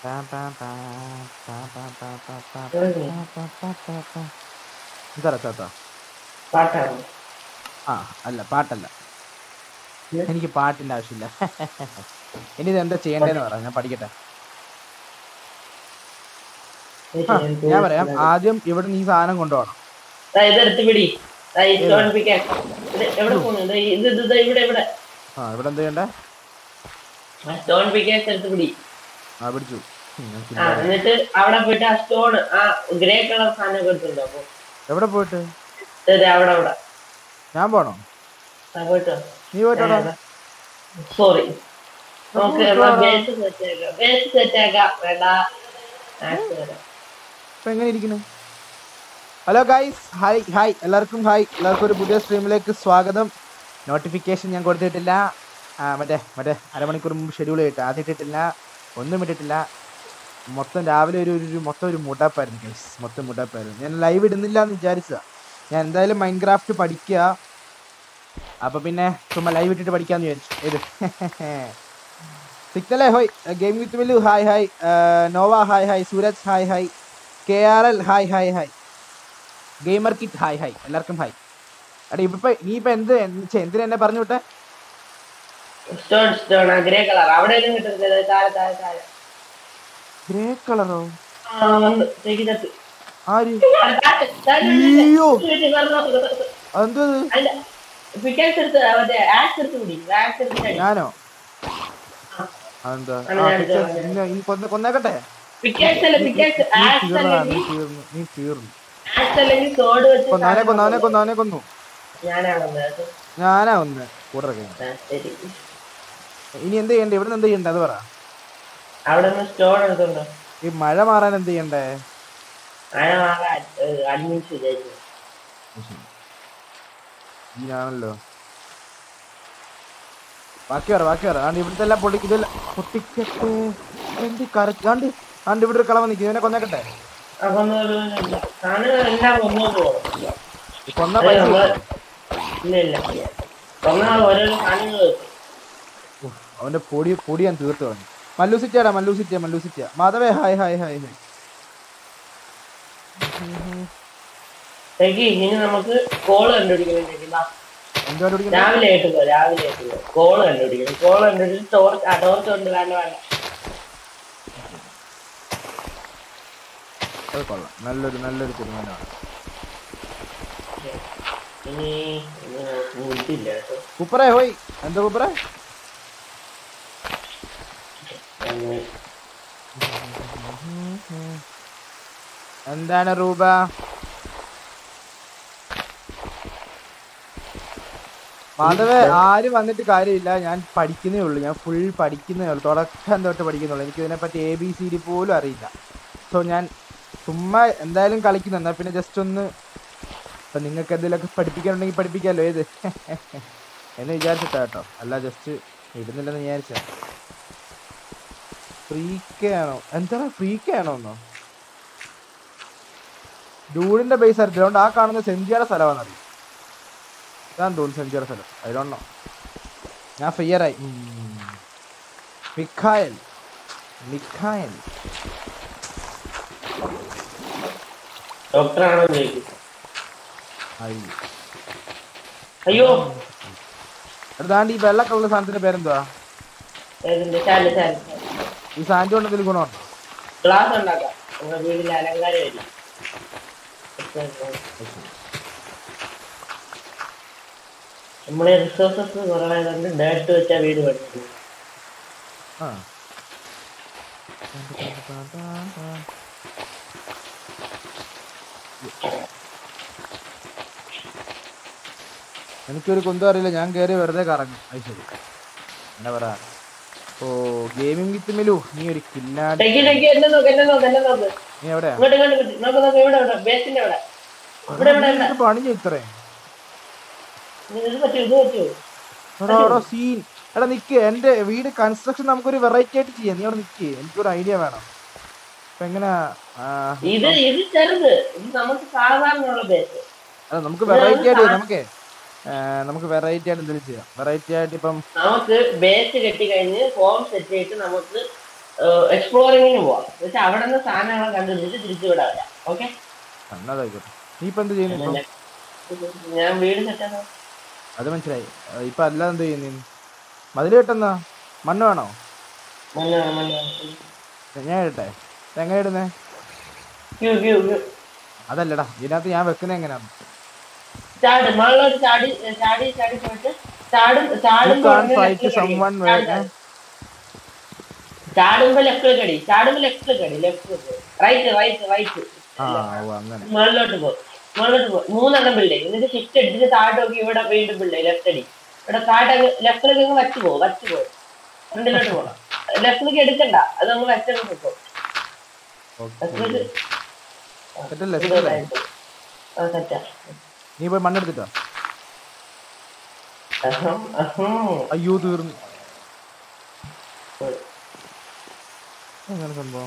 പാ, പാ, പാ, പാ, പാ, പാ, പാ, പാ, എവിടെ? പാ, പാ, പാ, പാ. എന്താടാ ചാത്ത പാട്ടാണ് ആ അല്ല പാട്ടല്ല പിന്നെ? എനിക്ക് പാട്ടിന്റെ ആവശ്യമില്ല ഇനി ഇത് എന്താ ചെയ്യേണ്ടതെന്ന് പറ ഞാൻ പഠിക്കട്ടെ ആ, ഞാൻ പറയാം ആദ്യം ഇവിടെ നീ സാധനം കൊണ്ടുപോകണം ദാ ഇതെടുത്ത് പിടി ദാ ഈ സ്റ്റോൺ പിക്കാൻ ഇത് എവിടെ പോണു ദാ ഇത് ഇത് ദാ ഇവിടെ ഇവിടെ ആ ഇവിടെ എന്ത് ചെയ്യണ്ടേ ആ സ്റ്റോൺ പിക്കാസ് എടുത്ത് പിടി ആ പിടിച്ചു ഉം, ഞാൻ ആ ചിന്ത- എന്നിട്ട് അവിടെ പോയിട്ട് ആ സ്റ്റോൺ ആ ഗ്രേ കളർ സാധനം എടുത്തുണ്ടോ അപ്പൊ എവിടെ പോയിട്ട് ദേ അവിടെ അവിടെ ഞാൻ പോണോ ആ പോയിട്ടോ നീ പോയിട്ടോടാ സോറി നമുക്ക് പോവാ. ബേസ് സെറ്റ് ആക്കാം ബേസ് സെറ്റ് ആക്കാം വേണ്ട ആക്സ് വരാം ഇപ്പൊ എങ്ങനെ ഇരിക്കുന്നു ഹലോ ഗൈസ് ഹായ് ഹായ് എല്ലാവർക്കും ഹായ് എല്ലാവർക്കും ഒരു പുതിയ സ്ട്രീമിലേക്ക് സ്വാഗതം നോട്ടിഫിക്കേഷൻ ഞാൻ കൊടുത്തിട്ടില്ല ആ, മറ്റേ മറ്റേ അരമണിക്കൂർ മുമ്പ് ഷെഡ്യൂൾ ചെയ്തിട്ട് ആദ്യം ഇട്ടിട്ടില്ല ഒന്നും ഇട്ടിട്ടില്ല മൊത്തം രാവിലെ ഒരു ഒരു മൊത്തം ഒരു മുട്ടാപ്പായിരുന്നു ഗൈസ് മൊത്തം മുട്ടാപ്പായിരുന്നു ഞാൻ ലൈവ് ഇടുന്നില്ല എന്ന് വിചാരിച്ചതാ ഞാൻ എന്തായാലും മൈൻഡ് ക്രാഫ്റ്റ് പഠിക്കുക അപ്പൊ പിന്നെ ചുമ്മാ ലൈവ് ഇട്ടിട്ട് പഠിക്കാന്ന് വിചാരിച്ചു ഇത് സിഗ്നലേ ഹോയ് ഗെയിം വിത്ത് മില്ലു hi hi Nova hi hi Sooraj hi hi K R L hi hi hi gamer kit hi hi എല്ലാവർക്കും ഹായ് എടാ ഇപ്പൊ നീ ഇപ്പൊ എന്ത് എന്ത് എന്തിനാ എന്നെ പറഞ്ഞു വിട്ടെ സ്റ്റോൺ സ്റ്റോൺ ആ ഗ്രേ കളർ അവിടെ ഒന്നും കിട്ടുന്നത് താഴെ താഴെ താഴെ ഗ്രേ കളറോ ആ വന്നു തേക്ക് തട്ട് ആര് ആ, താഴെ, താഴെ, അയ്യോ താഴെ, വരണം. അതെന്തത് അല്ല പിക്കാക്സ് എടുത്ത് മറ്റേ ആക്സ് എടുത്ത് പിടി ആക്സ് എടുത്ത് അടി. ഞാനോ അതെന്താ ആണ് ആ, ഞാൻ പിക്ചർ- എടുത്തത്. ഇന്ന- ഈ കൊന്ന- കൊന്നേക്കട്ടെ പിക്കാക്സ് അല്ല പിക്കാക്സ് നീ ആക്സ് തീർന്നാ നീ അല്ലെങ്കിൽ തീർന്നു നീ തീർന്നു ആക്സ് അല്ലെങ്കിൽ സോഡ് വെച്ച് കൊന്നു അവനെ കൊന്നു അവനെ കൊന്നു അവനെ കൊന്നു ഞാനാണ് വന്നത് ഞാനാ ഒന്ന് കൂടെ കഴിഞ്ഞു ആ, ശരി ഇനി എന്ത് ചെയ്യണ്ടേ ഇവിടെ എന്ത് ചെയ്യണ്ടേ അത് പറ അവിടെ നിന്ന് സ്റ്റോൺ എടുത്തുണ്ടോ ഈ മഴ മാറാൻ എന്ത് ചെയ്യണ്ടേ അങ്ങനെ നാളെ അഡ്മിഷൻ വിചാരിച്ചു ഞാനല്ലോ ബാക്കി പറ ബാക്കി പറ ആണ്ട് ഇവിടുത്തെ എല്ലാം പൊട്ടി ഇതെല്ലാം പൊട്ടിക്കട്ടെ എന്ത് കറക്റ്റ് ആണ്ട് ആണ്ട് ഇവിടെ ഒരു കളവ നിൽക്കും ഇവനെ കൊന്നേക്കട്ടെ അപ്പൊ സാധനങ്ങൾ എല്ലാം കൊന്നു പോകും ഈ കൊന്ന പൈസ നമ്മള് ഇല്ല ഇല്ല കൊന്ന ഓരോരോ സാധനങ്ങൾ വെക്കും ഉഫ്, അവന്റെ പൊടി പൊടി ഞാൻ തീർത്ത് കളഞ്ഞു മല്ലു സിറ്റിയാടാ മല്ലു സിറ്റിയ മല്ലു സിറ്റിയ മാധവേ ഹായ് ഹായ് ഹായ് ഹായ് ശരിക്കും ഇനി നമുക്ക് കോള് കണ്ടുപിടിക്കണം ബാ. എന്തോ പിടിക്കണ്ട രാവിലെ ആയിട്ട് പോ രാവിലെ ആയിട്ട് പോ കോള് കണ്ടുപിടിക്കണം കോള് കണ്ടുപിടിച്ച് ടോർച്ച് ആ ടോർച്ച് കൊണ്ട് വേണ്ട വേണ്ട അത് കൊള്ളാം നല്ലൊരു നല്ലൊരു തീരുമാനമാണ് ഇനി ഇനി നമുക്ക് ബുദ്ധിയില്ല കേട്ടോ കുപ്പറേ ഹോയ് എന്താ കുപ്പറേ അങ്ങനെ എന്താണ് റൂപ മാധവേ ആരും വന്നിട്ട് കാര്യമില്ല ഞാൻ പഠിക്കുന്നേ ഉള്ളൂ ഞാൻ ഫുൾ പഠിക്കുന്നേ ഉള്ളൂ തുടക്കം തൊട്ട് പഠിക്കുന്നുള്ളൂ എനിക്ക് ഇതിനെപ്പറ്റി എ ബി സി ഡി പോലും അറിയില്ല സോ ഞാൻ ചുമ്മാ എന്തായാലും കളിക്കുന്നു എന്നാൽ പിന്നെ ജസ്റ്റ് ഒന്ന് ഇപ്പം നിങ്ങൾക്ക് എന്തെങ്കിലുമൊക്കെ പഠിപ്പിക്കാനുണ്ടെങ്കിൽ പഠിപ്പിക്കാമല്ലോ ഏത് എന്ന് വിചാരിച്ചിട്ടാ കേട്ടോ അല്ല ജസ്റ്റ് ഇടുന്നില്ലെന്ന് വിചാരിച്ച ഫ്രീക്കാണോ എന്താണ് ഫ്രീക്കാണോ എന്നോ ഡൂഡിന്റെ ബേസ് ആയിരുന്നു അതുകൊണ്ട് ആ കാണുന്ന സെഞ്ചിയുടെ സ്ഥലമാണ് അറിയും ഇതാൻ തോന്നുന്നു സെഞ്ചിയുടെ സ്ഥലം അതിലൊന്നോ ഞാൻ ഫിയറായി മിഖായൽ മിഖായൽ ഡോക്ടറാണോ ചോദിക്കും ആയി അയ്യോ അടുത്താണ്ട് ഈ വെള്ള കളർ സാധനത്തിന്റെ പേരെന്തുവാ ഏതിന്റെ ചാല് ചാല് ഈ സാൻഡ് കൊണ്ട് എന്തെങ്കിലും ഗുണമുണ്ടോ ഗ്ലാസ് ഉണ്ടാക്കാം നമ്മുടെ വീട്ടിൽ അലങ്കാരമായിരിക്കും നമ്മളെ റിസോഴ്സസ് കുറവായതുകൊണ്ട് ഡേർട്ട് വെച്ചാ വീട് പഠിക്കുന്നത് ആ എനിക്കൊരു കുന്തം അറിയില്ല ഞാൻ കയറി വെറുതെ കറങ്ങും അത് ശരി എന്താ പറയാ ഓ ഗെയിമിംഗ് വിത്ത് മിലു നീ ഒരു കില്ലാടി ടെക്കി ടെക്കി എന്നെ നോക്ക് എന്നെ നോക്ക് എന്നെ നോക്ക് നീ എവിടെയാ ഇങ്ങോട്ട് ഇങ്ങോട്ട് ഇങ്ങോട്ട്. നോക്ക് നോക്ക് ഇവിടെ ഇവിടെ ബേസിന്റെ അവിടെ ഇവിടെ ഇവിടെ ഇവിടെ ഇത് പണിഞ്ഞു ഇത്രയും ഇത് പറ്റൂ ഇത് പറ്റൂ എടാ എടാ സീൻ എടാ നിക്ക് എന്റെ വീട് കൺസ്ട്രക്ഷൻ നമുക്കൊരു വെറൈറ്റി ആയിട്ട് ചെയ്യാം നീ അവിടെ നിക്ക് എനിക്കൊരു ഐഡിയ വേണം അപ്പൊ എങ്ങനെയാ ആ, ഇത് ഇത് ചെറുത് ഇത് നമുക്ക് സാധാരണ ഉള്ള ബേസ് അല്ല നമുക്ക് വെറൈറ്റി ആയിട്ട് നമുക്ക് നമുക്ക് വെറൈറ്റി ആയിട്ട് എന്തെങ്കിലും ചെയ്യാം വെറൈറ്റി ആയിട്ട് ഇപ്പം നമുക്ക് ബേസ് കെട്ടി കഴിഞ്ഞ് ഫോം സെറ്റ് ചെയ്തിട്ട് നമുക്ക് എക്സ്പ്ലോറിങ്ങിന് പോവാം പക്ഷെ അവിടെ നിന്ന് സാധനങ്ങളെ കണ്ടുപിടിച്ച് തിരിച്ചു വിടാൻ വരാം ഓക്കെ കണ്ണതായിക്കോട്ടെ നീ ഇപ്പൊ എന്ത് ചെയ്യുന്നു ഇപ്പൊ? ഞാൻ വീട് സെറ്റാണ് അത് മനസ്സിലായി ആ, ഇപ്പൊ അല്ലാതെ എന്ത് ചെയ്യുന്നു മതില് കെട്ടുന്ന മണ്ണ് വേണോ മണ്ണ മണ്ണ ഞാൻ ഇടട്ടെ എങ്ങനെ ഇടുന്നേ ക്യൂ ക്യൂ ക്യൂ അതല്ലടാ ഇതിനകത്ത് ഞാൻ വെക്കുന്നത് എങ്ങനെയാണ് ചാട് മണ്ണോട്ട് ചാടി ചാടി ചാടി പോയിട്ട് ചാടും ചാടും You can't fight someone where- eh? ചാടുമ്പോ ലെഫ്റ്റ് കടി ചാടുമ്പോ ലെഫ്റ്റ് കടി ലെഫ്റ്റ് റൈറ്റ് റൈറ്റ് റൈറ്റ് ആ ഓ അങ്ങനെ മുകളിലോട്ട് പോ മുകളിലോട്ട് പോ മൂന്നെണ്ണം ബിൽഡിംഗ് എന്നിട്ട് ഷിഫ്റ്റ് അടിച്ചിട്ട് താഴോട്ട് നോക്കി ഇവിടെ വീണ്ടും ബിൽഡിംഗ് ലെഫ്റ്റ് അടി ഇവിടെ താഴെ ലെഫ്റ്റിലേക്ക് അങ്ങ് വച്ചു പോകും വച്ചു പോകും ഫ്രണ്ടിലോട്ട് പോകണം ലെഫ്റ്റിലേക്ക് എടുക്കണ്ട അത് നമ്മൾ വച്ചങ്ങ് പോകും ലെഫ്റ്റിലേക്ക് സെറ്റല്ലേ സെറ്റല്ലേ ആ സെറ്റാ നീ പോയി മണ്ണെടുത്തിട്ടോ അഹം അഹം അയ്യോ തീർന്നു അങ്ങനെ സംഭവം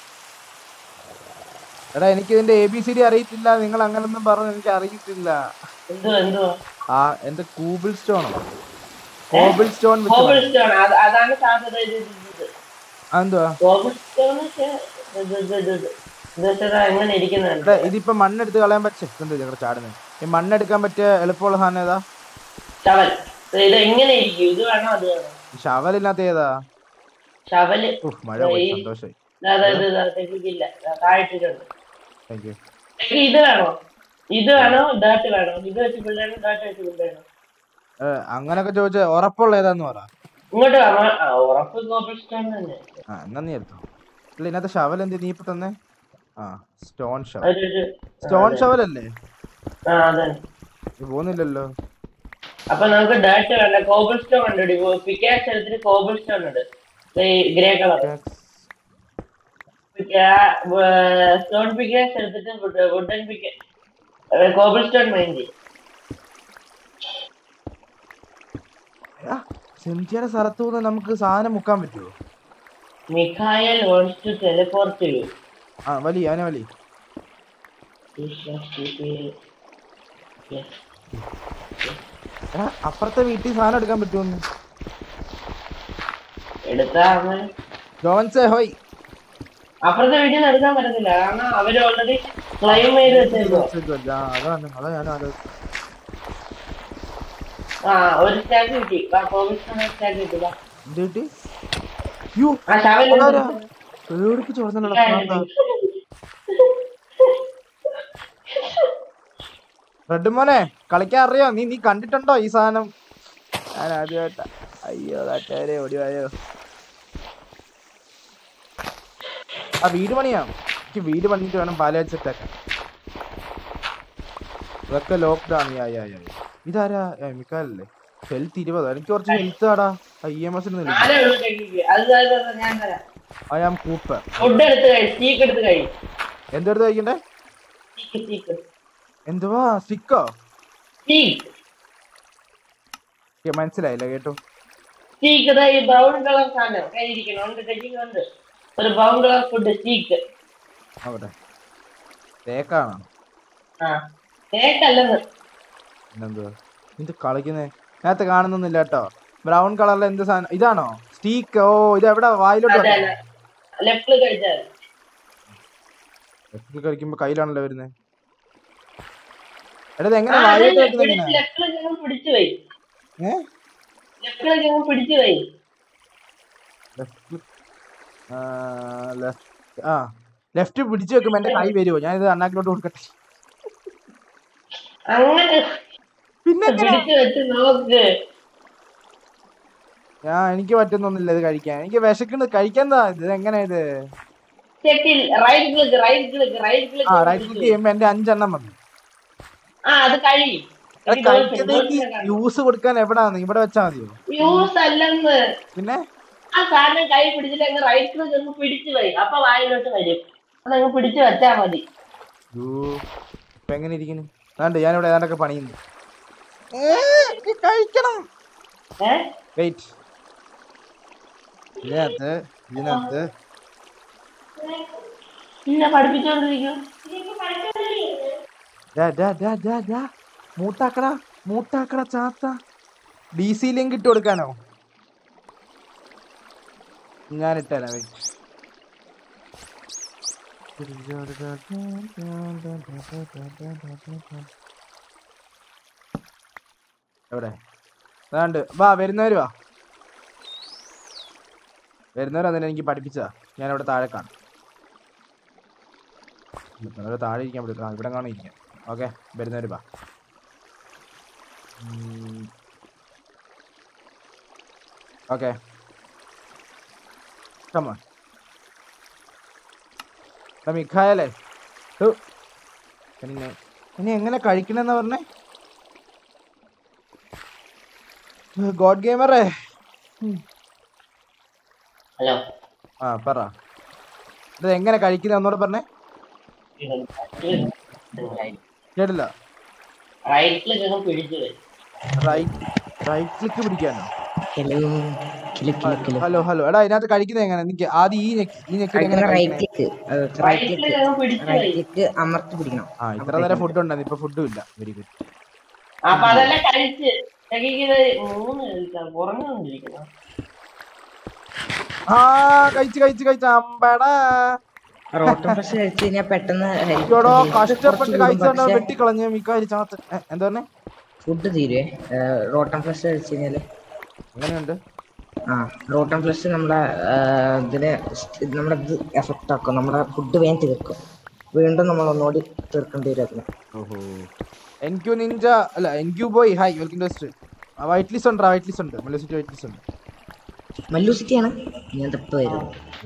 എടാ എനിക്ക് ഇതിന്റെ എ ബി സി ഡി അറിയത്തില്ല നിങ്ങൾ അങ്ങനൊന്നും പറഞ്ഞു എനിക്ക് അറിയത്തില്ല എന്തുവാ എന്തുവാ ആ എന്റെ കൂബിൾ സ്റ്റോണോ കോബിൾ സ്റ്റോൺ കോബിൾ സ്റ്റോൺ അതാണ് സാധ്യത ഇത് ഇത് ഇത് അതെന്തുവാ കോബിൾ സ്റ്റോൺ ഇത് ഇത് ഇത് ഇത് ഇത് വെച്ചാ എങ്ങനെ ഇരിക്കുന്നുണ്ട് എടാ ഇതിപ്പോ മണ്ണെടുത്ത് കളയാൻ പറ്റേ എന്താ ഞങ്ങളുടെ ചാടുന്നത് ഈ മണ്ണെടുക്കാൻ പറ്റിയ എളുപ്പമുള്ള സാധനം ഏതാ ശവൽ ഇത് എങ്ങനെ ഇരിക്കും ഇത് വേണോ അത് വേണോ ഈ ഷവലിനകത്ത് ഏതാ ശവല് ഉഫ് മഴ പോയി സന്തോഷമായി അതായത് തെറ്റിക്കില്ല താഴ്ത്തിട്ടുണ്ട് താങ്ക് യു എനിക്ക് ഇത് വേണോ ഇത് വേണോ ഡേർട്ട് വേണോ ഇത് വെച്ച് പിള്ളേണോ ഡേർട്ട് വെച്ച് പിള്ളേണോ അങ്ങനൊക്കെ ചോദിച്ചാൽ ഉറപ്പുള്ള ഏതാന്ന് പറ ഇങ്ങോട്ട് വാ, മാ- ആ, ഉറപ്പ് കോബിൾ സ്റ്റോൺ തന്നെ ആ എന്നാ നീ എടുത്തോ അല്ല ഇതിനകത്ത് ഷവൽ എന്ത് നീ ഇപ്പൊ തന്നെ ആ സ്റ്റോൺ ഷവൽ ഒരു ഒരു സ്റ്റോൺ ഷവലല്ലേ ആ അതെ ഇത് പോകുന്നില്ലല്ലോ അപ്പൊ നമുക്ക് ഡേർട്ട് വേണ്ട കോബിൾ സ്റ്റോൺ ഉണ്ട് പിക്കാസ് എടുത്തിട്ട് കോബിൾ സ്റ്റോൺ ഉണ്ട് ഗ്രേ കളർ സ്റ്റോൺ പിക്കാസ് എടുത്തിട്ട് wooden pick cobble stone mind ചെയ്യും സെമിറ്റിയുടെ സ്ഥലത്ത് നിന്ന് നമുക്ക് സാധനം മുക്കാൻ പറ്റുമോ Mikhael wants to teleport to you. ആ വലി അവനെ വലി Yes. എടാ അപ്പുറത്തെ വീട്ടിൽ സാധനം എടുക്കാൻ പറ്റുമോ എടുത്താ അവൻ ജോൺസേ ഹോയ് അപ്പുറത്തെ വീട്ടിൽ നിന്ന് എടുക്കാൻ പറ്റത്തില്ല കാരണം അവര് ഓൾറെഡി ക്ലൈം ചെയ്ത് വെച്ചേക്കോ ആ, അതാണ് അതാ ഞാൻ ആലോചിച്ചത് ആ ഒരു സ്റ്റാക്ക് കിട്ടി കോവിഡ് സ്റ്റാക്ക് കിട്ടി വാ. എന്ത് കിട്ടി യോ ആ ശവൽ അതാരാ? പേടിപ്പിച്ച് പറഞ്ഞല്ലോ റെഡ് മോനെ കളിക്കാൻ അറിയോ നീ നീ കണ്ടിട്ടുണ്ടോ ഈ സാധനം ഞാൻ ആദ്യമായിട്ടാ അയ്യോ കാറ്റാരെ ഓടിവായോ ആ വീട് പണിയാ എനിക്ക് വീട് പണിയിട്ട് വേണം പാലാഴ് സെറ്റാക്കാൻ ഇതൊക്കെ ലോക്ക്ഡൗൺ യാ യാ യാ ഇതാരാ മിക്കാലല്ലേ ഹെൽത്ത് ഇരുപതോ എനിക്ക് കുറച്ച് ഹെൽത്ത് ആടാ ഐ എം എസിന് നിൽക്കും നാലേ ഉള്ളൂ ടെക്നിക്ക് അത് അത് അത് ഞാൻ തരാം ഐ ആം കൂപ്പർ ഫുഡ് എടുത്ത് കഴി സ്റ്റീക്ക് എടുത്ത് കഴി എന്തെടുത്ത് കഴിക്കണ്ടേ സ്റ്റീക്ക് സ്റ്റീക്ക് എന്തുവാ സ്റ്റിക്കോ സ്റ്റീക്ക് മനസ്സിലായില്ല കേട്ടോ സ്റ്റീക്ക് ഇതാ ഈ ബ്രൗൺ കളർ സാധനം കയ്യിരിക്കണം ഉണ്ട് ടെക്നിക്ക് ഉണ്ട് ഒരു ബ്രൗൺ കളർ ഫുഡ് സ്റ്റീക്ക് അവിടെ തേക്കാണോ ആ കേക്കല്ലെന്ന് പിന്നെന്തുവാ ഇത് കളിക്കുന്നേ നേരത്തെ കാണുന്നൊന്നുമില്ല കേട്ടോ ബ്രൗൺ കളറിൽ എന്ത് സാധനം ഇതാണോ സ്റ്റീക്ക് ഓ ഇത് എവിടെ വായിലോട്ട് അതെ അതെ ലെഫ്റ്റിൽ കഴിച്ചാൽ എപ്പോഴും കഴിക്കുമ്പോ കയ്യിലാണല്ലോ വരുന്നത് എടാ ഇത് എങ്ങനെ വായിലോട്ട് വെക്കുന്നത് എങ്ങനെ ലെഫ്റ്റിലേക്ക് ഞങ്ങൾ പിടിച്ചു പോയി ഏ ലെഫ്റ്റിലേക്ക് ഞങ്ങൾ പിടിച്ചു പോയി ലെഫ്റ്റ് ലെഫ്റ്റ് ആ ലെഫ്റ്റ് പിടിച്ചു വെക്കുമ്പോ എന്റെ കൈ വരുമോ ഞാൻ ഇത് അണ്ണാക്കിലോട്ട് കൊടുക്കട്ടെ അങ്ങനെ പിന്നെ എങ്ങനെ? പിടിച്ചു വെച്ച് നോക്ക് ഞാൻ എനിക്ക് പറ്റുന്നൊന്നുമില്ല ഇത് കഴിക്കാൻ എനിക്ക് വിശക്കുന്നത് കഴിക്കാൻ ഇത് എങ്ങനെ ഇത് ചെക്കിൽ right click right click right ആ റൈറ്റ് ക്ലിക്ക് ക്ലിക്ക് ചെയ്യുമ്പോ എന്റെ അഞ്ചെണ്ണം വന്നു ആ അത് കഴി അത് കഴിക്കുന്നേക്ക് യൂസ് കൊടുക്കാൻ എവിടാന്ന് ഇവിടെ വെച്ചാ മതിയോ യൂസ് അല്ലെന്ന് പിന്നെ ആ സാധനം കൈ പിടിച്ചിട്ട് അങ്ങ് റൈറ്റ് ക്ലിക്ക് ഒന്ന് പിടിച്ചു പോയി അപ്പൊ വായിലോട്ട് വരും അതങ്ങ് പിടിച്ചു വെച്ചാ മതി യ്യോ, ഇപ്പൊ എങ്ങനെ ഇരിക്കുന്നു അതാണ്ട് ഞാനിവിടെ ഏതാണ്ടൊക്കെ പണിയുന്നു കഴിക്കണം ഏ വെയിറ്റ് ഇതിനകത്ത് ഇതിനകത്ത് പിന്നെ പഠിപ്പിച്ചോണ്ടിരിക്കും ഡാ, ഡാ, ഡാ, ഡാ, ഡാ. മൂട്ടാക്കട മൂട്ടാക്കട ചാത്ത ഡി സി ലിങ്ക് ഇട്ട് കൊടുക്കാനോ ഞാൻ ഇട്ടേരാ വെയിറ്റ് എവിടെ അതാണ്ട് വാ വരുന്നവര് വാ വരുന്നവർ അതിനെ എനിക്ക് പഠിപ്പിച്ചാ ഞാൻ ഇവിടെ താഴെ കാണും ഇവിടെ താഴെ ഇരിക്കാൻ പറ്റില്ല ആ, ഇവിടെ കാണാൻ ഇരിക്കാം ഓക്കെ വരുന്നവര് വാ ഓക്കെ കമോൺ മിഖായല്ലേ ഹു. പിന്നെ ഇനി എങ്ങനെ കഴിക്കണെന്ന് പറഞ്ഞേ ഗോഡ് ഗെയിമറേ ഹലോ ആ പറ ഇത് എങ്ങനെ കഴിക്കുന്ന ഒന്നുകൂടെ പറഞ്ഞേ കേട്ടില്ല റൈറ്റിൽ നിങ്ങൾ പിടിച്ചു വരും റൈറ്റ് റൈറ്റ് ക്ലിക്ക് പിടിക്കാനോ ഹലോ കിലു കിലു കിലു ഹലോ ഹലോ എടാ ഇതിനകത്ത് കഴിക്കുന്നത് എങ്ങനെ എനിക്ക് ആദ്യം ഈ ഞെക്കി ഈ ഞെക്കി എങ്ങനെ കഴിക്കുന്ന റൈറ്റ് കഴിക്കണേ? ക്ലിക്ക് റൈറ്റ് റൈറ്റിൽ ക്ലിക്ക് നിങ്ങൾ പിടിച്ചു റൈറ്റ് വരും ക്ലിക്ക് അമർത്തി പിടിക്കണം ആ ഇത്ര നേരം ഫുഡ് ഉണ്ടായിരുന്നു ഇപ്പൊ ഫുഡും ഇല്ല വെരി ഗുഡ് അപ്പൊ അതെല്ലാം കഴിച്ച് ഇത് മൂന്ന് കഴിക്കാം കുറഞ്ഞുകൊണ്ടിരിക്കുന്നു ആ കഴിച്ച് കഴിച്ച് കഴിച്ച് അമ്പടാ റോട്ടം ഫ്രഷ് കഴിച്ചു കഴിഞ്ഞാൽ പെട്ടെന്ന് ഇയ്യോടോ കഷ്ടപ്പെട്ട് കഴിച്ചോണ്ട് വെട്ടിക്കളഞ്ഞു മിക്ക ചാത്ത് എന്താ പറഞ്ഞേ ഫുഡ് തീരുവേ റോട്ടം ഫ്രഷ് കഴിച്ചു കഴിഞ്ഞാല് എങ്ങനെയുണ്ട് ആ റോട്ടം ഫ്ലഷ് നമ്മുടെ ആ, ഇതിനെ സ്റ്റ്- നമ്മുടെ ഇത് എഫക്റ്റ് ആക്കും നമ്മുടെ ഫുഡ് വേഗം തീർക്കും വീണ്ടും നമ്മൾ ഒന്നുകൂടി തീർക്കേണ്ടി വരും അതിന് ഓഹോ എൻ ക്യു നിഞ്ച അല്ല N Q boy hi welcome to സ്റ്റ് വൈറ്റ് ലിസ്റ്റ് ഉണ്ട് വൈറ്റ് ലിസ്റ്റ് ഉണ്ട് മല്ലസിറ്റി വൈറ്റ് ലിസ്റ്റ് ഉണ്ട് മല്ലൂസിറ്റിയാണ് ഞാൻ തപ്പ് വരും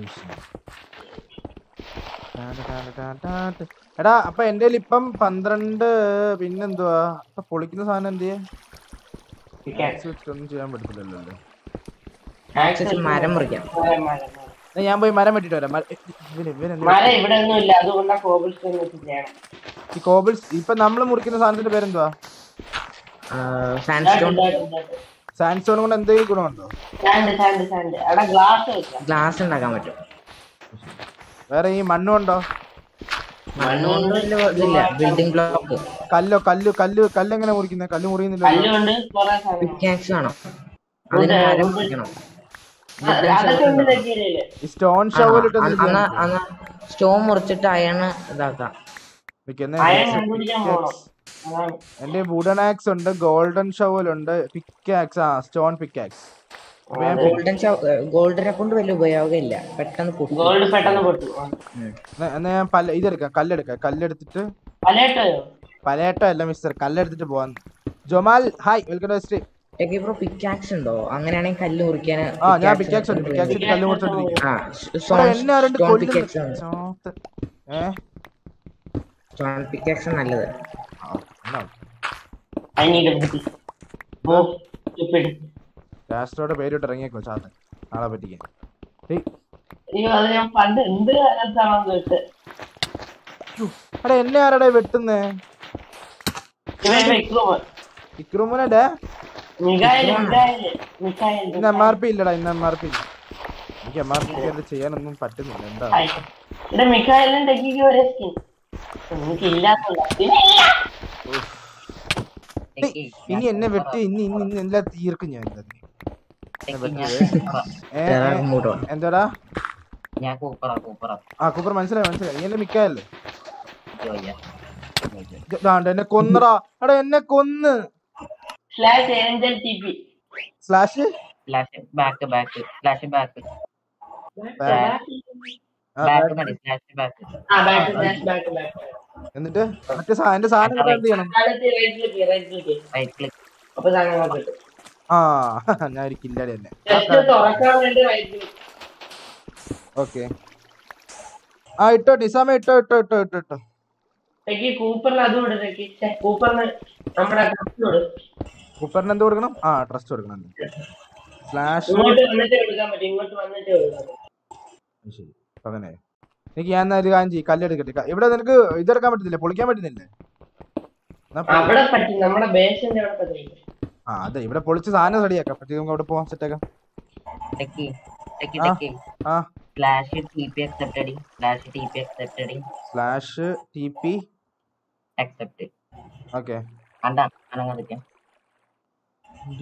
എടാ അപ്പൊ എന്റെ ഇപ്പം പന്ത്രണ്ട് പിന്നെന്തുവാ അപ്പൊ പൊളിക്കുന്ന സാധനം എന്ത് ഒന്നും ചെയ്യാൻ പറ്റത്തില്ലല്ലോ അല്ലേ? ആക്സസ് മരം മുറിക്കാം മരം, മരം, മരം. എന്നാ ഞാൻ പോയി മരം വെട്ടിട്ട് വരാം മര- ഇവന് ഇവനെന്ത് മരം ഇവിടെ ഒന്നും ഇല്ല അതുകൊണ്ടാ കോബിൾ സ്റ്റോൺ വെച്ച് ചെയ്യണം ഈ കോബിൾസ് ഇപ്പൊ നമ്മൾ മുറിക്കുന്ന സാധനത്തിന്റെ പേരെന്തുവാ സാൻഡ് സ്റ്റോൺ സാൻഡ് സ്റ്റോൺ കൊണ്ട് എന്തെങ്കിലും ഗുണമുണ്ടോ സാൻഡ് സാൻഡ് സാൻഡ് അവിടെ ഗ്ലാസ് വെക്കാം ഗ്ലാസ് ഉണ്ടാക്കാൻ പറ്റും വേറെ ഈ മണ്ണും ഉണ്ടോ മണ്ണുകൊണ്ട് വലിയ ഇതില്ല ബിൽഡിംഗ് ബ്ലോക്ക് കല്ലോ കല്ല് കല്ല് കല്ല് എങ്ങനെ മുറിക്കുന്നത് കല്ല് മുറിയുന്നില്ല കല്ലുകൊണ്ട് കുറെ സാധനം പിക്കാക്സ് വേണം അതിന് മരം മുറിക്കണം അതൊക്കെ ഉണ്ട് തെറ്റിയില്ലേ ഈ സ്റ്റോൺ ഷവൽ അന്ന് അന്ന് സ്റ്റോൺ മുറിച്ചിട്ട് അയണ് ഇതാക്കാം അയൺ കണ്ടുപിടിക്കാൻ പോകണം അതാണ് എന്റെ വുഡൻ ആക്സ് ഉണ്ട് ഗോൾഡൻ ഷവൽ ഉണ്ട് പിക്കാക്സ് ആ സ്റ്റോൺ പിക്കാക്സ് ഗോൾഡൻ ഗോൾഡിനെ കൊണ്ട് വലിയ ഉപയോഗമില്ല പെട്ടെന്ന് പൊട്ടും ഗോൾഡ് പെട്ടെന്ന് പൊട്ടു ഉം. എന്നാ ഞാൻ പല ഇതെടുക്കാം കല്ലെടുക്കാം കല്ലെടുത്തിട്ട് പലയിട്ടയോ പലയേട്ടോ അല്ല മിസ്റ്റർ കല്ലെടുത്തിട്ട് പോവാൻ ജൊമാൽ ഹായ് വെൽക്കം ടു സ്ട്രീം ഏകി ബ്രോ പിക്കാക്സ് ഉണ്ടോ അങ്ങനെയാണെങ്കിൽ കല്ല് മുറിക്കാൻ ആ ഞാൻ പിക്കാക്സ് ഉണ്ട് പിക്കാക്സ് ഇട്ട് കല്ല് മുറിച്ചോണ്ടിരിക്കും ആ എടാ, എന്നെ ആരണ്ട് സ്റ്റോൺ കൊല്ലുന്നു പിക്കാക്സ് ആണ് ചാത്ത്. ഏ സ്റ്റോൺ പിക്കാക്സ് നല്ലത് ആ, എന്നാ ഐ നീഡ് എ ബുദ്ധി ഓ stupid. രാഷ്ട്രോടെ പേരിട്ട് ഇറങ്ങിയേക്കോ ചാത്തൻ നാളെ പറ്റിക്കാൻ ഏയ്, അയ്യോ അത് ഞാൻ പണ്ട് എന്ത് കാലത്താണെന്ന് വെച്ച് എടാ എന്നെ ആരടെ വെട്ടുന്നേ ഇവൻ വിക്രമ ഇക്രൂമനടെ മികായല് മികായല് മിക്കായൽ ഇന്ന് എം ആർ പി ഇല്ലടാ ഇന്ന് എം ആർ പി ഇല്ല എനിക്ക് എം ആർ പി അത് ചെയ്യാനൊന്നും പറ്റുന്നില്ല എന്താ ഇവിടെ മിക്കായലും ടെക്കിക്ക് ഒരേ സ്കിൻ എനിക്ക് ഇല്ലാത്തല്ല ഏയ്, ഇനി എന്നെ വെട്ടി ഇനി ഇനി ഇനി എല്ലാം തീർക്കും ഞാൻ ഇന്നത്. ഏ, ഏ, മൂടോ എന്താടാ ഞാൻ കൂപ്പറാ കൂപ്പറാ ആ കൂപ്പർ മനസ്സിലായി മനസ്സിലായി നീ എന്റെ മിക്കായല്ലേ വയ്യ ദാണ്ട് എന്നെ കൊന്നടാ എടാ എന്നെ കൊന്ന് slash angel T P slash flash back back flash back ആ, ബാക്ക് മതി ഫ്ലാഷ് ബാക്ക് ആ ബാക്ക് സ്ലാഷ് ബാക്ക് ബാക്ക് എന്നിട്ട് മറ്റേ സാ- എന്റെ സാധനം കിട്ടാൻ എന്ത് ചെയ്യണം കാലത്ത് right click right click right click അപ്പൊ സാധനങ്ങൾ കിട്ടും ആ ഞാൻ ഒരു കില്ലാടി തന്നെ ജസ്റ്റ് തുറക്കാൻ വേണ്ടി റൈറ്റ് ക്ലിക്ക് ഓക്കെ ആ ഇട്ടോ നിസാമ ഇട്ടോ ഇട്ടോ ഇട്ടോ ഇട്ടോ ഇട്ടോ ടെക്കി കൂപ്പറിന് അതും ഇടും ടെക്കി ഛെ, കൂപ്പറിന് നമ്മുടെ കത്ത് കൊടു കൂപ്പറിന് എന്ത് കൊടുക്കണം ആ ട്രസ്റ്റ് കൊടുക്കണം സ്ലാഷ് ഇങ്ങോട്ട് വന്നിട്ട് എടുക്കാൻ പറ്റും ഇങ്ങോട്ട് വന്നിട്ട് എടുക്കാൻ പറ്റും ശരി അപ്പൊ അങ്ങനെ എനിക്ക് ഞാൻ എന്നാ ഒരു കാര്യം ചെയ്യും കല്ലെടുക്കട്ടെ ക- ഇവിടെ നിനക്ക് ഇതെടുക്കാൻ പറ്റുന്നില്ല പൊളിക്കാൻ പറ്റുന്നില്ലേ എന്നാ പൊളി- അവിടെ പറ്റും നമ്മുടെ ബേസിന്റെ അവിടെ പറ്റില്ല ആ അതെ ഇവിടെ പൊളിച്ച് സാധനം റെഡിയാക്കാം പറ്റി നമുക്ക് അവിടെ പോവാൻ സെറ്റാക്കാം ടെക്കി ടെക്കി ആ. ടെക്കി ആ flash T P accepted flash T P accepted slash T P accept okay കണ്ടാ അനങ്ങാതിരിക്കാം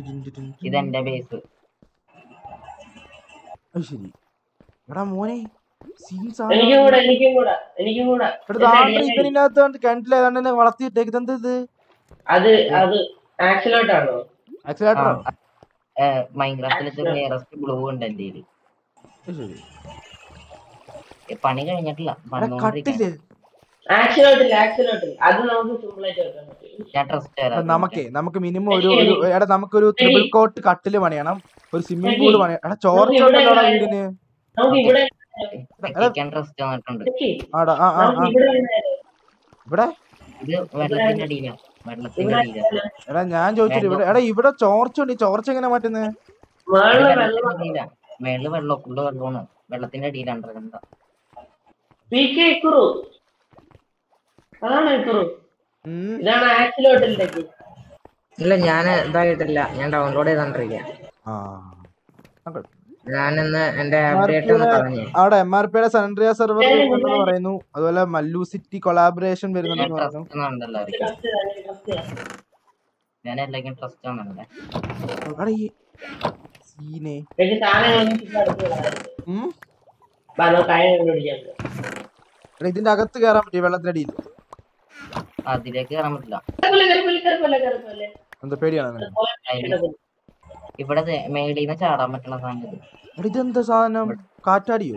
ഇതെന്റെ ബേസ് ശരി എടാ മോനെ സീൻസ് എനിക്കും കൂടെ എനിക്കും കൂടെ എനിക്കും കൂടെ എടുത്ത് ആൾക്കാർ ഇവനിനകത്ത് കണ്ട് കിണറ്റിൽ ഏതാണ്ട് തന്നെ വളർത്തിയിട്ടേക്ക് ഇതെന്ത് ഇത് അത് അത് ആക്സിലോട്ടാണോ ആക്സിലേറ്ററോ മൈൻക്രാഫ്റ്റിലത്തെ നിയറസ്റ്റ് ബ്ലൂ ഉണ്ട് എന്റെ കയ്യില്. ശരി ഏ, പണി കഴിഞ്ഞിട്ടില്ല എടാ, പണിതുകൊണ്ടിരിക്കുകയാണ്. കട്ടില് ആക്സിലോട്ടില്ല ആക്സിലോട്ടില്ല അത് നമുക്ക് സിമ്പിൾ ആയിട്ട് വെക്കാൻ പറ്റും ഞാൻ ട്രസ്റ്റ് എടാ, നമുക്കേ നമുക്ക് മിനിമം ഒരു ഒരു എടാ നമുക്കൊരു ട്രിപ്പിൾ കോട്ട് കട്ടില് പണിയണം ഒരു സ്വിമ്മിംഗ് പൂള് പണിയണം എടാ ചോർച്ചോണ്ടല്ലോടാ വീടിന് നമുക്ക് ഇവിടെ ടെക്കിക്കാൻ ട്രസ്റ്റ് വന്നിട്ടുണ്ട് വെക്ക്. ആടാ ആ ആ നമുക്ക് ആ ഇവിടെ വേണമായിരുന്നു. ഇവിടെ ഇത് വെള്ളത്തിന്റെ അടിയിലാണ് വെള്ളത്തിന്റെ ഇവിടെ അടിയിലാണ് എടാ ഞാൻ ചോദിച്ചിട്ട് ഇവിടെ എടാ ഇവിടെ ചോർച്ച ഉണ്ട് ഈ ചോർച്ച എങ്ങനെ മാറ്റുന്നത് മേളില് വെള്ളം വെള്ളത്തിന്റെ അടിയിലാണ് മേളില് വെള്ളം ഫുള്ള് വെള്ളമാണ് വെള്ളത്തിന്റെ അടിയിലാണ് കണ്ട പി കെ ഇക്കുറു അതാണ് ഇക്കുറു ഇതാണ് ആക്സിലോട്ടിലേക്ക് ഇല്ല ഞാൻ ഇതായിട്ടില്ല ഞാൻ ഡൗൺലോഡ് ചെയ്തോണ്ടിരിക്കാം ആ ഞാനിന്ന് എന്റെ അപ്ഡേറ്റ് ഒന്ന് പറഞ്ഞു അവിടെ എം ആർ പിയുടെ സൺഡ്രിയ സെർവർ വരുന്നുണ്ടെന്ന് പറയുന്നു അതുപോലെ മല്ലു സിറ്റി കൊളാബറേഷൻ വരുന്നുണ്ടെന്ന് പറഞ്ഞു ട്രസ്റ്റ് ഉണ്ടല്ലോ അവർക്ക് ഞാൻ എല്ലാവർക്കും ട്രസ്റ്റ് ആണല്ലേ എടാ ഈ സീനെ എനിക്ക് സാധനങ്ങളൊന്നും ചുമ്മാ എടുത്ത് കളയാം. ഉം? ബാ, നമുക്ക് കാര്യം കണ്ടുപിടിക്കാൻ പറ്റും. എടാ ഇതിന്റെ അകത്ത് കയറാൻ പറ്റിയ വെള്ളത്തിനടിയിൽ അതിലേക്ക് കയറാൻ പറ്റില്ല കയറിപ്പോലെ, കയറിപ്പോലെ, കയറിപ്പോലെ, കയറിപ്പോലെ. എന്താ പേടിയാണ് നിനക്ക്? അതില് ഇവിടെ മേളിൽ നിന്ന് ചാടാൻ പറ്റുന്ന സാധനം ഇത്. എടാ ഇതെന്താ സാധനം കാറ്റാടിയോ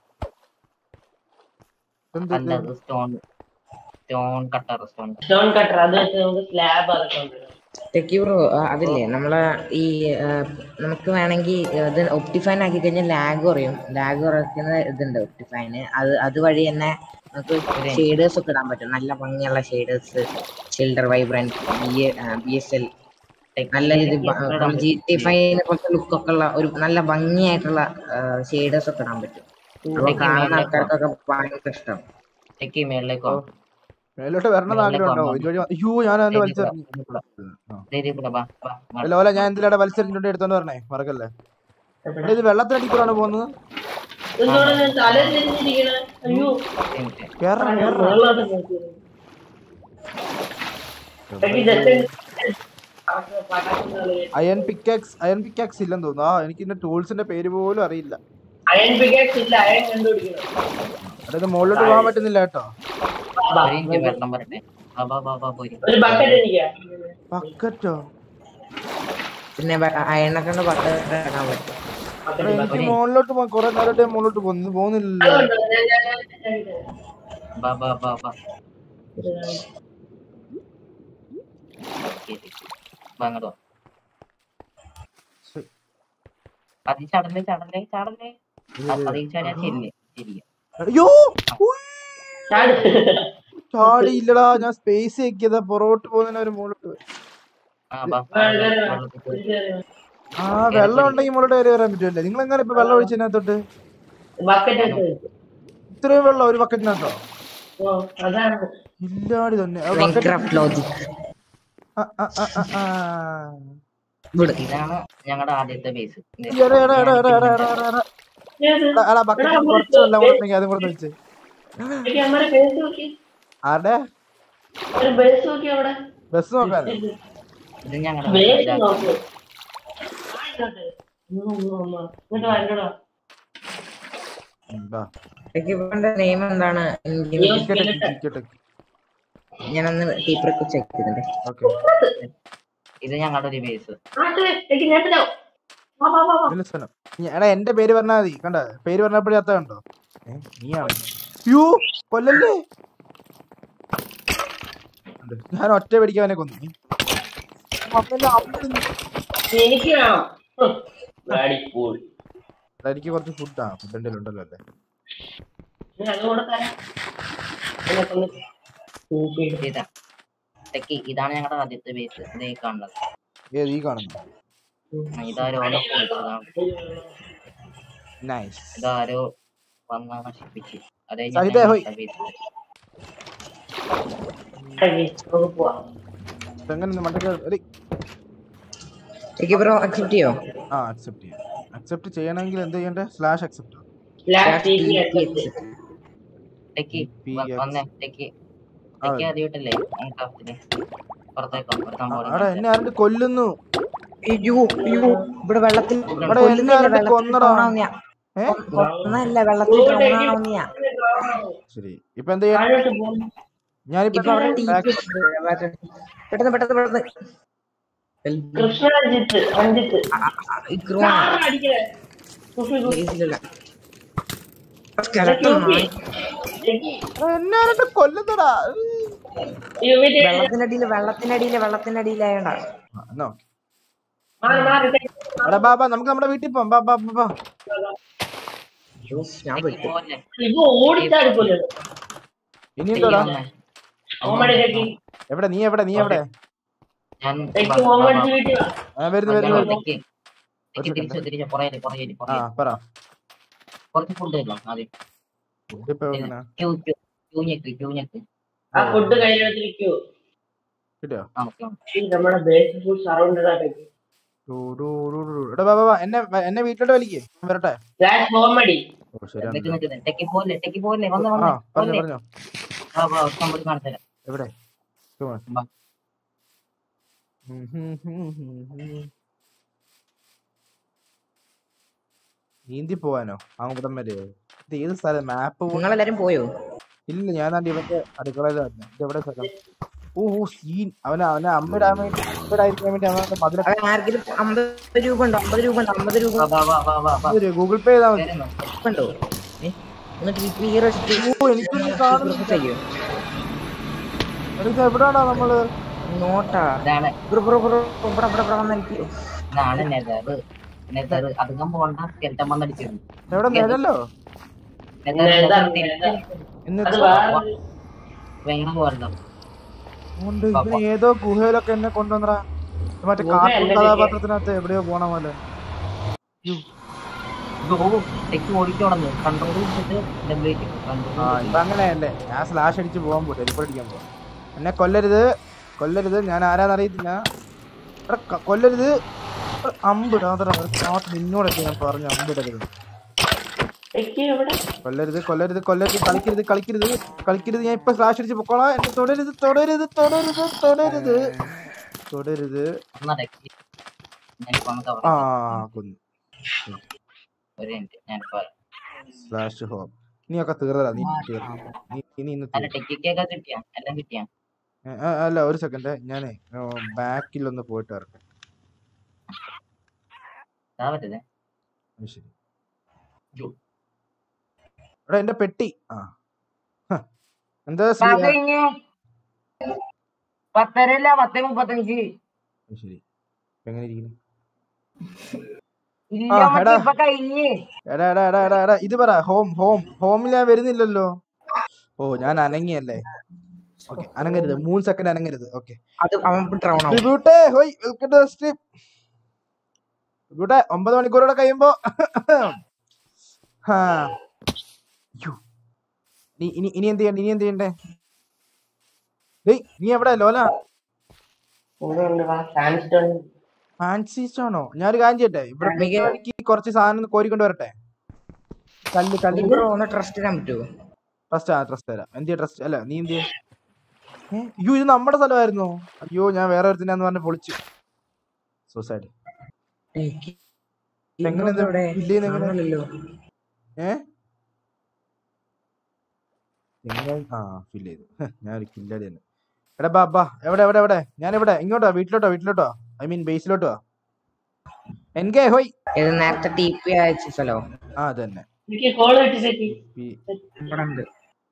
ഇതെന്താ അല്ല ഇത്? അത് stone stone cutter stone stone cutter അത് വെച്ച് നമുക്ക് സ്ലാബ് അതൊക്കെ ഉണ്ട് ടെക്കി ബ്രോ അതില്ലേ നമ്മളെ ഈ ആ, നമുക്ക് വേണമെങ്കിൽ ഇത് ഒപ്റ്റിഫൈൻ ആക്കി കഴിഞ്ഞാൽ ലാഗ് കുറയും ലാഗ് കുറയ്ക്കുന്ന ഇതുണ്ട് ഒപ്റ്റിഫൈന് അത് അതുവഴി തന്നെ നമുക്ക് ഷെയ്ഡേഴ്സ് ഒക്കെ ഇടാൻ പറ്റും നല്ല ഭംഗിയുള്ള shaders Sildur vibrant B B S L നല്ല ഇത് ജി ടി ഫൈവിനെ പോലത്തെ ലുക്ക് ഒക്കെ ഉള്ള ഒരു നല്ല ഭംഗിയായിട്ടുള്ള ഷെയ്ഡേഴ്സ് ഒക്കെ ഇടാൻ പറ്റും അപ്പൊ കാണുന്ന ആൾക്കാർക്കൊക്കെ ഭയങ്കര ഇഷ്ടം ടെക്കി മേളിലേക്ക് വാ. മേലോട്ട് വരണം ആഗ്രഹം ഉണ്ടോ ഇതുവഴി വ- അയ്യോ ഞാൻ അതിന്റെ വലിച്ചെറിഞ്ഞു ആ. ധൈര്യം കൂടെ വാ, വാ, വാ. അല്ല ഓല ഞാൻ എന്തിലാടെ വലിച്ചെറിഞ്ഞിട്ടുണ്ട് എടുത്തോണ്ട് പറഞ്ഞേ മറക്കല്ലേ എടാ ഇത് വെള്ളത്തിനടിക്കൂടാണ് പോകുന്നത് എന്തുകൊണ്ട് ഞാൻ തല തിരിഞ്ഞിരിക്കണ അയ്യോ ഒരു മിനിറ്റ്. കേറണം കേറണം വെള്ളമൊക്കെ നോക്കി എനിക്ക് just iron pickaxe iron pickaxe ഇല്ലെന്ന് തോന്നുന്നു ആ എനിക്ക് ഇതിന്റെ ടൂൾസിന്റെ പേര് പോലും അറിയില്ല അയൺ പിക്കാക്സ് ഇല്ല അയൺ കണ്ടുപിടിക്കണം എടാ ഇത് മുകളിലോട്ട് പോകാൻ പറ്റുന്നില്ല കേട്ടോ ബാ, ഒരു മിനിറ്റ് വെള്ളം പറയട്ടെ വാ, വാ, വാ, വാ, പോര്. ഒരു ബക്കറ്റ് എനിക്കാ ബക്കറ്റോ പിന്നെ അയണൊക്കെ ബട്ടർ ഇടാൻ പറ്റും എടാ എനിക്ക് മുകളിലോട്ട് പോകാൻ കുറെ നേരമായിട്ട് ഞാൻ മുകളിലോട്ട് പോകുന്നു പോകുന്നില്ലല്ലോ അതുകൊണ്ടോ? ഞാൻ- ഞാൻ- ഞാൻ- ഞാൻ ഇട്ടേരാം. വാ, വാ, വാ, വാ. ഇത് ഞാൻ- ശരി. വാ, അങ്ങോട്ട് വാ. ശരി. അതിൽ ചടലേ ചടലേ ചടലേ അതിൽ ചാടിയാ ശരിയേ ശരിയാ അയ്യോ ഉയ്. ചാട്. ചാടിയില്ലടാ ഞാൻ സ്പേസ് ആക്കിയതാ പുറകോട്ട് പോകുന്നതിന് ഒരു മുകളിലോട്ട് പോയി. ആ വാ ആ, ഇതാ, ഇതാ. വെള്ളത്തിൽ പോയി. ഇത് ഞാൻ- ആ വെള്ളം ഉണ്ടെങ്കിൽ മുകളിലോട്ട് കയറി വരാൻ പറ്റുമല്ലേ നിങ്ങൾ എങ്ങനെ ഇപ്പൊ വെള്ളം ഒഴിച്ചതിനകത്തോട്ട് ബക്കറ്റ് എടുത്ത് വെച്ചു. ഇത്രയും വെള്ളം ഒരു ബക്കറ്റിനകത്തോ ഓ, അതാണ് ഇല്ലാടി തന്നെ ആ bucket- മൈൻക്രാഫ്റ്റ് ലോജിക് ആ, ആ, ആ, ആ, ആ. ഇതാണ് ഞങ്ങളുടെ ആദ്യത്തെ ബേസ് എടാ, എടാ, എടാ, എടാ, എടാ, എടാ, എടാ, എടാ. ഏത്? എടാ, എടാ, ബക്കറ്റിൽ കുറച്ച് വെള്ളം കൂടെ ഉണ്ടെങ്കിൽ അതും കൂടെ ഒന്ന് വെച്ച് എനിക്ക് അമ്മയുടെ ബേസ് നോക്കി ആരുടെ ഒരു ബേസ് നോക്കി അവിടെ ബസ് നോക്കാൻ ഇത് ഞങ്ങളുടെ ബേസ് നോക്ക് ആ, ഇങ്ങോട്ട്. ഉം, ഉം, ഉം. ഇങ്ങോട്ട് വാ, ഇങ്ങോട്ട് വാ. ടെക്കിന്റെ നെയിം എന്താണ് ടിക്കറ്റ് ഞാനൊന്ന് ടീപ്പർ ചെക്ക് ചെയ്തിട്ടുണ്ട് ഓക്കെ ഇത് ഞങ്ങളുടെ ഒരു ബേസ് ആ, ഇത് എനിക്ക് ഞെട്ടലോ. വാ, വാ, വാ, വാ. എടാ എന്റെ പേര് പറഞ്ഞാ മതി കണ്ട പേര് പറഞ്ഞപ്പോഴേ അത്ത കണ്ടോ ഏ, നീയാണ് യോ കൊല്ലല്ലേ ഉണ്ട്. ഞാൻ ഒറ്റ പിടിക്കാൻ അവനെ കൊന്നു അപ്പല്ല, അപ്പല്ല. എനിക്ക് വേണം ഹും. Bloody fool. എടാ, എനിക്ക് കുറച്ച് ഫുഡാ ഫുഡ് എന്തെങ്കിലും ഉണ്ടല്ലോ അല്ലേ ഞാൻ അത് കൂടെ തരാം. ഇതിനൊക്കെ ഒന്ന് കൂട്ടിയിട്ട്. ഇതാ ടെക്കി ഇതാണ് ഞങ്ങളുടെ ആദ്യത്തെ ബേസ് ഇതേ കാണുന്നത് ഏത് ഈ കാണുന്നു ഇതാരോ പൊളിച്ചതാണ് നൈസ് ഇതാരോ വന്ന നശിപ്പിച്ച് അതേ സഹിതേ ഹോയ്. ബേസ് ഇറങ്ങി, നമുക്ക് പോവാം. എങ്ങനെ മണ്ടേ ടെക്കി ബ്രോ അക്സെപ്റ്റ് ചെയ്യോ ആ അക്സെപ്റ്റ് ചെയ്യാം അക്സെപ്റ്റ് ചെയ്യണമെങ്കിൽ എന്ത് ചെയ്യണ്ടേ സ്ലാഷ് accept Last TP accept. Techie PX. വന്നേ ടെക്കി ടെക്കി അറിയിട്ടില്ലേ മൈൻക്രാഫ്റ്റില് പുറത്തേക്കോ ഒരു സംഭവം അവിടെ എന്നെ ആരുടെ കൊല്ലുന്നു അയ്യോ അയ്യോ ഇവിടെ വെള്ളത്തിൽ ഇവിടെ എന്നെ ആരുടെ കൊന്നടാ ഏ ഒന്നല്ല വെള്ളത്തിൽ drown ആവുന്നയാ. ശരി ഇപ്പൊ എന്ത് ചെയ്യാ താഴോട്ട് പോകും ഞാനിപ്പോ ഇപ്പൊ അവിടെ back- TP പെട്ടെന്ന് പെട്ടെന്ന് പെട്ടെന്ന് കൃഷ്ണ രഞ്ജിത്ത് രഞ്ജിത്ത് ഈ crew ആണ്. അടിക്കണേ കുഫി കുഫി ബേസിലുള്ള skeleton ആണ്. എന്നെ ആരട്ട് കൊല്ലുന്നടാ യുവിന്റെ വെള്ളത്തിനടിയില് വെള്ളത്തിനടിയില് വെള്ളത്തിനടിയിലായോണ്ടാ ആ, എന്നാ ഓക്കേ. മാറി മാറി എടാ ബാ ബാ നമുക്ക് നമ്മുടെ വീട്ടിൽ പോവാം ബാ ബാ ബാ, ബാ അയ്യോ, ഞാൻ പെട്ടു പോലെ ഇപ്പൊ ഓടിച്ചാടിപ്പോലെ ഇനി എന്തോടാ ഓമടിയിലേക്ക് എവിടെ നീ എവിടെ നീ എവിടെ ഞാൻ എനിക്ക് ഓമടിച്ച് വീട്ടിൽ വാ. ആ വരുന്നു വരുന്നു വരുന്നു തെക്ക് തെക്ക് തിരിച്ചു തിരിച്ചു പുറകില് പുറകില് ആ പുറകില് പറ കുറച്ച് ഫുഡ് തരുമോ ആദ്യം ഇപ്പൊ എവിടുന്നാ? ക്യൂ ക്യൂ ക്യൂ ഞെക്ക് ക്യൂ ഞെക്ക് ആ ഫുഡ് കയ്യിലെടുത്തിരിക്കൂ കിട്ടിയോ ആ ഓക്കെ ഈ നമ്മുടെ ബേസ് ഫുഡ് സറൗണ്ടഡ് ആയിട്ട് two, two, two, two, two. എടാ ബാ ബാ, ബാ എന്നെ എന്നെ വീട്ടിലോട്ട് വലിക്കേ ഞാൻ വരട്ടെ ഫ്ലാഷ് കോമഡി ഓ ശരി നിക്ക് നിക്ക് ടെക്കി പോലെ ടെക്കി പോലെ വന്ന് ആ വന്ന് പറഞ്ഞോ പോലെ പറഞ്ഞോ ആ വാ നമ്മൾ കാണിച്ചു തരാം എവിടെ Come on. ബാ. ഉം, ഹും, ഹും, ഹും, ഹും. നീന്തി പോവാനോ അങ്ങോട്ടം വരെ ഇത് ഏത് സ്ഥലം മാപ്പ് നിങ്ങളെല്ലാരും പോയോ ഇല്ല ഞാൻ ദാണ്ട് ഇവന്റെ അടുക്കളയിലായിരുന്നു ഇത് എവിടെ സ്ഥലം ഓ ഓ സീൻ അവന് അവനെ അമ്മിടാൻ വേണ്ടി അമ്മിടായിരിക്കാൻ വേണ്ടി അവൻ മധുര അത് ആർക്കെങ്കിലും അമ്പത് രൂപ ഉണ്ടോ അമ്പത് രൂപ ഉണ്ടോ അമ്പത് രൂപ വാ വാ വാ വാ വാ വാ ഗൂഗിൾ പേ ചെയ്താൽ മതി വരുന്നു ഉണ്ടോ ഏ? എന്നിട്ട് ഈ ഹീറോ ഓ എനിക്കൊന്നും കാണുന്നില്ല ചെയ്യോ എടാ, ഇത് എവിടാടാ നമ്മള് നോട്ടാ ഇതാണ് ബ്രോ ബ്രോ ബ്രോ ഇവിടെ ഇവിടെ ഇവിടെ വന്നിരിക്കോ ഇതാണ് നെതർ നെതർ അധികം പോണ്ട സ്കെൽട്ടൻ വന്നടിച്ചിരുന്നു എവിടെ നേരല്ലോ നെതർ, നെതർ. ഇന്ന് അത് വേറെ വേറെ പോകണ്ട ഉണ്ട് ഇവന് ഏതോ ഗുഹയിലൊക്കെ എന്നെ കൊണ്ടുവന്നടാ ഇത് മറ്റേ ഗുഹ കാർട്ടൂൺ അല്ലേ കഥാപാത്രത്തിനകത്ത് എവിടെയോ പോണ പോലെ ടെക്കി ഓടിക്കോടന്ന് കൺട്രോൾ ചെയ്തിട്ട് ഡബ്ല്യു ആ കൺട്രോൾ ഇപ്പൊ അങ്ങനെയല്ലേ ഞാൻ സ്ലാഷ് അടിച്ച് പോകാൻ പോട്ടെ ഇപ്പോൾ അടിക്കാൻ പോവാം എന്നെ കൊല്ലരുത് കൊല്ലരുത് ഞാൻ ആരാന്ന് അറിയത്തില്ല എടാ, ക- കൊല്ലരുത് എടാ, അമ്പിടാതറ നിന്നോടൊക്കെ ഞാൻ പറഞ്ഞു അമ്പിടരുത് ടെക്കി എവിടെ കൊല്ലരുത് കൊല്ലരുത് കൊല്ലരുത് കളിക്കരുത് കളിക്കരുത് കളിക്കരുത് ഞാൻ ഇപ്പൊ സ്ലാഷ് അടിച്ച് പൊക്കോളാം എന്നെ തൊടരുത് തൊടരുത് തൊടരുത് തൊടരുത് തൊടരുത് എന്നാ ടെക്കി ഞാനിപ്പോ അങ്ങ് cover ആ ചെയ്യാം. കൊന്നു ഒരു മിനിറ്റ് ഞാനിപ്പോ സ്ലാഷ് ഹോം നീയൊക്കെ തീർന്നടാ നീ തീർന്നു നീ ഇനി ഇന്ന് അല്ല ടെക്കിക്കൊക്കെ കിട്ടിയാ എല്ലാം കിട്ടിയാ ഏ, ആ, അല്ല ഒരു സെക്കൻഡ് ഞാനേ ബാക്കിൽ ഒന്ന് പോയിട്ട് വരട്ടെ ഇതാ പറ്റതേ അത് ശരി എടാ എന്റെ പെട്ടി ആ ഹ. എന്താ ശ്രീ- പത്തരല്ല പത്തേ മുപ്പത്തഞ്ച് അത് ശരി ഇപ്പൊ എങ്ങനെ ഇരിക്കുന്നു ഇല്ല ആ, മറ്റേ എടാ. ഇപ്പൊ കഴിഞ്ഞ് എടാ എടാ എടാ എടാ എടാ ഇത് പറ ഹോം ഹോം ഹോമിൽ ഞാൻ വരുന്നില്ലല്ലോ ഓ ഞാൻ അനങ്ങിയല്ലേ ഓക്കെ അനങ്ങരുത് മൂന്ന് സെക്കൻഡ് അനങ്ങരുത് ഓക്കെ അത് അവൻ ഡ്രൗൺ ആവും ട്രിബ്യൂട്ടേ ഹോയ് വെൽക്കം ടു സ്ട്രീം ട്രിബ്യൂട്ടേ ഒമ്പത് മണിക്കൂറോടെ കഴിയുമ്പോ ഹാ. യ്യോ. ഇനി ഇനി ഇനി എന്ത് ചെയ്യണ്ടേ ഇനി എന്ത് ചെയ്യണ്ടേ ഡേയ് നീ എവിടെ ലോല ഇവിടെ ഉണ്ട് വാ സാൻസ്റ്റോൺ ഫാൻസി സ്റ്റോണോ ഞാനൊരു കാര്യം ചെയ്യട്ടെ ഇവിടെ മിക- എനിക്ക് കുറച്ച് സാധനം ഒന്ന് കോരിക്കൊണ്ട് വരട്ടെ കല്ല് കല്ല് ബ്രോ ഒന്ന് ട്രസ്റ്റ് ചെയ്യാൻ പറ്റുമോ ട്രസ്റ്റ് ആ ട്രസ്റ്റ് തരാം എന്തിയാ ട്രസ്റ്റ് അല്ല നീ എന്തിയാ ഏ? അയ്യോ ഇത് നമ്മുടെ സ്ഥലമായിരുന്നോ അയ്യോ ഞാൻ വേറെ ഒരുത്തിനാന്ന് പറഞ്ഞ് പൊളിച്ചു സൂസൈഡ് എങ്ങനെ ഇത് ഇവിടെ fill ചെയ്യുന്നെ എങ്ങനെ? കാണുന്നില്ലല്ലോ ഏ എങ്ങനെ ആ ഫിൽ ചെയ്തു ഹ്, ഞാൻ ഒരു കില്ലാടി തന്നെ എടാ ബാ ബാ എവിടെ എവിടെ എവിടെ ഞാൻ എവിടെ ഇങ്ങോട്ടോ വീട്ടിലോട്ടോ വീട്ടിലോട്ടോ ഐ മീൻ ബേസിലോട്ടോ എൻകെ ഹോയ് ഇത് നേരത്തെ ടി പി അയച്ച സ്ഥലോ ആ അതന്നെ എനിക്ക് കോൾ കിട്ടി ടെക്കി പി- ഇവിടെ ഉണ്ട്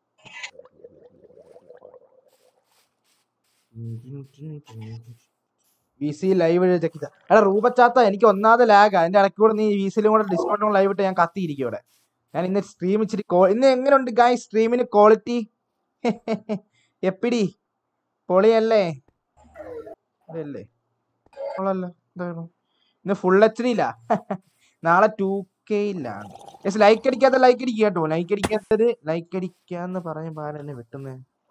വി സി ലൈവ് ചെക്ക് ചെയ്ത എടാ റൂപച്ചാത്ത എനിക്ക് ഒന്നാമത് ലാഗ് അതിന്റെ ഇടയ്ക്ക് കൂടെ നീ വി സിയിലും കൂടെ ഡിസ്കൗണ്ടും ലൈവ് ഇട്ട് ഞാൻ കത്തിയിരിക്കും ഇവിടെ ഞാൻ ഇന്ന് സ്ട്രീം ഇച്ചിരി കോ- ഇന്ന് എങ്ങനെയുണ്ട് ഗായ് സ്ട്രീമിന് ക്വാളിറ്റി എപ്പിടി പൊളിയല്ലേ അല്ലേ കൊള്ളാലോ എന്തായാലും ഇന്ന് ഫുൾ എച്ച് ഡി ഇല്ല നാളെ ടു കെ ഇല്ല യെസ് ലൈക്ക് അടിക്കാത്ത ലൈക്ക് അടിക്കുക കേട്ടോ ലൈക്ക് അടിക്കാത്തത് ലൈക്ക് അടിക്കാന്ന് പറഞ്ഞ പാലെന്നെ വെട്ടുന്നേ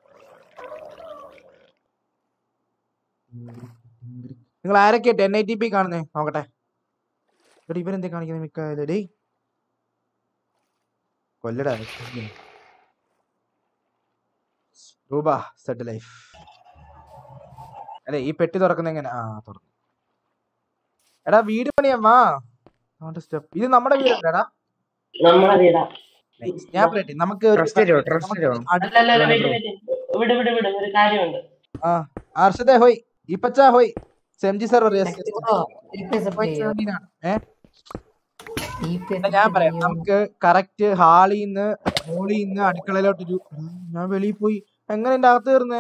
നിങ്ങൾ ആരൊക്കെ ടെൻ ഐ ടി പി കാണുന്നേ നോക്കട്ടെ എടാ ഇവരെന്തേ കാണിക്കുന്നത് മിക്ക ഡേയ് കൊല്ലടാ രൂപ സെറ്റ് ലൈഫ് അല്ലെ ഈ പെട്ടി തുറക്കുന്ന എങ്ങനെ ആ തുറന്നു എടാ വീട് പണിയാ വാ സ്റ്റെപ്പ് ഇത് നമ്മുടെ വീടല്ലേടാ നമ്മളതിടാം ഞാൻ പറയട്ടെ നമുക്ക് ഒരു- ട്രസ്റ്റ് തരുമോ ട്രസ്റ്റ് നമുക്ക് തരുമോ അടുത്ത അല്ല അല്ല അല്ല വെയിറ്റ് വെയിറ്റ് വിട് വിട് വിട് ഒരു കാര്യമുണ്ട് ആ അർഷദേ ഹോയ് ഇപ്പച്ച ഹോയ് സെംജി സർവർ ബ്രോ, TP accept ചെയ്യോ? ഏ TP എടാ, accept ഞാൻ പറയാം ചെയ്യോ? നമുക്ക് കറക്റ്റ് ഹാളിന്ന് ഹോളിന്ന് അടുക്കളയിലോട്ട് ഒരു ഞാൻ വെളിയിൽ പോയി എങ്ങനെ എന്റെ അകത്ത് കയറുന്നേ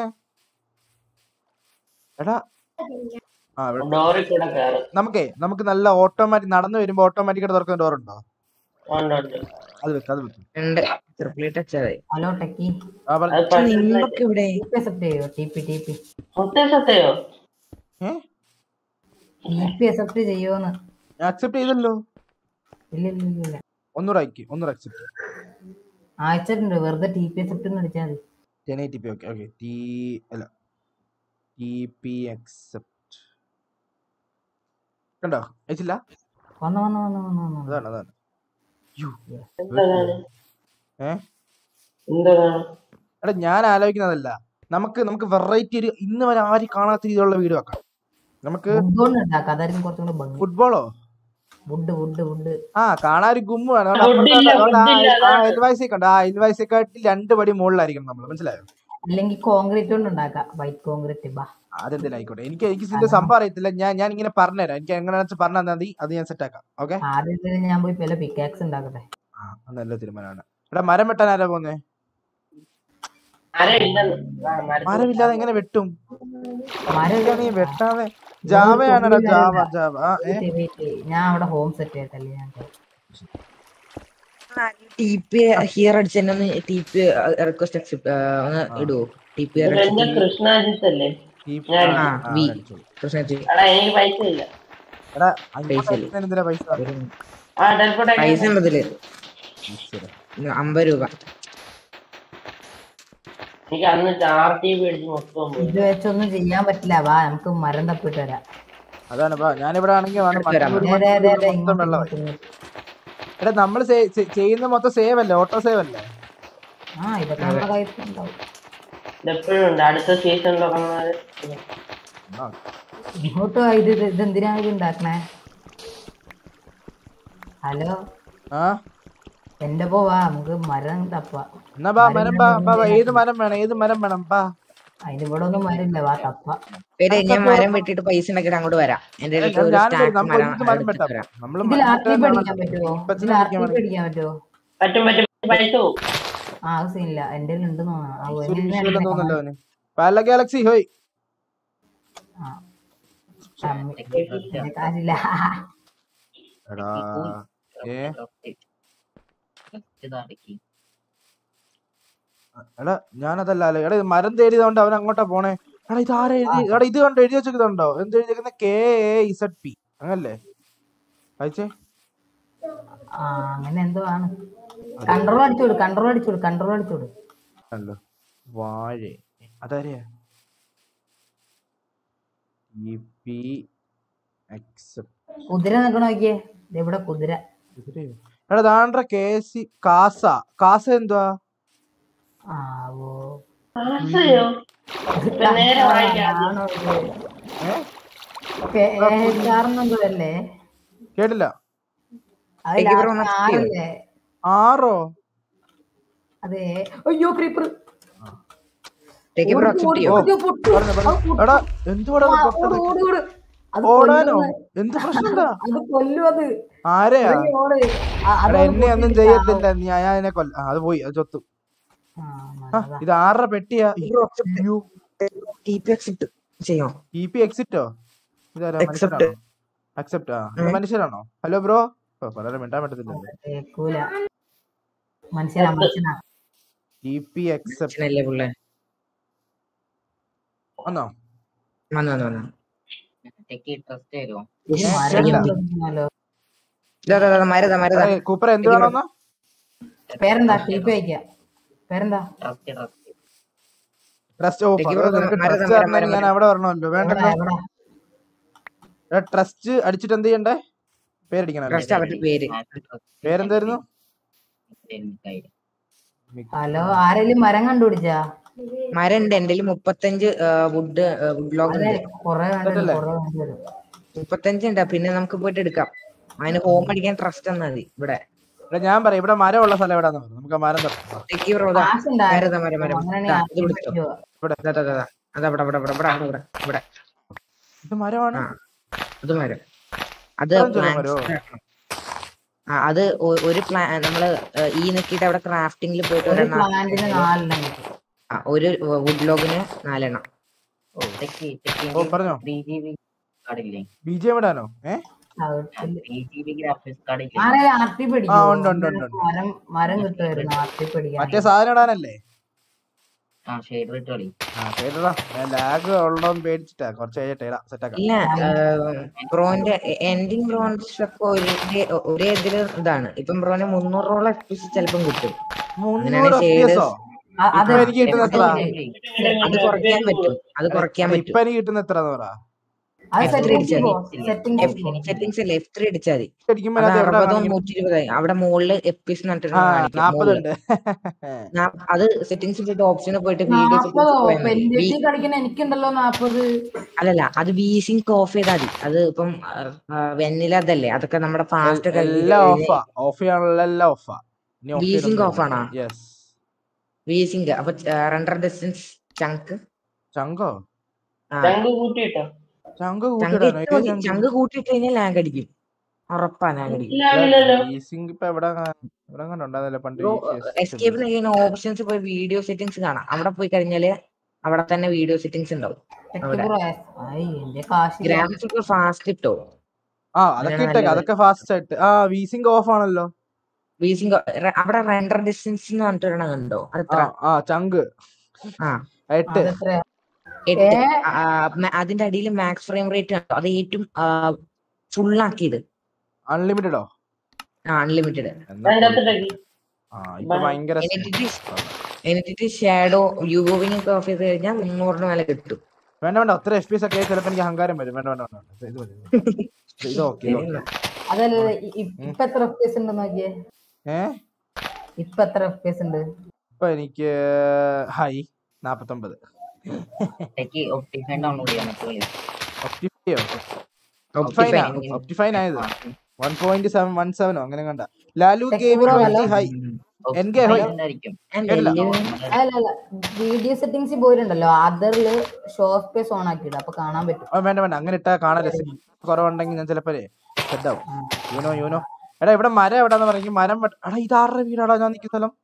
എടാ ആ ഇവിടെ ഡോറിൽ കൂടെ കയറും നമുക്കേ നമുക്ക് നല്ല ഓട്ടോമാറ്റിക് നടന്നു വരുമ്പോ ഓട്ടോമാറ്റിക് ആയിട്ട് തുറക്കുന്ന ഡോർ ഉണ്ടോ ഉണ്ട് ഉണ്ട് അത് വെക്ക് അത് വെക്ക് ഉണ്ട് ട്രിപ്പിൾ ടച്ച് ആയി ഹലോ ടെക്കി ആ പറ അത് പണ്ട് നിങ്ങളൊക്കെ ഇവിടെ TP accept ചെയ്യോ TP TP സത്യം സത്യോ ഏ TP accept ചെയ്യോന്ന് ഞാൻ അക്സെപ്റ്റ് ചെയ്തല്ലോ ഇല്ല ഇല്ല ഇല്ല ഇല്ല ഒന്നുകൂടെ അയക്ക് ഒന്നുകൂടെ അക്സെപ്റ്റ് അയച്ചിട്ടുണ്ട് വെറുതെ ടി പി accept എന്ന് അടിച്ചാൽ മതി ten eighty P okay okay T അല്ല ടി പി അക്സെപ്റ്റ് കണ്ടോ അയച്ചില്ല വന്ന് വന്ന് വന്ന് വന്ന് വന്ന് വന്ന്. അതാണ് അതാണ് യ്യോ. എന്താണ് ഏ എന്താണ് എടാ ഞാൻ ആലോചിക്കുന്നതല്ല നമുക്ക് നമുക്ക് വെറൈറ്റി ഒരു ഇന്ന് വരെ ആരും കാണാത്ത രീതിയിലുള്ള വീഡിയോ ആക്കാം നമുക്ക് വുഡ് കൊണ്ട് ഉണ്ടാക്കാം അതായിരിക്കും കുറച്ചും കൂടെ ഭംഗി ഫുട്ബോളോ വുഡ് വുഡ് വുഡ് ആ കാണാൻ ഒരു ഗുമ്മ് വേണം ആ, wood ഇല്ല, wood ഇല്ല, അതാണ്. എൽവൈസി കണ്ടോ ആ എൽവൈസിക്കാട്ടിൽ രണ്ട് പടി മുകളിലായിരിക്കണം നമ്മൾ മനസ്സിലായോ അല്ലെങ്കിൽ കോൺക്രീറ്റ് കൊണ്ട് ഉണ്ടാക്കാം വൈറ്റ് കോൺക്രീറ്റ് ബാ അതെന്തെങ്കിലും ആയിക്കോട്ടെ എനിക്ക് എനിക്ക് ഇതിന്റെ സംഭവം അറിയത്തില്ല ഞാൻ ഞാൻ ഇങ്ങനെ പറഞ്ഞുതരാം എനിക്ക് എങ്ങനെയാണെന്ന് വെച്ചാൽ പറഞ്ഞാൽ മതി അത് ഞാൻ സെറ്റ് ആക്കാം ഓക്കെ ആദ്യം ഇതില് ഞാൻ പോയി പല പിക്കാക്സ് ഉണ്ടാക്കട്ടെ ആ അത് നല്ല തീരുമാനമാണ് എടാ മരം വെട്ടാൻ ആരാ പോന്നേ മരമില്ലെന്ന് ആ, മരത്തിൽ- മരമില്ലാതെ എങ്ങനെ വെട്ടും മരം നീ വെട്ടാതെ ജാവയാണെടാ ജാവ ജാവ ആ ഏ Wait, wait, wait. ഞാൻ അവിടെ ഹോം സെറ്റ് ചെയ്തല്ലേ ഞാൻ ടി പി ഹിയർ അടിച്ച് തന്നെ ഒന്ന് ടി പി റിക്വസ്റ്റ് അക്സെപ്റ്റ് ഒന്ന് ഇടുവോ ടി പി ഇത് എന്റെ കൃഷ്ണാജിത്ത് അല്ലേ ഈ ഞാൻ- ആ, ആ, ആ, വി. അടിച്ചോളൂ. പ്രശ്നം എടാ എനിക്ക് പൈസ ഇല്ല എടാ അങ്ങോട്ട് പൈസ ഇല്ല. അയക്കുന്നതിന് എന്തിനാ പൈസ ആ ടെലിപ്പോട്ട് പൈസ ഉണ്ടതില് അമ്പത് രൂപ എനിക്ക് അന്ന് ആർ ടി വി അടിച്ച് മൊത്തം പോയി ഇത് വെച്ചൊന്നും ചെയ്യാൻ പറ്റില്ല വാ നമുക്ക് മരം തപ്പിട്ട് വരാം അതാണ് ഇപ്പൊ ഞാനിവിടെ ആണെങ്കിൽ വേണം അടുത്ത് വരാം. മറ്റൊരു അതെ അതെ അതെ മൊത്തം ഇങ്ങോട്ട് വെള്ളമായി ഇങ്ങോട്ട് ഇങ്ങോട്ട്. എടാ നമ്മൾ ചെയ്യുന്ന മൊത്തം സേവ് അല്ലേ ഓട്ടോ സേവ് അല്ലേ ആ ഇതൊക്കെ നമ്മുടെ കയ്യിലുണ്ടാവും എപ്പോഴും ഉണ്ട് അടുത്ത സീസൺ തുടങ്ങുന്നത് ആ, ഇങ്ങോട്ട് വാ, ഇത് ഇത് ഇതെന്തിനാ ഇത് ഉണ്ടാക്കണേ ഹലോ ആ എന്റെ പോവാ നമുക്ക് മരം തപ്പാ എന്നാ ബാ മരം ബാ ബാ ബാ, ഏത് മരം വേണം ഏത് മരം വേണം ബാ അതിന് ഇവിടെ ഒന്നും മരമില്ല വാ തപ്പ പേര് ഞാൻ മരം വെട്ടിട്ട് പൈസ ഉണ്ടാക്കിട്ട് അങ്ങോട്ട് വരാം എന്റെ അടുത്ത് ഒരു ഞാൻ സ്റ്റാക്ക് നമുക്ക് മരം ഒരുമിച്ച് മരം എടുത്തിട്ട് വെട്ടാം വരാം നമ്മള് ഇതിൽ മരം ആർട്ടിപ്പ് വെട്ടാൻ അടിക്കാൻ പറ്റുമോ ഇപ്പച്ചനെ ഇതിൽ വിളിക്കാൻ ആർട്ടിപ്പ് അടിക്കാൻ പറ്റുമോ പറ്റും പറ്റും പൈസ പോകും ആ അത് സീനില്ല എന്റെ ഉണ്ടെന്ന് തോന്നണം ആ, ഒരു എങ്ങനെ വിഷയമില്ലെന്ന് എന്നെ തോന്നുന്നല്ലോ അവന് പല ഗാലക്സി ഹോയ് ആ. അമ്മി. എന്റെ കാര്യമില്ല എടാ ഏ എടാ ഞാനതല്ല ആലോ. എടാ ഇത് മരം തേടിയതുകൊണ്ട് അവൻ അങ്ങോട്ടാ പോണേ എടാ ഇത് ആരാ എഴുതി എടാ ഇത് കണ്ടോ എഴുതി വെച്ചിട്ടുണ്ടോ എന്ത് എഴുതിയേക്കുന്ന കെ എ ഇസഡ് പി അങ്ങനല്ലേ വായിച്ചേ ആ അങ്ങനെ എന്തോ ആണ് കൺട്രോൾ അടിച്ചോട് കൺട്രോൾ അടിച്ചോട് കൺട്രോൾ അടിച്ചോട് അല്ലോ വാഴ അതാരെയാ ഇ പി accept. കുതിര നിക്കണ നോക്കിയേ ദേ ഇവിടെ കുതിര ഇവരെയോ? എടാ ദാണ്ട്ര കെ സി കാസ കാസ എന്തുവാ ആ ഓ ആശയോ ഇപ്പൊ നേരെ വായിക്കാം ആണോ ഇത്? ഏ ഒക്കെ, ഏ, കാരണന്തോ അല്ലേ കേട്ടില്ല അത് എനിക്ക് ഇവിടെ last വന്ന് ചെയ്യോ? ആറല്ലേ ആറോ അതെ അയ്യോ ക്രീപ്പർ ടേക്ക് ബ്രോ അക്സെപ്റ്റ് ചെയ്യോ പറഞ്ഞു പറഞ്ഞു എടാ എന്തുവാടാ അത് പൊട്ടത്? അത് ഓടാനോ കൊല്ലുന്നത്. എന്ത് പ്രശ്നം എന്താ അത് കൊല്ലും അത് ആരെയാ ഇറങ്ങി ഓട്. ആ, അത് എടാ ഒന്ന് എന്നെ ഒന്നും പൊട്ടിച്ച് ചെയ്യത്തില്ല നീ ഞാൻ അതിനെ കൊല്ല ആ, അത് പോയി അത് ചൊത്തു ആ, ആ, നല്ലതാ. ഇത് ആറര പെട്ടിയാ ടി പി അക്സെപ്റ്റ് ചെയ്യോ ഇ പി എക്സിറ്റോ ഇതാരാ Accept. മനുഷ്യരാണോ അക്സെപ്റ്റ് ആ ഇത് മനുഷ്യരാണോ ഹലോ ബ്രോ ഓ വളരെ മിണ്ടാൻ പറ്റത്തില്ലല്ലോ കേക്കൂല മനുഷ്യനാ മനുഷ്യനാ ഇ പി എക്സെപ്റ്റ് അച്ഛനല്ലേ പുള്ളേ വന്നോ വന്നു വന്നു വന്നു ടെക്കി ട്രസ്റ്റ് തരുമോ ഈ ഏ, മരം കേട്ടില്ല. കൊണ്ടുവന്നാലോ? ഇതാ, ഇതാ, ഇതാ, മരതാ മരതാ ഏ, കൂപ്പർ എന്ത് വേണമെന്നോ പേരെന്താ ടീപ്പ് അയക്കാം പേരെന്താ ട്രസ്റ്റ് ട്രസ്റ്റ് ട്രസ്റ്റ് ഓ എനിക്ക് ഫറോ, ഇവിടെ നിനക്ക് മരം, ട്രസ്റ്റ് മരം, തരണമെങ്കിൽ ഞാൻ മരം. അവിടെ വരണമല്ലോ എവിടാ വേണ്ടല്ലോ എവിടാ ട്രസ്റ്റ് അടിച്ചിട്ട് എന്ത് ചെയ്യണ്ടേ പേരടിക്കണം ട്രസ്റ്റ് അവരുടെ പേര് പേരെന്തായിരുന്നു ഹലോ ആരെങ്കിലും മരം കണ്ടുപിടിച്ചാ മരം ഉണ്ട് എന്റെ മുപ്പത്തഞ്ച് വുഡ് വുഡ് ലോഗ് അതെ ഉണ്ട് കൊറേ വേണ്ടി ഇതല്ലേ? കൊറേ വേണ്ടി വരും മുപ്പത്തഞ്ച് ഉണ്ട് പിന്നെ നമുക്ക് പോയിട്ട് എടുക്കാം അതിന് ഹോം അടിക്കാൻ ട്രസ്റ്റ് തന്നാ മതി ഇവിടെ ഇവിടെ ഞാൻ പറയാം ഇവിടെ മരമുള്ള സ്ഥലം എവിടെയാന്ന് പറഞ്ഞു നമുക്ക് ആ മരം തട്ടാം ടെക്കി ബ്രോ ദാ കാശ് ഉണ്ടായിരുന്നു. മരം ദാ, മരം മരം അങ്ങനെയാണെങ്കിൽ ദാ, ആർക്കും ഇത് പിടിച്ചോ പറ്റുമോ? ദാ, ദാ, ദാ, ദാ. അതാ ഇവിടെ ഇവിടെ ഇവിടെ ഇവിടെ ഇവിടെ ഇവിടെ ഇത് മരമാണ് ആ. അത് മരം അത് ഇത്രയും ചെറിയ plants മരമോ? ആണ്. ആ അത് ഒ- ഒരു പ്ലാ നമ്മള് ഏഹ്, ഈ നിക്കിട്ട് അവിടെ ക്രാഫ്റ്റിംഗിൽ പോയിട്ട് ഒരു ഒരെണ്ണം പ്ലാന്റിന് നാലെണ്ണം കിട്ടും ആ, ഒരു വുഡ് ലോഗിന് നാലെണ്ണം ടെക്കി ടെക്കി ഓ പറഞ്ഞോ ത്രീ ജി ബി കാർഡില്ലേ ബി ജെ ഇടാനോ A three G B graphics കാർഡില്ലേ ആരെങ്കിലും ആർ ടി ആ, ഉണ്ട്, ഉണ്ട്, ഉണ്ട്, ഉണ്ട്. മരം മരം കിട്ടുമായിരുന്നു ആർ ടി പഠിക്കാൻ മറ്റേ സാധനം ഇടാനല്ലേ ആ ഷെയ്ഡർ ഇട്ട് കളി ആ കേട്ടടാ ഞാൻ ലാഗ് ഉള്ളോന്ന് പേടിച്ചിട്ടാ കുറച്ച് കഴിഞ്ഞിട്ട് ഇടാം സെറ്റാക്കാം ഇല്ല ബ്രോന്റെ എൻഡിങ് ബ്രോന്റെ സ്റ്റഫ് ഒരേ ഒരേ ഇതില് ഇതാണ് ഇപ്പം ബ്രോന് മുന്നൂറോളം എഫ് പി സി ചിലപ്പം കിട്ടും മുന്നൂറ് എഫ് shaders- എസോ ആ, അത് ഇപ്പൊ എനിക്ക് കിട്ടുന്ന എത്ര അത് കുറയ്ക്കാൻ പറ്റും അത് കുറയ്ക്കാൻ പറ്റും ഇപ്പൊ എനിക്ക് കിട്ടുന്ന എത്ര പറ അത് F3 സെറ്റിംഗ്സ് അടിച്ചാൽ പോ സെറ്റിംഗ്സ് സെറ്റിംഗ്സ് അല്ലേ എഫ് ത്രീ അടിച്ചാൽ മതി അടിക്കുമ്പോ അത് അത് എവിടെ അറുപതോ കാണിക്കും? നൂറ്റി ഇരുപതായി അവിടെ മുകളില് എഫ് പി എസ് ആ നാപ്പതുണ്ട് അത് സെറ്റിംഗ്സ് ഇട്ടിട്ട് ഓപ്ഷനിൽ പോയിട്ട് വീഡിയോ നാപ്പതോ സെറ്റിംഗ്സ് പെൻഡിറ്റി കളിക്കുന്ന എനിക്കുണ്ടല്ലോ നാപ്പത് അല്ലല്ല അത് വീസിങ് ഓഫ് ചെയ്താൽ മതി അത് ഇപ്പം വെന്നില അതല്ലേ അതൊക്കെ നമ്മുടെ ഫാസ്റ്റ് എല്ലാം ഓഫാ ഓഫ് ചെയ്യാനുള്ള എല്ലാം ഓഫാ Leasing off ആണോ? യെസ് വീസിങ് അപ്പൊ റണ്ടർ ഡിസ്റ്റൻസ് ചങ്ക് ചങ്കോ ചങ്ക് കൂട്ടിയിട്ടോ ചങ്ക് ചങ്ക് കൂട്ടിടാനോ ഇട്ട് മതി. ചങ്ക് കൂട്ടിയിട്ട് കഴിഞ്ഞാൽ ലാഗ് അടിക്കും ഉറപ്പാ ലാഗ് അടിക്കും ഇല്ലല്ലോ ലീസിംഗ് ഇപ്പൊ എവിടെ എവിടെ കണ്ടുണ്ടായിരുന്നല്ലേ പണ്ട് എസ്കേപ്പ് കഴിയുന്ന ഓപ്ഷൻസ് പോയി വീഡിയോ സെറ്റിംഗ്സ് കാണാം അവിടെ പോയി കഴിഞ്ഞാല് അവിടെ തന്നെ വീഡിയോ സെറ്റിംഗ്സ് ഉണ്ടാവും അവിടെ. ആയി എന്റെ കാശ് ഗ്രാഫിക്സ് ഒക്കെ ഫാസ്റ്റ് ഇട്ടോ ആ അതൊക്കെ അങ്ങനെ ഇട്ടേക്ക് നല്ലത്. അതൊക്കെ ഫാസ്റ്റ് ആയിട്ട് ആ വീസിംഗ് ഓഫ് ആണല്ലോ വീസിംഗ് അവിടെ റെൻഡർ ഡിസ്റ്റൻസ് എന്ന് പറഞ്ഞിട്ട് ഒരെണ്ണം കണ്ടോ അത് ആ എത്ര ആ ചങ്ക് ആ എട്ട് അതെത്രയാ എട്ട് ഏ? ആ, മ- അതിന്റെ അടിയിൽ മാക്സ് ഫ്രെയിം റേറ്റ് കണ്ടോ അത് ഏറ്റവും ഫുൾ ആക്കിയത് അൺലിമിറ്റഡോ അൺലിമിറ്റഡ് എന്നാ അതിന്റെ അകത്ത് ടെക്കി ആ ഇപ്പൊ ഭയങ്കര എന്നിട്ട് എന്നിട്ട് ഷാഡോ യൂഗോവിങ് ഒക്കെ ഓഫ് ചെയ്ത് കഴിഞ്ഞാൽ മുന്നൂറിന് മേലെ കിട്ടും വേണ്ട വേണ്ട അത്ര എഫ് പി എസ് ഒക്കെ ചിലപ്പോ എനിക്ക് അഹങ്കാരം വരും വേണ്ട വേണ്ട വേണ്ട വേണ്ട. ഇത് മതി ഇത് ഇത് ഓക്കെ ഇത് ഓക്കെ അതല്ല ഇ- ഇ- ഇപ്പൊ എത്ര എഫ് പി എസ് ഉണ്ട് നോക്കിയേ ഏ ഇപ്പൊ എത്ര എഫ് പി എസ് ഉണ്ട് ഇപ്പൊ എനിക്ക് ഹൈ നാപ്പത്തൊമ്പത് ടെക്കി ഒപ്റ്റിഫൈൻ ഡൗൺലോഡ് ചെയ്യാൻ പറ്റുമോ ഒപ്റ്റിഫൈയോ Optifine. ഒപ്റ്റിഫൈൻ ആയത് വൺ പോയിന്റ് സെവൻ വൺ സെവനോ അങ്ങനെ കണ്ട Lalu Tech gaming Pro twenty hi എൻകെ ഹോയ്. ആയിരിക്കും കേട്ടില്ല. അല്ല അല്ല വീഡിയോ സെറ്റിംഗ്സിൽ പോയിട്ടുണ്ടല്ലോ അതറില് ഷോ സ്പേസ് ഓൺ ആക്കിയിടും അപ്പൊ കാണാൻ പറ്റും ആ, വേണ്ട വേണ്ട അങ്ങനെ ഇട്ടാ കാണാൻ രസം കുറവുണ്ടെങ്കിൽ ഞാൻ ചിലപ്പോ സെറ്റാവും യൂനോ യൂനോ എടാ ഇവിടെ മരം എവിടാന്ന് പറഞ്ഞെങ്കിൽ മരം വെട്ട- എടാ ഇത് ആരുടെ വീടാടാ ഞാൻ നിൽക്കുന്ന സ്ഥലം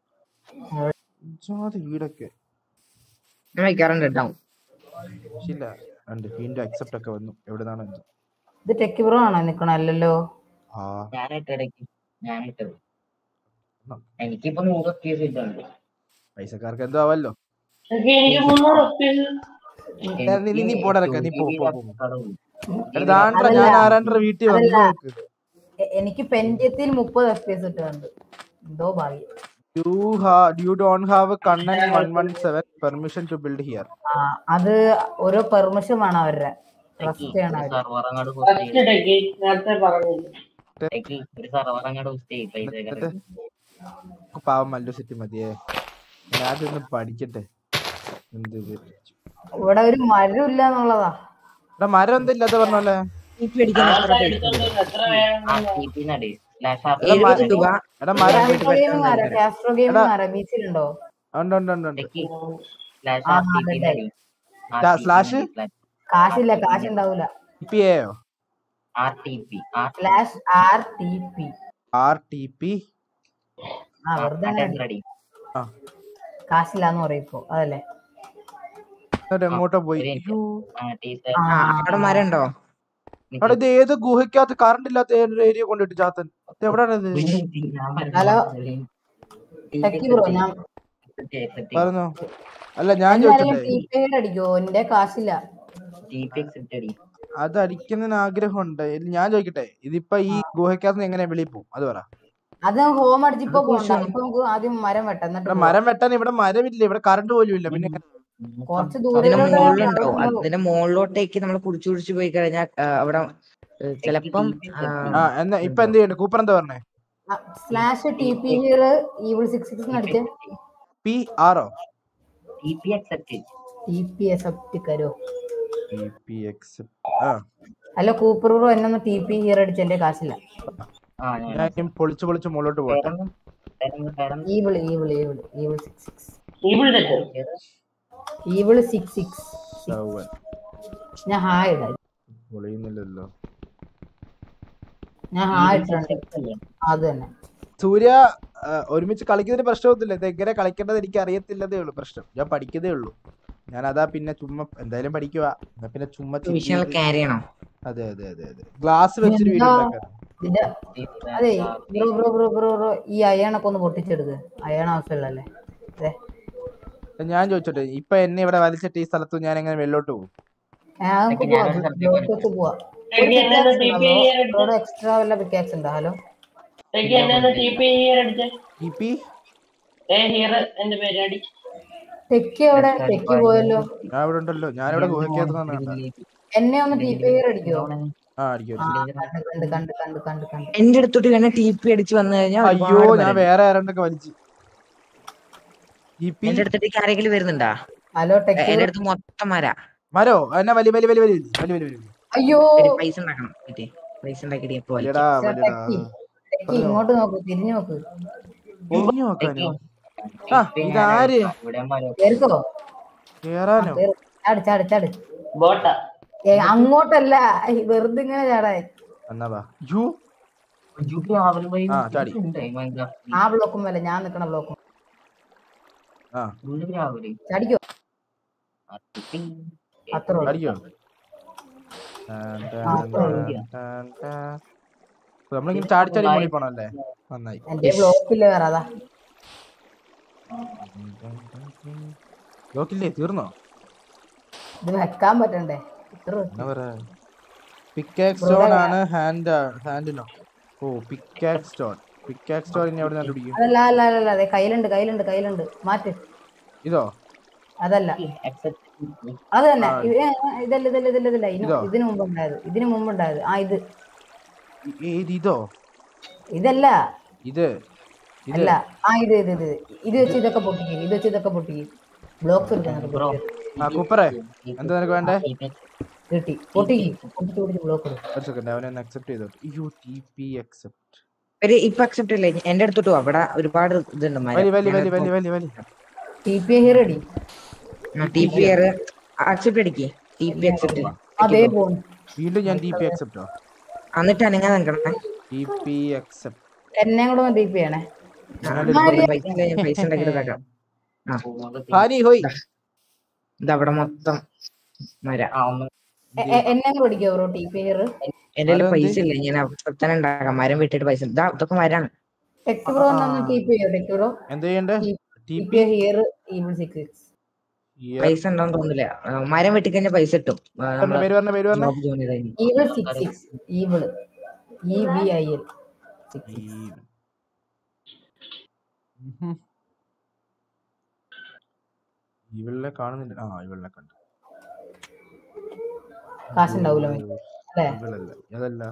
ജാതി വീടൊക്കെ ഞാൻ വയ്ക്കാറുണ്ട് ഡൗൺ ഇല്ല ഉണ്ട് വീണ്ടും അക്സെപ്റ്റ് ഒക്കെ വന്നു എവിടുന്നാണ് എന്തോ. ഇത് ടെക്കി ബ്രോ ആണോ നിക്കണ അല്ലല്ലോ ആ ഞാനിട്ട് ഇടയ്ക്ക് ഞാനിട്ടത് എനിക്കിപ്പോ നൂറ് എഫ് പി എസ് കിട്ടുന്നുണ്ട് പൈസക്കാർക്ക് എന്തോ ആവല്ലോ ടെക്കി എനിക്ക് മുന്നൂറ് ഉറുപ്പിക ഏ, നീ- നീ- നീ പോടാ ഇറക്ക, നീ പോ, പോ, പോ. എനിക്ക് എടാ, ദാണ്ട്ര ഞാൻ അതല്ല. ആരാണ്ട്ര വീട്ടിൽ വന്നു അതല്ല. നോക്ക് എ- എനിക്ക് പെൻഡിയത്തിൽ മുപ്പത് എഫ് പി എസ് കിട്ടുന്നുണ്ട് എന്തോ ഭാഗ്യം യു ഹാ യു ഡോണ്ട് ഹാവ് കണ്ണൻ one one seven permission to build here ആ അത് ഓരോ പെർമിഷൻ വേണം അവരുടെ ട്രസ്റ്റ് ചെയ്യണം അവര് സർവർ അങ്ങോട്ട് ബൂസ്റ്റ് ഫസ്റ്റ് ചെയ്യും ടെക്കി നേരത്തെ പറഞ്ഞില്ല ടെക്കി ഒരു സർവർ അങ്ങോട്ട് ബൂസ്റ്റ് ചെയ്യും പൈസ എന്നിട്ട് പാവം മല്ലു സിറ്റി മതിയേ ഞാൻ അതൊന്ന് പഠിക്കട്ടെ എന്ത് ഇത് ഇവിടെ ഒരു മരം ഇല്ല എന്നുള്ളതാ എടാ മരം എന്താ ഇല്ലാത്ത പറഞ്ഞല്ലേ ആൾക്കാർ എടുത്തോണ്ട് വന്ന് എത്ര വേണം ആ ടി പി നടി സ്ലാഷ് ആർ എഴുപത് രൂപ എടാ മരം കാസ്ട്രോ ഗെയിം മാറാം കാസ്ട്രോ ഗെയിം എടാ. മാറാം ബീച്ചിലുണ്ടോ ഉണ്ട് ഉണ്ട് ഉണ്ട് ഉണ്ട് ടെക്കി സ്ലാഷ് ആ, ആർ ടി പി അതെ. നടി ആ, slash? കാശില്ല കാശ് ഉണ്ടാവൂല പി എയോ R T P R slash R T P R T P ആ വെറുതെ അങ്ങനെ അടി. റെഡി ആ കാശില്ലാന്ന് പറയും ഇപ്പൊ അതല്ലേ എന്നിട്ട് എങ്ങോട്ടോ പോയി ഒരു അയ്യോ. ടി ആ, ആ അവിടെ മരം ഉണ്ടോ എടാ ഇത് ഏത് ഗുഹയ്ക്കകത്ത് കറണ്ട് ഇല്ലാത്ത ഏരിയ കൊണ്ടിട്ട് ചാത്തൻ ഇത് എവിടെയാണ് ഇത് ഹലോ. ടെക്കി ബ്രോ ഞാൻ പറഞ്ഞു അല്ല ഞാൻ എല്ലാരെയും ചോദിച്ചോട്ടെ ടി പി അടിക്കോ എന്റെ കാശില്ല അത് അടിക്കുന്നതിന് ആഗ്രഹമുണ്ട് ഇല്ല, ഞാൻ ചോദിക്കട്ടെ ഇതിപ്പോ ഈ ഗുഹയ്ക്കകത്ത് എങ്ങനെ വെളിയിൽ പോകും അത് പറ അത് ഹോം അടിച്ചിപ്പോ അത് പോകണ്ട പ്രശ്നം. ഇപ്പൊ നമുക്ക് ആദ്യം മരം വെട്ടാം എന്നിട്ട് ഇവിടെ പോവാം. മരം വെട്ടാൻ ഇവിടെ മരമില്ല ഇവിടെ കറണ്ട് പോലും ഇല്ല പിന്നെ എങ്ങനെ- കുറച്ച് അതിന്റെ ദൂരം മുകളിലുണ്ടാവും അതിന്റെ മുകളിലോട്ടേക്ക് നമ്മൾ കുടിച്ചു കുടിച്ചു പോയി കഴിഞ്ഞാൽ അവിടെ ഏ, ചിലപ്പം ആ, ആ എന്നാ ഇപ്പൊ എന്ത് ചെയ്യണ്ട കൂപ്പർ എന്താ പറഞ്ഞേ slash T P here evil six six അടിച്ച് പി ആറോ T P accept T P S കരോ പി പി എക്സ് ആ അല്ല കൂപ്പർ ബ്രോ എന്നൊന്ന് ടി പി ഹിയർ അടിച്ച് എന്റെ കാശില്ല ആ ഞാൻ ഞാൻ ഇനി പൊളിച്ച് പൊളിച്ച് മുകളിലോട്ട് പോട്ടെ പേരെന്താ? പേരെന്താ? പേരെന്താ? Evil evil evil evil six six ഇവിടെ തെറ്റ് ഈവിള് സിക്സ് സിക്സ് ചവ്വൻ. ഞാൻ ഹായ് ഇടാം പൊളിയുന്നില്ലല്ലോ ഞാൻ ഹായ് ഇട്ടിട്ടുണ്ട് അത് തന്നെ സൂര്യ ആ, ഒരുമിച്ച് കളിക്കുന്നതിന് പ്രശ്നമൊന്നുമില്ല ഇത് എങ്ങനെ കളിക്കേണ്ടത് എനിക്ക് അറിയത്തില്ലതേ ഉള്ളൂ പ്രശ്നം ഞാൻ പഠിക്കുന്നതേ ഉള്ളൂ ഞാൻ അതാ പിന്നെ ചുമ്മാ എന്തായാലും പഠിക്കുക എന്നാ പിന്നെ ചുമ്മാ ചിരി വിഷയങ്ങൾ ചെയ്ത് ക്യാരി ചെയ്യണോ അതെ അതെ അതെ അതെ ഗ്ലാസ് വെച്ചൊരു വീഡിയോ എന്താ? ഉണ്ടാക്കാൻ ഇതിന്റെ അതെ bro bro bro bro bro ഈ അയണൊക്കെ ഒന്ന് പൊട്ടിച്ചെടുക്ക് അയണ ആവശ്യമുള്ളല്ലേ ദേ, ഞാൻ ചോദിച്ചോട്ടെ ഇപ്പൊ എന്നെ ഇവിടെ വലിച്ചിട്ട് ഈ സ്ഥലത്ത് ഞാൻ എങ്ങനെ വെള്ളോട്ട് പോകും ഏ, നമുക്ക് ഞാൻ പോവാം. ഒരു സ്ഥലത്തേക്ക് ബ്ലോക്കത്ത് പോവാം ടെക്കി എന്നെ ഒന്ന് TP ചെയ്യാൻ എടുത്ത്. ഇവിടെ എക്സ്ട്രാ വല്ല പിക്കാക്സ് ഉണ്ടോ ഹലോ ടെക്കി എന്നെ ഒന്ന് ടി പി ഹിയർ അടിച്ച് ഇ പി ഏ ഹിയർ എന്റെ പേര് അടി ടെക്കി എവിടെ ടെക്കി പോയല്ലോ ഞാൻ ഇവിടെ ഉണ്ടല്ലോ ഞാൻ ഇവിടെ ഗുഹയ്ക്കകത്ത് എന്നെ ഒന്ന് ടി പി ആർ അടിക്കോ ആ അടിക്കും ആ, കണ്ട് കണ്ട് കണ്ട് കണ്ട് കണ്ട് കണ്ട് എന്റെ അടുത്തോട്ട് ഇങ്ങനെ ടി പി അടിച്ച് വന്നു കഴിഞ്ഞാൽ അയ്യോ ഞാൻ വേറെ ആരണ്ടൊക്കെ വലിച്ചു ഇ പി എന്റെ അടുത്തേക്ക് ആരെങ്കിലും വരുന്നുണ്ടാ ഹലോ എ- ടെക്കി എന്റെ അടുത്ത് മൊത്തം മരാ മരോ എന്നെ വലിയ വലിയ വലിയ വലിയ വലിയ വലിയ വലിയ അയ്യോ ഒരു പൈസ ഉണ്ടാക്കണം കിട്ടി പൈസ ഉണ്ടാക്കിയിട്ട് ഇപ്പൊ വലിക്കാം. വലിയടാ വലിയടാ ടെക്കി ടെക്കി ഇങ്ങോട്ട് നോക്ക് തിരിഞ്ഞു നോക്ക് തിരിഞ്ഞു നോക്കാനോ ആ ഇതാര് ഇവിടെ മരോ കേറിക്കോ കേറാനോ കേറ്. ചാട് ചാട് ചാട് ബോട്ടാ ഏ, അങ്ങോട്ടല്ല ഈ വെറുതെ ഇങ്ങനെ ചാടാൻ എന്നാ വാ യു യൂട്യൂബ് ആവലും വഴി ആ, ചാടി. ഉണ്ട് മൈൻക്രാഫ്റ്റ് ആ ബ്ലോക്കും വല്ല ഞാൻ നിക്കണ ബ്ലോക്കും ആ ഉള്ളിൽ രാവിലെ ചാടിക്കോ അത്ര ഉള്ളൂ. അടിക്കോ നമ്മളിങ്ങനെ ചാടി ചാടി മുകളിൽ പോണല്ലേ നന്നായി എന്റെ ബ്ലോക്കില്ല വേറെ അതാ ലോക്കില്ലേ തീർന്നോ ഇത് വെക്കാൻ പറ്റണ്ടേ ഇത്ര എന്നാ പറയാ പിക്കാക് സ്റ്റോൺ ആണ് ഹാൻഡ് ഹാൻഡിനോ ഓ പിക്കാക് സ്റ്റോൺ പിക്കാക് സ്റ്റോൺ ഇനി എവിടെ നിന്ന് പിടിക്കും അതല്ല അല്ല അല്ല അല്ല അതെ കയ്യിലുണ്ട് കയ്യിലുണ്ട് കയ്യിലുണ്ട് മാറ്റ് ഇതോ അതല്ല അത് തന്നെ ഇത് ഏ, ഇതല്ല ഇതല്ല ഇതല്ല ഇതല്ല ഇതിന് ഇതോ? ഇതിന് മുമ്പ് ഉണ്ടായത് ഇതിന് മുമ്പ് ഉണ്ടായത് ആ ഇത് ഇ- ഏത് ഇതോ ഇതല്ല ഇത് ഇത് അല്ല ആ ഇത് ഇത് ഇത് ഇത് വെച്ച് ഇതൊക്കെ പൊട്ടിക്കും ഇത് വെച്ച് ഇതൊക്കെ പൊട്ടിക്കും ബ്ലോക്സ് എടുക്കാൻ ആ കുപ്പറേ എന്താ നിനക്ക് വേണ്ടേ കിട്ടി പൊട്ടിക്കും പൊട്ടിച്ച് പൊട്ടിച്ച് ബ്ലോക്ക് എടുക്കും ഒരു സെക്കൻഡ് അവനെ ഒന്ന് അക്സെപ്റ്റ് ചെയ്തോ യു ടി പി അക്സെപ്റ്റ് ഒരു ഇപ്പൊ അക്സെപ്റ്റ് ഇല്ലേ എന്റെ അടുത്തോട്ട് പോ. അവിടെ ഒരുപാട് ഇതുണ്ട് വലി വലി വലി വലി വലി വലി ടി പി ഹീർ അടി ടി പി ആർ അക്സെപ്റ്റ് അടിക്കേ ടി പി അക്സെപ്റ്റ് അതേ പോണ് വീണ്ടും ഞാൻ ടി പി അക്സെപ്റ്റോ എന്നിട്ട് അനങ്ങാൻ നിൽക്കണേ ടി പി അക്സെപ്റ്റ് എന്നെ കൂടെ ഒന്ന് ടി പി ചെയ്യണേ പൈസ ഇല്ല, ഞാൻ പൈസ ഉണ്ടാക്കിയിട്ട് ഇതാക്കാം ആ ഹാനി ഹോയ് ഇതവിടെ മൊത്തം മര ആ ഒന്ന് എ- എ- എന്നെ കൂടെ അടിക്കോ ബ്രോ ടി പി ഹീർ എന്റെ കയ്യിൽ മരം പൈസ ഇല്ല ഞാൻ അപ്പത്തന്നെ ഉണ്ടാക്കാം മരം വെട്ടിട്ട് പൈസ ഇതാ ഇതൊക്കെ മരാണ് ടെക് ബ്രോ ഒന്ന് ടി പി ചെയ്യോ ടെക് ബ്രോ എന്ത് ചെയ്യണ്ടേ T T P P here evil six പൈസ ഉണ്ടോന്ന് തോന്നുന്നില്ല ആ, മരം വെട്ടിക്കഴിഞ്ഞാൽ പൈസ കിട്ടും ആ, നമ്മള് പേര് പറഞ്ഞ പേര് പറഞ്ഞ job join ചെയ്ത് കഴിഞ്ഞ്. Evil six six evil E V I L six ഇവളിനെ കാണുന്നില്ല ആ ഇവളിനെ കണ്ടു കാശുണ്ടാവൂല അല്ലേ ഇവളല്ല അതല്ല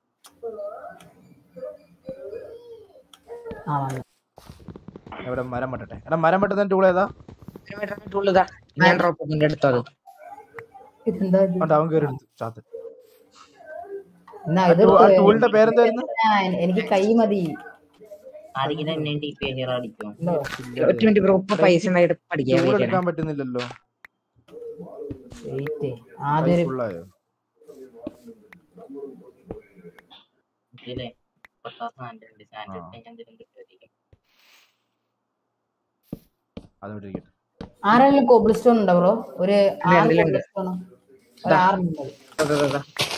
ആ വന്നു എവിടെ മരം വെട്ടട്ടെ എടാ മരം വെട്ടുന്ന ടൂൾ ഏതാ മരം വെട്ടാൻ tool ഇതാ. ഞാൻ ഡ്രോപ്പ് ചെയ്തിട്ട് എടുത്തോ അത് ഇതെന്താ ഇത്? കണ്ടോ അവൻ കയറി എടുത്തു ചാത്ത് എന്നാ ഇത് ആ ടൂളിന്റെ പേരെന്തായിരുന്നു ആ, എ- എനിക്ക് കൈ മതി ആരെങ്കിലും എന്നെ ടി പി ഹീറോ അടിക്കും ഉണ്ടോ? ഒറ്റ മിനിറ്റ് ബ്രോ ഇപ്പൊ പൈസ ഉണ്ടായിട്ട് പഠിക്കാൻ ടൂൾ വേണ്ടിയാണ് എടുക്കാൻ പറ്റുന്നില്ലല്ലോ വെയിറ്റ് ആദ്യം ഒരു ഫുള്ളായോ ഇതിലെ പത്താം സാൻഡ് സാൻഡ് ആ. എന്തെങ്കിലും കിട്ടുമായിരിക്കും അതവിടെ ഇരിക്കട്ടെ ആരെങ്കിലും കോബിൾ സ്റ്റോൺ ഉണ്ടോ ബ്രോ ഒരു ആറ് ഇതിലുണ്ട്. കോബിൾ സ്റ്റോൺ ഒരു ആറ് ഉണ്ട് അതെ, അതെ, അതെ.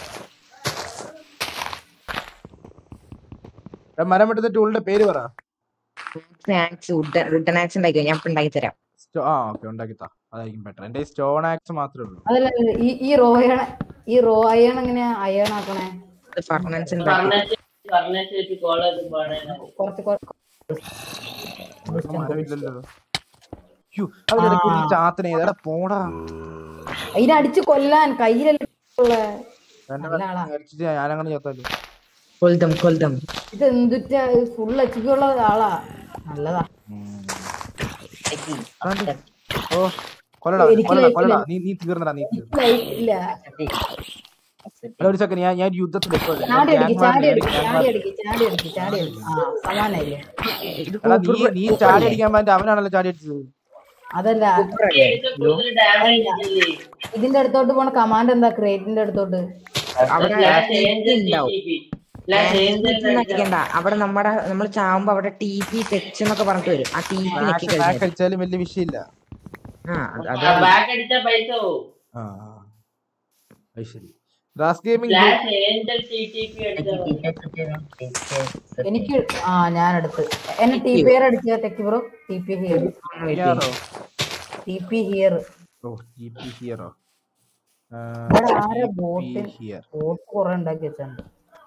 എടാ മരം വെട്ടുന്ന ടൂളിന്റെ പേര് പറ ആക്സ് വുഡൻ വുഡൻ ആക്സ് ഉണ്ടാക്കി ഞാൻ ഇപ്പൊ ഉണ്ടാക്കി തരാം സ്റ്റോ- ആ ഓക്കെ ഉണ്ടാക്കിത്താ അതായിരിക്കും ബെറ്റർ എന്റെ സ്റ്റോൺ ആക്സ് മാത്രമേ ഉള്ളൂ അതല്ല അതല്ല, ഈ ഈ റോ അയൺ ഈ റോ അയൺ എങ്ങനെയാ അയൺ ആക്കണേ ഫർണൻസ് ഉണ്ടാക്കി ഫർണേസ് ഫർണേസ് വെച്ച് കോളേജ് പോകണേ കുറച്ച് കുറച്ച് അതൊക്കെ മരമില്ലല്ലോ യ്യോ, അവരിടയ്ക്ക് ഒരു ചാത്തനെ എടാ പോടാ അതിനെ അടിച്ച് കൊല്ലാൻ കയ്യിലല്ലേ ഉള്ളെ. എന്നെ നല്ല ആളാ. അടിച്ചിട്ട് ഞാനങ്ങനെ ചാത്താലോ കൊൽതം കൊൽതം ഇത് എന്തുറ്റാ ഫുൾ എച്ച് പി ഉള്ള ആളാ നല്ലതാ ടെക്കി, ആണ്ട്. ടെക്കി, ഓ കൊല്ലടാ എനിക്ക് കൊല്ലടാ life കൊല്ലടാ ഇല്ല. നീ നീ തീർന്നടാ നീ തീർന്നു ലൈഫ് ഇല്ല ടെക്കി. എടാ, ഒരു സെക്കൻഡ് ഞാൻ ഞാൻ ഒരു യുദ്ധത്തിൽ എത്തുവാ. ഞാൻ ചാടി അടിക്ക് ഗ്യാങ് വാർ ചാടി ഞാൻ അടിക്ക് ഗ്യാങ് ചാടി വാർ അടിക്ക് ചാടി അടിക്ക് ചാടി അടിക്ക് ആ സമാനല്ലേ ഇത് എടാ, നീ കൂപ്പർ- നീ കൂപ്പർ ചാടി അല്ലേ? അടിക്കാൻ പറ്റും അവനാണല്ലോ ചാടി അടിച്ചത് അതല്ല കൂപ്പർ അല്ലേ? കൂടുതൽ ഡാമേജ് ഇല്ലേ ഇതിന്റെ അടുത്തോട്ട് പോണ കമാൻഡ് എന്താ ക്രേറ്റിന്റെ അടുത്തോട്ട് അവിടെ Slash TP angel ഉണ്ടാവും. TTP. Slash angel ഇതൊന്നും അടിക്കണ്ട അവിടെ നമ്മുടെ നമ്മൾ ചാവുമ്പോ അവിടെ ടി പി സെച്ച് എന്നൊക്കെ പറഞ്ഞിട്ട് വരും ആ ടി പി നെക്കി ബാക്ക് കഴിഞ്ഞാൽ അടിച്ചാലും വലിയ വിഷയമില്ല ആ അത് ആ, അതാണ് back അടിച്ചാ പൈസ പോവും ആ ആ. അത് ശരി Raz gaming Slash angel TTP അടിച്ചാ മതി. എനിക്ക് ആ ഞാൻ എടുത്ത് എന്നെ ടി പി ഹിയർ അടിച്ച tech bro T P here ഹിയറോ ടി പി ഹിയർ ഓ ജി പി ഹിയറോ ഇവിടെ ആരാ ബോട്ടിൽ ഹിയർ ബോട്ട് കുറെ ഉണ്ടാക്കി വെച്ചിട്ടുണ്ട്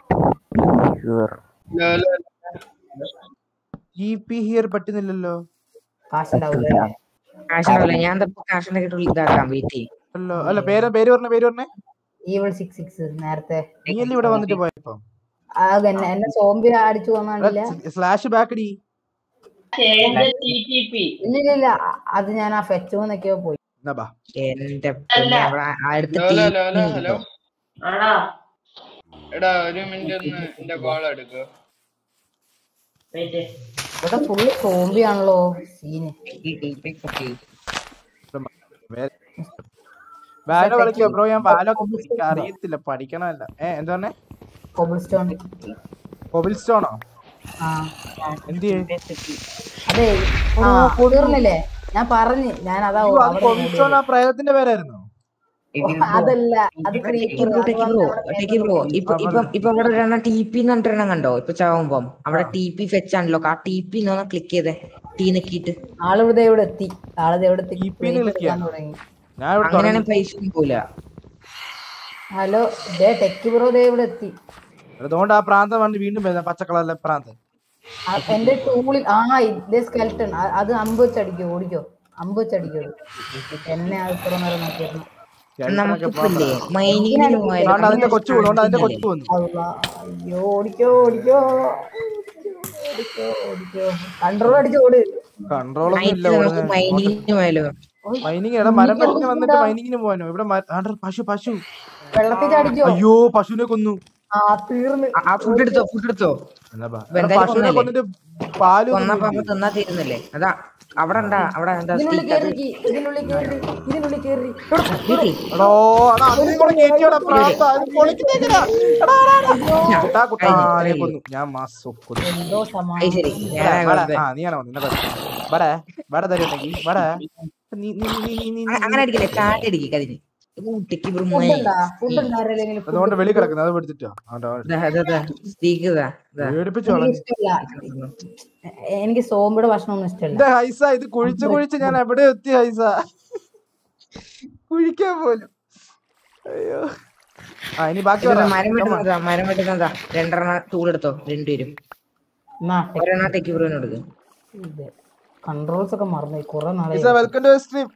ജി പി ഹിയർ പറ്റുന്നില്ലല്ലോ കാശുണ്ടാവില്ല കാശുണ്ടാവില്ല ഞാൻ തപ്പോ കാശിനെ കിട്ടുള്ള ഇതാക്കാം വെയിറ്റ് ചെയ്യും അല്ലോ അല്ല പേര് പേര് പറഞ്ഞ പേര് പറഞ്ഞേ ഈവൾ സിക്സ് സിക്സ് നേരത്തെ നീ അല്ലേ ഇവിടെ വന്നിട്ട് പോയപ്പോ ആ എന്നെ എന്നെ സോംബി അടിച്ചു വന്നില്ല സ്ലാഷ് ബാക്ക് അടി Slash angel TTP. ഇല്ല ഇല്ല ഇല്ല അ- അത് ഞാൻ ആ ഫെച്ചുന്നൊക്കെയോ പോയി എന്നാ ബാ എന്റെ അല്ല. പൊന്നേ, അവിടെ അടുത്ത് ഹലോ TP ഹലോ ഹലോ ഉണ്ടോ? ആണോ എടാ ഒരു മിനിറ്റ് ഒന്ന് എന്റെ കോൾ എടുക്കുക Wait. ഇവിടെ ഫുള്ള് സോംബി ആണല്ലോ സീന് ഈ TP ഒക്കെ. വാലോ കളിക്കോ ബ്രോ ഞാൻ വാലോ എനിക്ക് അറിയത്തില്ല പഠിക്കണമല്ല ഏ എന്താ പറഞ്ഞേ കോബിൾ സ്റ്റോൺ മൊബൈൽ സ്റ്റോണോ ആ എന്ത് ചെയ്യേ അതെ ആ തീർന്നില്ലേ ഞാൻ പറഞ്ഞു ഞാൻ അതാ അത് അവിടെ മൊബൈൽ സ്റ്റോൺ ആ പ്രയോഗത്തിന്റെ പേരായിരുന്നു അതല്ല അത് ടെക്കി creeper. ബ്രോ അത് ടെക്കി ബ്രോ ടെക്കി ബ്രോ ഇപ്പൊ ഇപ്പൊ ഇപ്പൊ ഇവിടെ ഒരെണ്ണം ടി പി എന്ന് പറഞ്ഞിട്ടെണ്ണം കണ്ടോ ഇപ്പൊ ചാവുമ്പം അവിടെ ടി പി ഫെച്ച് ആണല്ലോ ആ ടി പി ഒന്ന് ക്ലിക്ക് ചെയ്തേ ടീ നെക്കിയിട്ട് ആളിവിടെ ഇവിടെ എത്തി ആളിത് എവിടെ എത്തി TP ന്ന് വിളിക്കുക. എടുക്കാൻ തുടങ്ങി ഞാൻ ഇവിടെ അങ്ങനെയാണ് തുടങ്ങി. പൈസ ഒന്നും പോല ഹലോ ദേ ടെക്ക് ബ്രോ ദേ ഇവിടെ എത്തി അതുകൊണ്ട് ആ പ്രാന്തം വണ്ടി വീണ്ടും വരുന്ന പച്ച കളറിലെ പ്രാന്തം ആ, എന്റെ ടൂളിൽ ആ ഇതേ സ്കെൽട്ടൺ അത് അമ്പ് വെച്ചടിക്കോ ഓടിക്കോ അമ്പ് വെച്ചടിക്കോ എന്നെ അത് ഇത്ര നേരം നോക്കിയിരുന്നു നമുക്കിപ്പില്ലേ മൈനിങ്ങിന് അതുകൊണ്ട് അതിന്റെ കൊച്ചു അതുകൊണ്ട് അതിന്റെ കൊച്ചു വന്നു അള്ളാ, അയ്യോ ഓടിക്കോ ഓടിക്കോ ഓടിക്കോ ഓടിക്കോ കൺട്രോൾ അടിച്ച് ഓട് കൺട്രോൾ ഒന്നും ഇല്ല നമുക്ക് മൈനിങ്ങിന് പോയാലോ മൈനിങ് എടാ മരം വെട്ടിന് വന്നിട്ട് മൈനിങ്ങിന് പോകാനോ ഇവിടെ മര- ആണ്ടെ പശു പശു വെള്ളത്തിൽ ചാടിക്കോ അയ്യോ പശുവിനെ കൊന്നു ആ തീർന്ന് ആ ഫുഡ് എടുത്തോ ഫുഡ് എടുത്തോ എന്നാ ബാ. ഇപ്പൊ എടാ, എന്തായാലും പശുവിനെ കൊന്നല്ലേ? കൊന്നിട്ട് പാല് കൊന്നപ്പോ ഒന്നും അപ്പൊ തിന്നാ തീരുന്നില്ലേ അതാ അവിടെ ഉണ്ടാ അവിടെ എന്താ ഇതിനുള്ളിൽ stick അത് കയറി ഇതിനുള്ളിൽ കയറി ഇതിനുള്ളിൽ കയറി വീട്ടിൽ എടോ, എടാ, അതിനെ കൂടെ കേറ്റിയോടാ പ്രാന്ത. അത് പൊളിക്കുന്നേക്കടാ. എടാ, എടാ, എടാ. കുട്ടാ, കുട്ടാ, ആനെ കൊന്നു. ഞാൻ മാസം കൊന്നു. എന്തോ അത് സമാധാനം ശരി വാടാ, ഞാൻ വാടാ. കുഴപ്പം. ആ, നീയാണോ വന്നത്? നിന്നെ കൊന്നു. വാടാ, വാടാ തരുന്നെങ്കി, വാടാ. നീ, നീ, നീ, നീ, നീ, അ- അങ്ങനെ അടിക്കില്ലേ ചാട്ടി അടിക്കി കതിന് ഊട്ടിക്ക് ഫുഡ് ഉണ്ടാ ഫുഡ് ഉണ്ടായിരുന്നെങ്കിലും അതുകൊണ്ട് വെളി കിടക്കുന്നത് അത് പിടിച്ചിട്ടോ ആണ്ടോ, സ്പീക്ക് ഇതാ ഇതാ. പേടിപ്പിച്ചു കളഞ്ഞു ഇഷ്ടമല്ല എ- എനിക്ക് സോമ്പിയുടെ ഭക്ഷണം ഒന്നും ഇഷ്ടമല്ല ഇത് ഹൈസ ഇത് കുഴിച്ച് കുഴിച്ച് ഞാൻ എവിടെ എത്തി ഹൈസ കുഴിക്കാൻ പോലും അയ്യോ ആ ഇനി ബാക്കി ഇതാ, പറ. മരം Come on. വെട്ടുന്നതാ മരം വെട്ടുന്നതാ രണ്ടെണ്ണം ടൂളെടുത്തോ രണ്ടുപേരും എന്നാ ഒരെണ്ണം ടെക്കി ബ്രോന് എടുക്കും കൺട്രോൾസ് ഒക്കെ മറന്നു കുറെ നാളെ ഹൈസ വെൽക്കം ടു സ്ട്രീം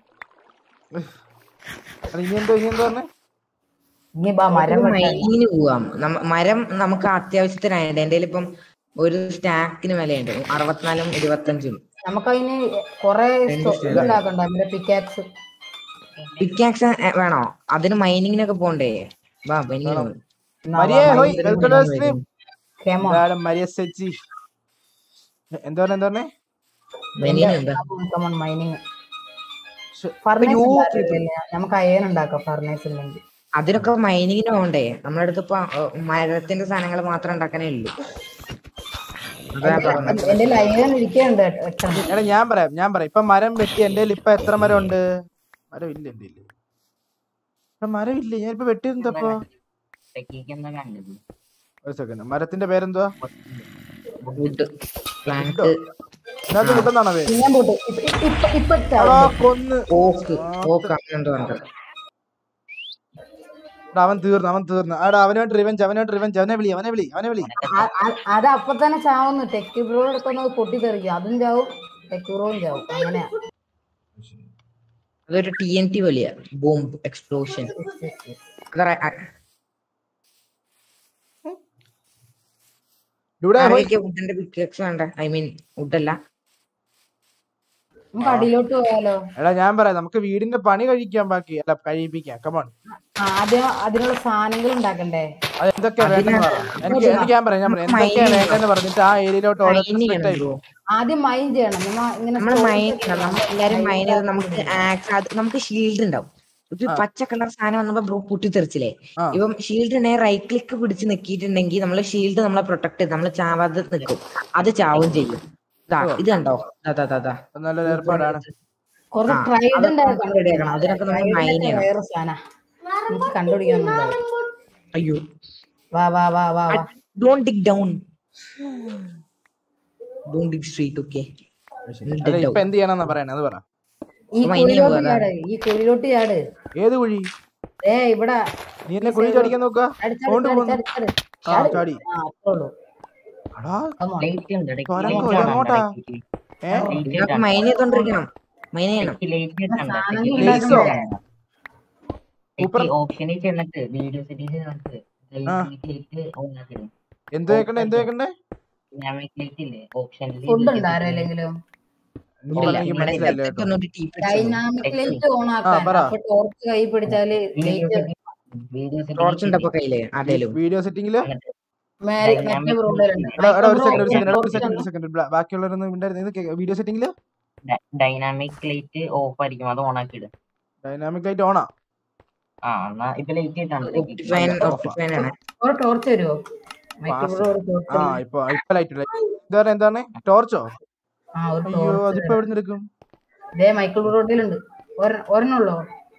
ഇനി എന്തോ ഇനി എന്തോ പറഞ്ഞേ ഇനി ബാ മരം വെട്ടാൻ. മൈനിങ്ങിന് പോവാം നമ്മ- മരം നമുക്ക് അത്യാവശ്യത്തിനായിട്ട് എന്റെ ഇപ്പം ഒരു സ്റ്റാക്കിന് വിലയുണ്ട് അറുപത്തിനാലും ഇരുപത്തഞ്ചും നമുക്കതിന് കൊറേ ഇതുണ്ടാക്കണ്ട അതിന്റെ പിക്കാക്സ് പിക്കാക്സ് വേണോ അതിന് മൈനിങ്ങിനൊക്കെ പോണ്ടേ വാ മൈനിങ്ങിന് മരിയേ ഹോയ് വെൽക്കം ടു സ്ട്രീം ക്ഷമ ഇതാണ് മരിയ സെച്ചി എന്താ പറഞ്ഞേ എന്താ പറഞ്ഞേ മൈനിങ് എന്താ കമൺ മൈനിങ് ശ്ശെ, ഫർണേസ് നമുക്ക് അയൺ ഉണ്ടാക്കാം ഫർണേസ് ഉണ്ടെങ്കിൽ അതിനൊക്കെ മൈനിങ്ങിന് പോണ്ടേ നമ്മുടെ അടുത്ത് ഇപ്പൊ ഏർ, മരത്തിന്റെ സാധനങ്ങൾ മാത്രം ഉണ്ടാക്കാനേ ഉള്ളൂ അതാ പറഞ്ഞത് എന്റെ അയൺ ഇരിക്കുന്നുണ്ട് എട്ടണം എടാ ഞാൻ പറയാം ഞാൻ പറയാം ഇപ്പൊ മരം വെട്ടി എന്റെ ഇപ്പൊ എത്ര മരം ഉണ്ട് മരം ഇല്ല എന്റെ ഇല്ല മരം ഇല്ല ഞാൻ ഇപ്പൊ വെട്ടിയിരുന്നപ്പോ ടെക്കിക്ക് കണ്ടത് ഒരു സെക്കൻഡ് മരത്തിന്റെ പേരെന്തുവാ വുഡ് പ്ലാന്റ് ഇതിനകത്ത് കിട്ടുന്നാണോ പേര് ഞാൻ പോട്ട് ഇപ്പൊ ഇപ്പൊ ഇപ്പൊ എടാ, കൊന്ന് ഓക്ക് ഓക്ക് അങ്ങനെ എന്തോ ഉണ്ട് എടാ, അവൻ തീർന്നു അവൻ തീർന്നു ആടാ അവനോട്ട് റിവെഞ്ച് അവനോട്ട് റിവെഞ്ച് അവനെ വിളി അവനെ വിളി അവനെ വിളി ആ- ആ- അത് അപ്പൊ തന്നെ ചാവുന്നു ടെക് ബ്രോ എടുത്തൊന്ന് പൊട്ടിത്തെറിക്കും അതും ചാവും ടെക് ബ്രോയും ചാവും അങ്ങനെയാ അതൊരു ടി എൻ ടി വലിയ ബോംബ് എക്സ്പ്ലോഷൻ ഇവിടെ പോയി വുഡിന്റെ പിക്ചേഴ്സ് വേണ്ട ഐ മീൻ വുഡല്ല നമുക്ക് അടിയിലോട്ട് പോയാലോ എടാ ഞാൻ പറയാം നമുക്ക് വീടിന്റെ പണി കഴിക്കാൻ ബാക്കി അല്ല കഴിപ്പിക്കാം കമോൺ ആ, ആദ്യം അതിനുള്ള സാധനങ്ങൾ ഉണ്ടാക്കണ്ടേ അത് എന്തൊക്കെയാ വേണ്ടെന്ന് പറ എനിക്ക് എനിക്ക് ഞാൻ പറയാം ഞാൻ പറയാം എന്തൊക്കെയാ വേണ്ടെന്ന് പറഞ്ഞിട്ട് ആ ഏരിയയിലോട്ട് ഓരോ മൈൻ ചെയ്യണം ആയി ബ്രോ ആദ്യം മൈൻ ചെയ്യണം നമ്മ ഇങ്ങനെ നമ്മൾ stories മൈൻ ഒക്കെ ചെയ്യണം നമ്മൾ എല്ലാരും മൈൻ ചെയ്ത് നമുക്ക് ആക്സ് അത് നമുക്ക് ഷീൽഡ് ഉണ്ടാവും ഒരു ആ. പച്ച കളർ സാധനം വന്നപ്പോ ബ്രോ പൊട്ടിത്തെറിച്ചില്ലേ ആ. ഇപ്പം ഷീൽഡ് ഉണ്ടെങ്കിൽ റൈറ്റ് ക്ലിക്ക് പിടിച്ച് നിക്കിയിട്ടുണ്ടെങ്കിൽ നമ്മളെ ഷീൽഡ് നമ്മളെ പ്രൊട്ടക്ട് ചെയ്ത് നമ്മൾ ചാവാതെ നിൽക്കും അത് ചാവും ചെയ്യും ഇതാ ഓ. ഇത് കണ്ടോ അതാ അതാ അതാ അത് നല്ലൊരു ഏർപ്പാടാണ് കുറച്ച് ആ, ട്രൈഡ് അതൊക്കെ ഉണ്ടാവും നമുക്ക് ready ആക്കണം. അതിനൊക്കെ നമ്മൾ mine ചെയ്യണം. വേറെ സാധന എനിക്ക് കണ്ടുപിടിക്കാന്നുണ്ടാവും അയ്യോ വാ വാ വാ വാ വാ don't dig down don't dig street okay അല്ല ഇപ്പൊ എന്ത് ചെയ്യണമെന്നാ പറയണേ അത് പറ ഈ mine ചെയ്യാൻ കുഴിയിലോട്ട് പോയതാ. ചാട് ഈ കുഴിയിലോട്ട് ചാട് ഏത് കുഴി ഏ ഇവിടെ നീ എന്നെ കുഴി ചടിക്കാൻ നോക്കുക ചാടി, ചാടി, കൊണ്ട് ചാടി, പോകുന്നു ചാടി, ചാടി. ആ ചാടി. ചാടി ആ അത്രേ ഉള്ളൂ അടാ Come on. ലൈറ്റ് ഉണ്ട് ഇടയ്ക്ക് തുരങ്കം light കാണാം എങ്ങോട്ടാ? ഇടയ്ക്ക്. ഏ Light നിങ്ങൾക്ക് കാണാം. മൈൻ ചെയ്തോണ്ടിരിക്കണം മൈൻ ചെയ്യണം ഇടയ്ക്ക് light കാണാം. സാധനം ഇടയ്ക്ക് ഉണ്ടാക്കണ്ടേ? light കാണാം. സൂപ്പർ. ഇടയ്ക്ക് ഓപ്ഷനിൽ ചെന്നിട്ട് വീഡിയോ സെറ്റിംഗ് ചെന്നിട്ട് ആ. ലൈറ്റ് ഓൺ ആക്കിടും എന്ത് വെക്കണ്ടേ എന്ത് വെക്കണ്ടേ ഡൈനാമിക് ലൈറ്റ് ഇല്ലേ ഓപ്ഷനിൽ ഫുഡ് ഉണ്ടോ ആരെങ്കിലും നീ പറഞ്ഞ എനിക്ക് മനസ്സിലായില്ല കേട്ടോ ഡൈനാമിക് ലൈറ്റ് ഓൺ ആക്കാൻ പറ. അപ്പൊ ടോർച്ച് കൈ പിടിച്ചാല് ലൈറ്റ് വീഡിയോ ടോർച്ച് ഉണ്ടപ്പോ കയ്യില് അതേലും വീഡിയോ സെറ്റിംഗില് മേലെ Dynamic മറ്റേ റൂമിലുണ്ട് എടാ എടാ ഒരു സെക്കൻഡ് ഒരു സെക്കൻഡ് ഒരു സെക്കൻഡ് ഒരു സെക്കൻഡ് ബാക്കിയുള്ളവരൊന്നും ഉണ്ടായിരുന്നു വീഡിയോ സെറ്റിംഗില് ഡൈനാമിക് ലൈറ്റ് ഓഫ് ആയിരിക്കും അത് ഓൺ ആക്കിയിടും ഡൈനാമിക് ലൈറ്റ് ഓണാ ആ എന്നാ ഇപ്പൊ ലൈറ്റ് ഒപ്റ്റിഫൈൻ ഇട്ടാണ് ഒപ്റ്റിഫൈൻ ആണ് ഒരു ടോർച്ച് വരുമോ മൈക്രോവേവ് ഒരു ആ ടോർച്ച് ഇപ്പൊ ഇപ്പൊ ലൈറ്റ് എന്താണ് എന്താണ് ടോർച്ചോ ആ ഒരു അയ്യോ ടോർച്ച് അതിപ്പോ എവിടെ നിന്ന് എടുക്കും ഇതേ മൈക്രോവേവിലുണ്ട് ഒരെണ്ണുള്ളോ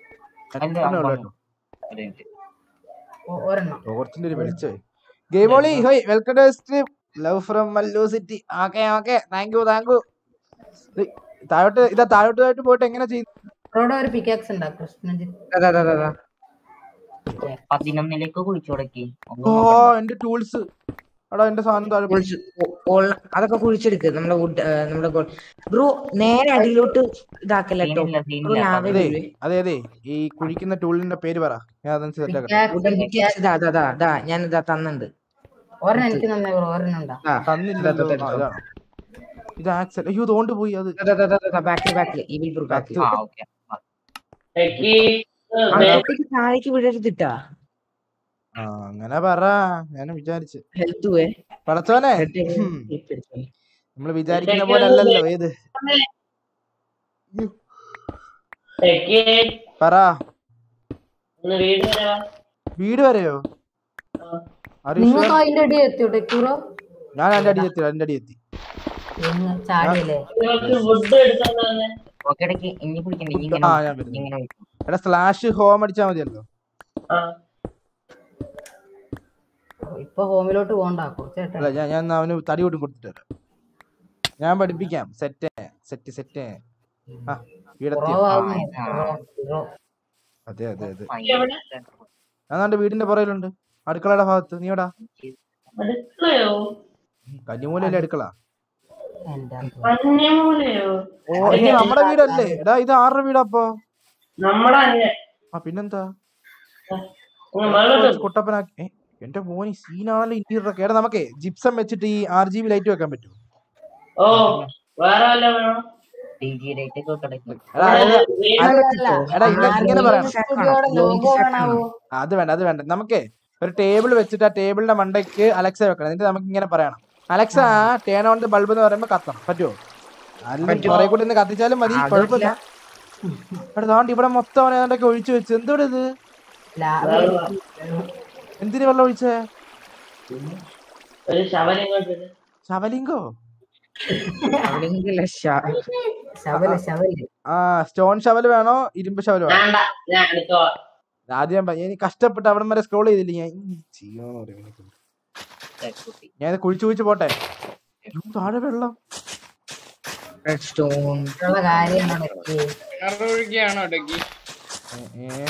ഒരെണ്ണം ടോർച്ചിന്റെ ഒരു വെളിച്ചേ ഗെയിമോളി ഹോയ് welcome to stream love from Mallu city okay okay thank you thank you താഴോട്ട് ഇതാ താഴോട്ട് പോയിട്ട് എങ്ങനെ ചെയ്തു അവിടെ ഒരു പിക്കാക്സ് ഉണ്ടാ കൃഷ്ണജിത്ത് അതാ അതാ അതാ, അതാ പതിനൊന്നിലേക്ക് കുഴിച്ചു തുടക്കി ഓ എന്റെ ടൂൾസ് എടാ എന്റെ സാധനം താഴെ പോയി. കുഴിച്ച് ഓ- ഓൾ- അതൊക്കെ കുഴിച്ചെടുക്ക് നമ്മുടെ വുഡ് നമ്മുടെ ബ്രോ നേരെ അടിയിലോട്ട് ഇതാക്കല്ലോ ബ്രോ ലാവ അതെ അതെ അതെ ഈ കുഴിക്കുന്ന ടൂളിന്റെ പേര് പറ ഞാൻ അതൊന്ന് സെറ്റ് ആക്കട്ടെ പിക്കാക്സ് ഇതാ ഇതാ, ഇതാ ഇതാ ഞാൻ ഇതാ തന്നുണ്ട് ഒരെണ്ണം എനിക്ക് നന്നേ ബ്രോ ഒരെണ്ണം ഉണ്ടാ ആ തന്നില്ലല്ലോ ഇതാ, ഇതാ, ആ, ഇതാ. ഇതാണോ ഇത് ആക്സൽ അയ്യോ തോണ്ട് പോയി അത് ബാക്കിൽ ബാക്കിൽ ഈ ബ്രോ ബാക്കിൽ ആ ഓക്കെ അങ്ങോട്ടേക്ക് താഴേക്ക് വിടരുതിട്ടാ ആ അങ്ങനെ പറ ഞാൻ വിചാരിച്ചു ഹെൽത്ത് പോയെ പടച്ചോനെ ഉം. നമ്മള് വിചാരിക്കുന്ന പോലെ അല്ലല്ലോ ഏത് പറ ഒന്ന് വീട് വരെ വാ. വീട് വരെയോ ആര് നിങ്ങൾക്ക് അതിന്റെ അടി എത്തിയോ ടെക്കൂറോ ഞാൻ എന്റെ അടി എത്തി എന്റെ അടി എത്തി എങ്ങ ചാടിയല്ലേ നിങ്ങൾക്ക് ഫുഡ് എടുത്തോണ്ടാണ് ഓക്കെ ഇടയ്ക്ക് ഇനി കുടിക്കണ്ട ഇനി ആ ഇങ്ങനെ ഞാൻ വരുന്നു ഇങ്ങനെ വിളിക്കും. എടാ സ്ലാഷ് ഹോം അടിച്ചാ മതിയല്ലോ ആ ഇപ്പൊ ഹോമിലോട്ട് പോകണ്ട കുറച്ചേട്ടാ അല്ല ഞാൻ ഞാൻ അവന് തടി കൂട്ടി കൊടുത്തിട്ട് വരാം ഞാൻ പഠിപ്പിക്കാം സെറ്റ് സെറ്റ് സെറ്റ് ആ വീടെത്തിയോ കുറവാകുന്നു ആ, കുറവ്. അതെ അതെ അതെ എവിടെ? ഞാൻ ദാണ്ടെ വീടിന്റെ പുറയിലുണ്ട് അടുക്കളയുടെ ഭാഗത്ത് നീ എവിടാ അടുക്കളയോ കന്നിമൂലല്ലേ അടുക്കള എന്റെ മഞ്ഞമൂലയോ ഓ ഇത് നമ്മുടെ വീടല്ലേ എടാ ഇത് ആരുടെ വീടാ അപ്പൊ നമ്മളെ അന്നെ ആ പിന്നെന്താ നമ്മളത് കുട്ടപ്പനാക്കി ഏ, എന്റെ മോനി സീനാണല്ലോ ഇന്റീരിയർ ഒക്കെ എടാ നമുക്കേ ജിപ്സം വെച്ചിട്ട് ഈ ആർ ജി ബി ലൈറ്റ് വെക്കാൻ പറ്റും ഓ വേറെ വല്ല വേണോ DG light ഒക്കെ കിടക്കും. എടാ അതായത് അല്ല, എടാ ഇങ്ങനെ ഇങ്ങനെ പറയണം സ്റ്റുഡിയോയുടെ ലോഗോ വേണാവോ ആ, അത് വേണ്ട അത് വേണ്ട നമുക്കേ ഒരു ടേബിൾ വെച്ചിട്ട് ആ ടേബിളിന്റെ മണ്ടയ്ക്ക് അലക്സ വെക്കണം എന്നിട്ട് നമുക്ക് ഇങ്ങനെ പറയണം Alexa turn on the bulb എന്ന് പറയുമ്പോ കത്തണം പറ്റുമോ അല്ലെങ്കിൽ കുറെ കൂടി ഒന്ന് കത്തിച്ചാലും മതി അത് കുഴപ്പമില്ല എടാ ദാണ്ട് ഇവിടെ മൊത്തം അവനെ ഏതാണ്ടൊക്കെ ഒഴിച്ചു വെച്ച് എന്തോടെ ഇത് എന്തിനു വെള്ളം ഒഴിച്ചേ ഒരു ശവനം ഇങ്ങോട്ട് ശവലിംഗോ അവിടെയെങ്കിലല്ല ശ- ശവല് ശവല് ആ സ്റ്റോൺ ശവൽ വേണോ ഇരുമ്പ് ശവൽ വേണോ വേണ്ട ഞാൻ എടുത്തോളാം ആദ്യം പ- എനിക്ക് കഷ്ടപ്പെട്ട് അവിടെ വരെ സ്ക്രോൾ ചെയ്തില്ല ഞാൻ ഈ ചെയ്യോന്ന് പറയും എനിക്ക്. കുട്ടി. ഞാൻ ഇത് കുഴിച്ചു കുഴിച്ച് പോട്ടെ അയ്യോ, താഴെ വെള്ളം redstone. ഉള്ള കാര്യമാണ് കിണറൊഴുകിയാണോ ഡക്കി ഏ, ഏ.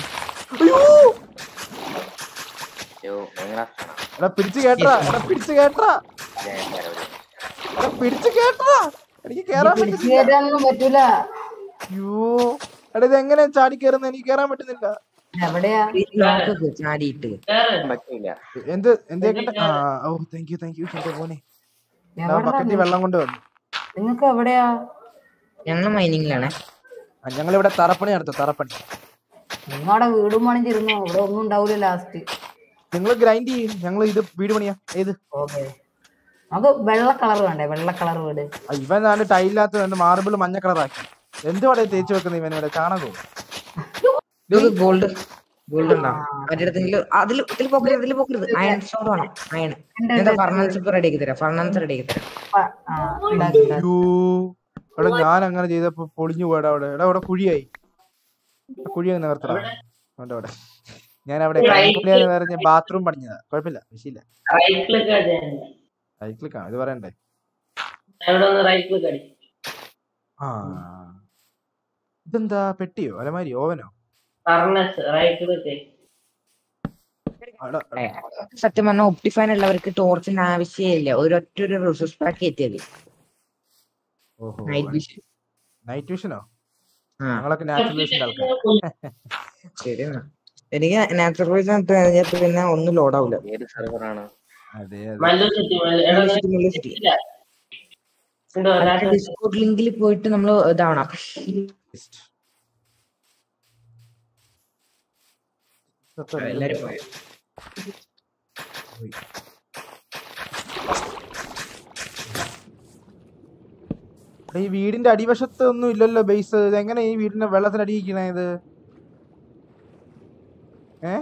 എടാ പിടിച്ചു കേട്ടാ എടാ പിടിച്ചു കേട്ടാ എടാ പിടിച്ചു കേട്ടാ എനിക്ക് കേറാൻ പിടിച്ചു പറ്റുന്നില്ല കയറ്റാനൊന്നും പറ്റൂല അയ്യോ എടാ ഇത് എങ്ങനെ ചാടി കയറുന്ന എനിക്ക് കേറാൻ പറ്റുന്നില്ല എവിടെയാ ഈ lock ഒക്കെ ചാടിയിട്ട് കേറ് എന്ത് എന്തേക്കട്ടെ ആ ഓ താങ്ക് യു താങ്ക് യു എന്റെ മോനെ എവിടെ ബക്കറ്റിൽ വെള്ളം കൊണ്ട് വന്നു നിങ്ങൾക്ക് എവിടെയാ ഞങ്ങൾ മൈനിങ്ങിലാണ് ഞങ്ങൾ ഇവിടെ തറപ്പണി നടത്തും തറപ്പണി നിങ്ങടെ വീടും പണിഞ്ഞിരുന്നോ ഇവിടെ ഒന്നും ഉണ്ടാവൂല ലാസ്റ്റ് നിങ്ങൾ ഗ്രൈൻഡ് ചെയ്യും ഞങ്ങൾ ഇത് വീട് പണിയാ ഏത് ഓക്കെ നമുക്ക് വെള്ള കളർ വേണ്ടേ വെള്ള കളർ വീട് ആ, ഇവൻ നാല് ടൈലിനകത്ത് മാർബിൾ മഞ്ഞ കളറാക്കി എന്തുവാടെ തേച്ച് വെക്കുന്ന ഇവൻ ഇവിടെ ചാണകവും ഇത് ഗോൾഡ് ഗോൾഡ് ഉണ്ടോ മറ്റേടത്തെങ്കിലും അതിൽ ഇതിൽ പോക്കരുത് ഇതിൽ പോക്കരുത് അയൺ സ്റ്റോർ വേണം അയൺ എന്താ ഫർണൻസ് ഇപ്പൊ റെഡി ആക്കി തരാം ഫർണൻസ് റെഡി ആക്കി തരാം പ- ആ, ഉണ്ടാക്കി, ഉണ്ടാക്കി. അയ്യോ എടാ ഞാൻ അങ്ങനെ ചെയ്തപ്പോ പൊളിഞ്ഞു പോയടാ അവിടെ എടാ അവിടെ കുഴിയായി ആ കുഴി അങ്ങ് നിവർത്തടാ അവന്റെ അവിടെ ഞാൻ അവിടെ കൈപ്പുള്ളിയാന്ന് പറഞ്ഞ ബാത്റൂം പണിഞ്ഞതാ കുഴപ്പമില്ല വിഷയില്ല റൈറ്റ് ക്ലിക്ക് അടിച്ചാൽ റൈറ്റ് ക്ലിക്ക് ആണ് ഇത് പറയണ്ടേ അവിടെ ഒന്ന് റൈറ്റ് ക്ലിക്ക് അടി ആ ഇതെന്താ പെട്ടിയോ അലമാരി ഓവനോ ഫർണസ് റൈറ്റ് ക്ലിക്ക് എടാ, സത്യം പറഞ്ഞാൽ ഒപ്റ്റിഫൈൻ ഉള്ളവർക്ക് ടോർച്ചിന്റെ ആവശ്യമില്ല ഒരൊറ്റ ഒരു റിസോഴ്സ് പാക്ക് കയറ്റിയത് ഓഹോ നൈറ്റ് വിഷൻ നൈറ്റ് വിഷനോ ആ ഞങ്ങളൊക്കെ നാച്ചുറൽ വിഷന്റെ ആൾക്കാർ ശരി എന്നാ. എനിക്ക് നാച്ചുറൽ വിഷൻ ഇട്ട് കഴിഞ്ഞപ്പോ പിന്നെ ഒന്നും ലോഡ് ആവില്ല ഏത് സെർവറാണ് അതെ അതെ മല്ലു സിറ്റി എടാ എന്തോ ഡിസ്കോഡ് ലിങ്കിൽ പോയിട്ട് നമ്മൾ ഇതാവണം എല്ലാരും പോയോ? എടാ, ഈ വീടിന്റെ അടിവശത്ത് ഒന്നും ഇല്ലല്ലോ ബേസ് ഇത് എങ്ങനെ ഈ വീടിന്റെ വെള്ളത്തിന് അടിയിക്കണേ ഇത് ഏ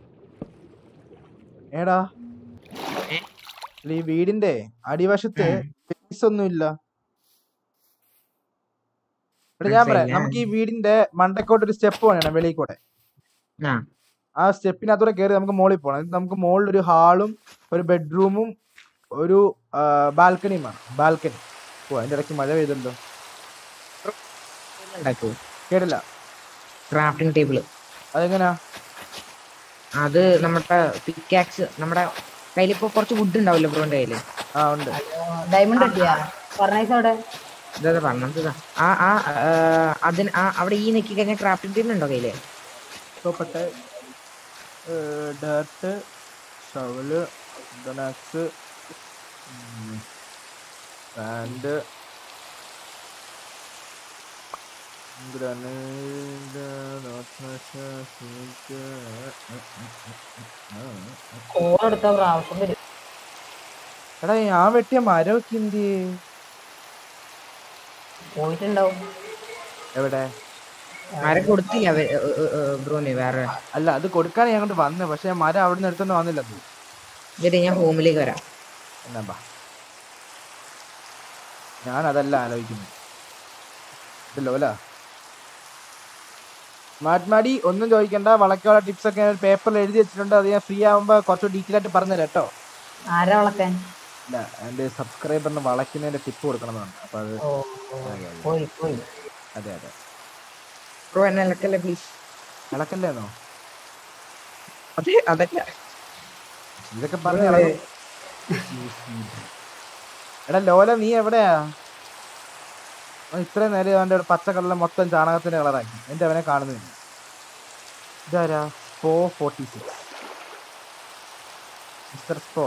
ഏടാ അല്ല, ഈ വീടിന്റെ അടിവശത്ത് ബേസ് ഒന്നും ഇല്ല എടാ ഞാൻ പറയാം മനസ്സിലായില്ല. നമുക്ക് ഈ വീടിന്റെ മണ്ടക്കോട്ട് ഒരു സ്റ്റെപ്പ് വേണം വെളിയിൽ കൂടെ ആ ആ സ്റ്റെപ്പിനകത്തൂടെ കയറി നമുക്ക് മുകളിൽ പോകണം എന്നിട്ട് നമുക്ക് മുകളിൽ ഒരു ഹാളും ഒരു ബെഡ്റൂമും ഒരു ബാൽക്കണിയും വേണം ബാൽക്കണി ഓ അതിന്റെ ഇടയ്ക്ക് മഴ പെയ്തുണ്ടോ ഉണ്ടാക്കൂ കേട്ടില്ല ക്രാഫ്റ്റിംഗ് ടേബിള് അതെങ്ങനാ അത് നമ്മുടെ പിക്കാക്സ് നമ്മുടെ കയ്യിലിപ്പോ കുറച്ച് വുഡ് ഉണ്ടാവില്ല ബ്രോന്റെ കയ്യില് ആ ഉണ്ട് ഡയമണ്ട് കിട്ടിയാ ഫർണൈസ് അവിടെ ഇതാ പറഞ്ഞത് ഇതാ. ആ ആ ആ, അതിന് ആ അവിടെ ഈ നെക്കി കഴിഞ്ഞാൽ ക്രാഫ്റ്റിംഗ് ടേബിൾ ഉണ്ടോ കയ്യില് സോപ്പട്ടെ ഡേർട്ട് ഷവല് ഡൊനാക്സ് സാൻഡ് കോൾ എടുത്ത പ്രാവശ്യം വരും എടാ ഞാൻ വെട്ടിയ മരമൊക്കെ എന്ത് പോയിട്ടുണ്ടാവും എവിടെ ആരെ കൊടുത്തില്ല അവ- ഏ, ഏ, ഏ, ബ്രോന് വേറെ അല്ല അത് കൊടുക്കാൻ ഞാൻ അങ്ങോട്ട് വന്നേ പക്ഷെ മരം അവിടെ നിന്ന് എടുത്തോണ്ട് വന്നില്ല അത് എന്നിട്ട് ഞാൻ ഹോമിലേക്ക് വരാം എന്നാ ബാ ഞാൻ അതല്ല ആലോചിക്കുന്നത് ഇതല്ലോ അല്ല മാറ്റ്മാടി ഒന്നും ചോദിക്കണ്ട വളക്കുള്ള ടിപ്സ് ഒക്കെ ഞാൻ പേപ്പറിൽ എഴുതി വെച്ചിട്ടുണ്ട് അത് ഞാൻ ഫ്രീ ആവുമ്പോൾ കുറച്ച് ഡീറ്റെയിൽ ആയിട്ട് പറഞ്ഞുതരാം കേട്ടോ ആരാ വളക്കാൻ ഇല്ല എൻ്റെ സബ്സ്ക്രൈബറിന് വളയ്ക്കുന്നതിന്റെ ടിപ്പ് കൊടുക്കണമെന്നാണ് അപ്പൊ അത് ഓ ഓ, പോയി പോയി അതെ അതെ ബ്രോ എന്നെ ഇളക്കല്ലേ പ്ലീസ് ഇളക്കല്ലേന്നോ അതെ അതല്ല ഇതൊക്കെ പറഞ്ഞ എടാ ലോല നീ എവിടെയാ അവൻ ഇത്രയും നേരം അവന്റെ ഒരു പച്ച കളറിലെ മൊത്തം ചാണകത്തിന്റെ കളറാക്കി എന്റെ അവനെ കാണുന്നില്ല ഇതാരാ സ്പോ ഫോർട്ടി സിക്സ് മിസ്റ്റർ സ്പോ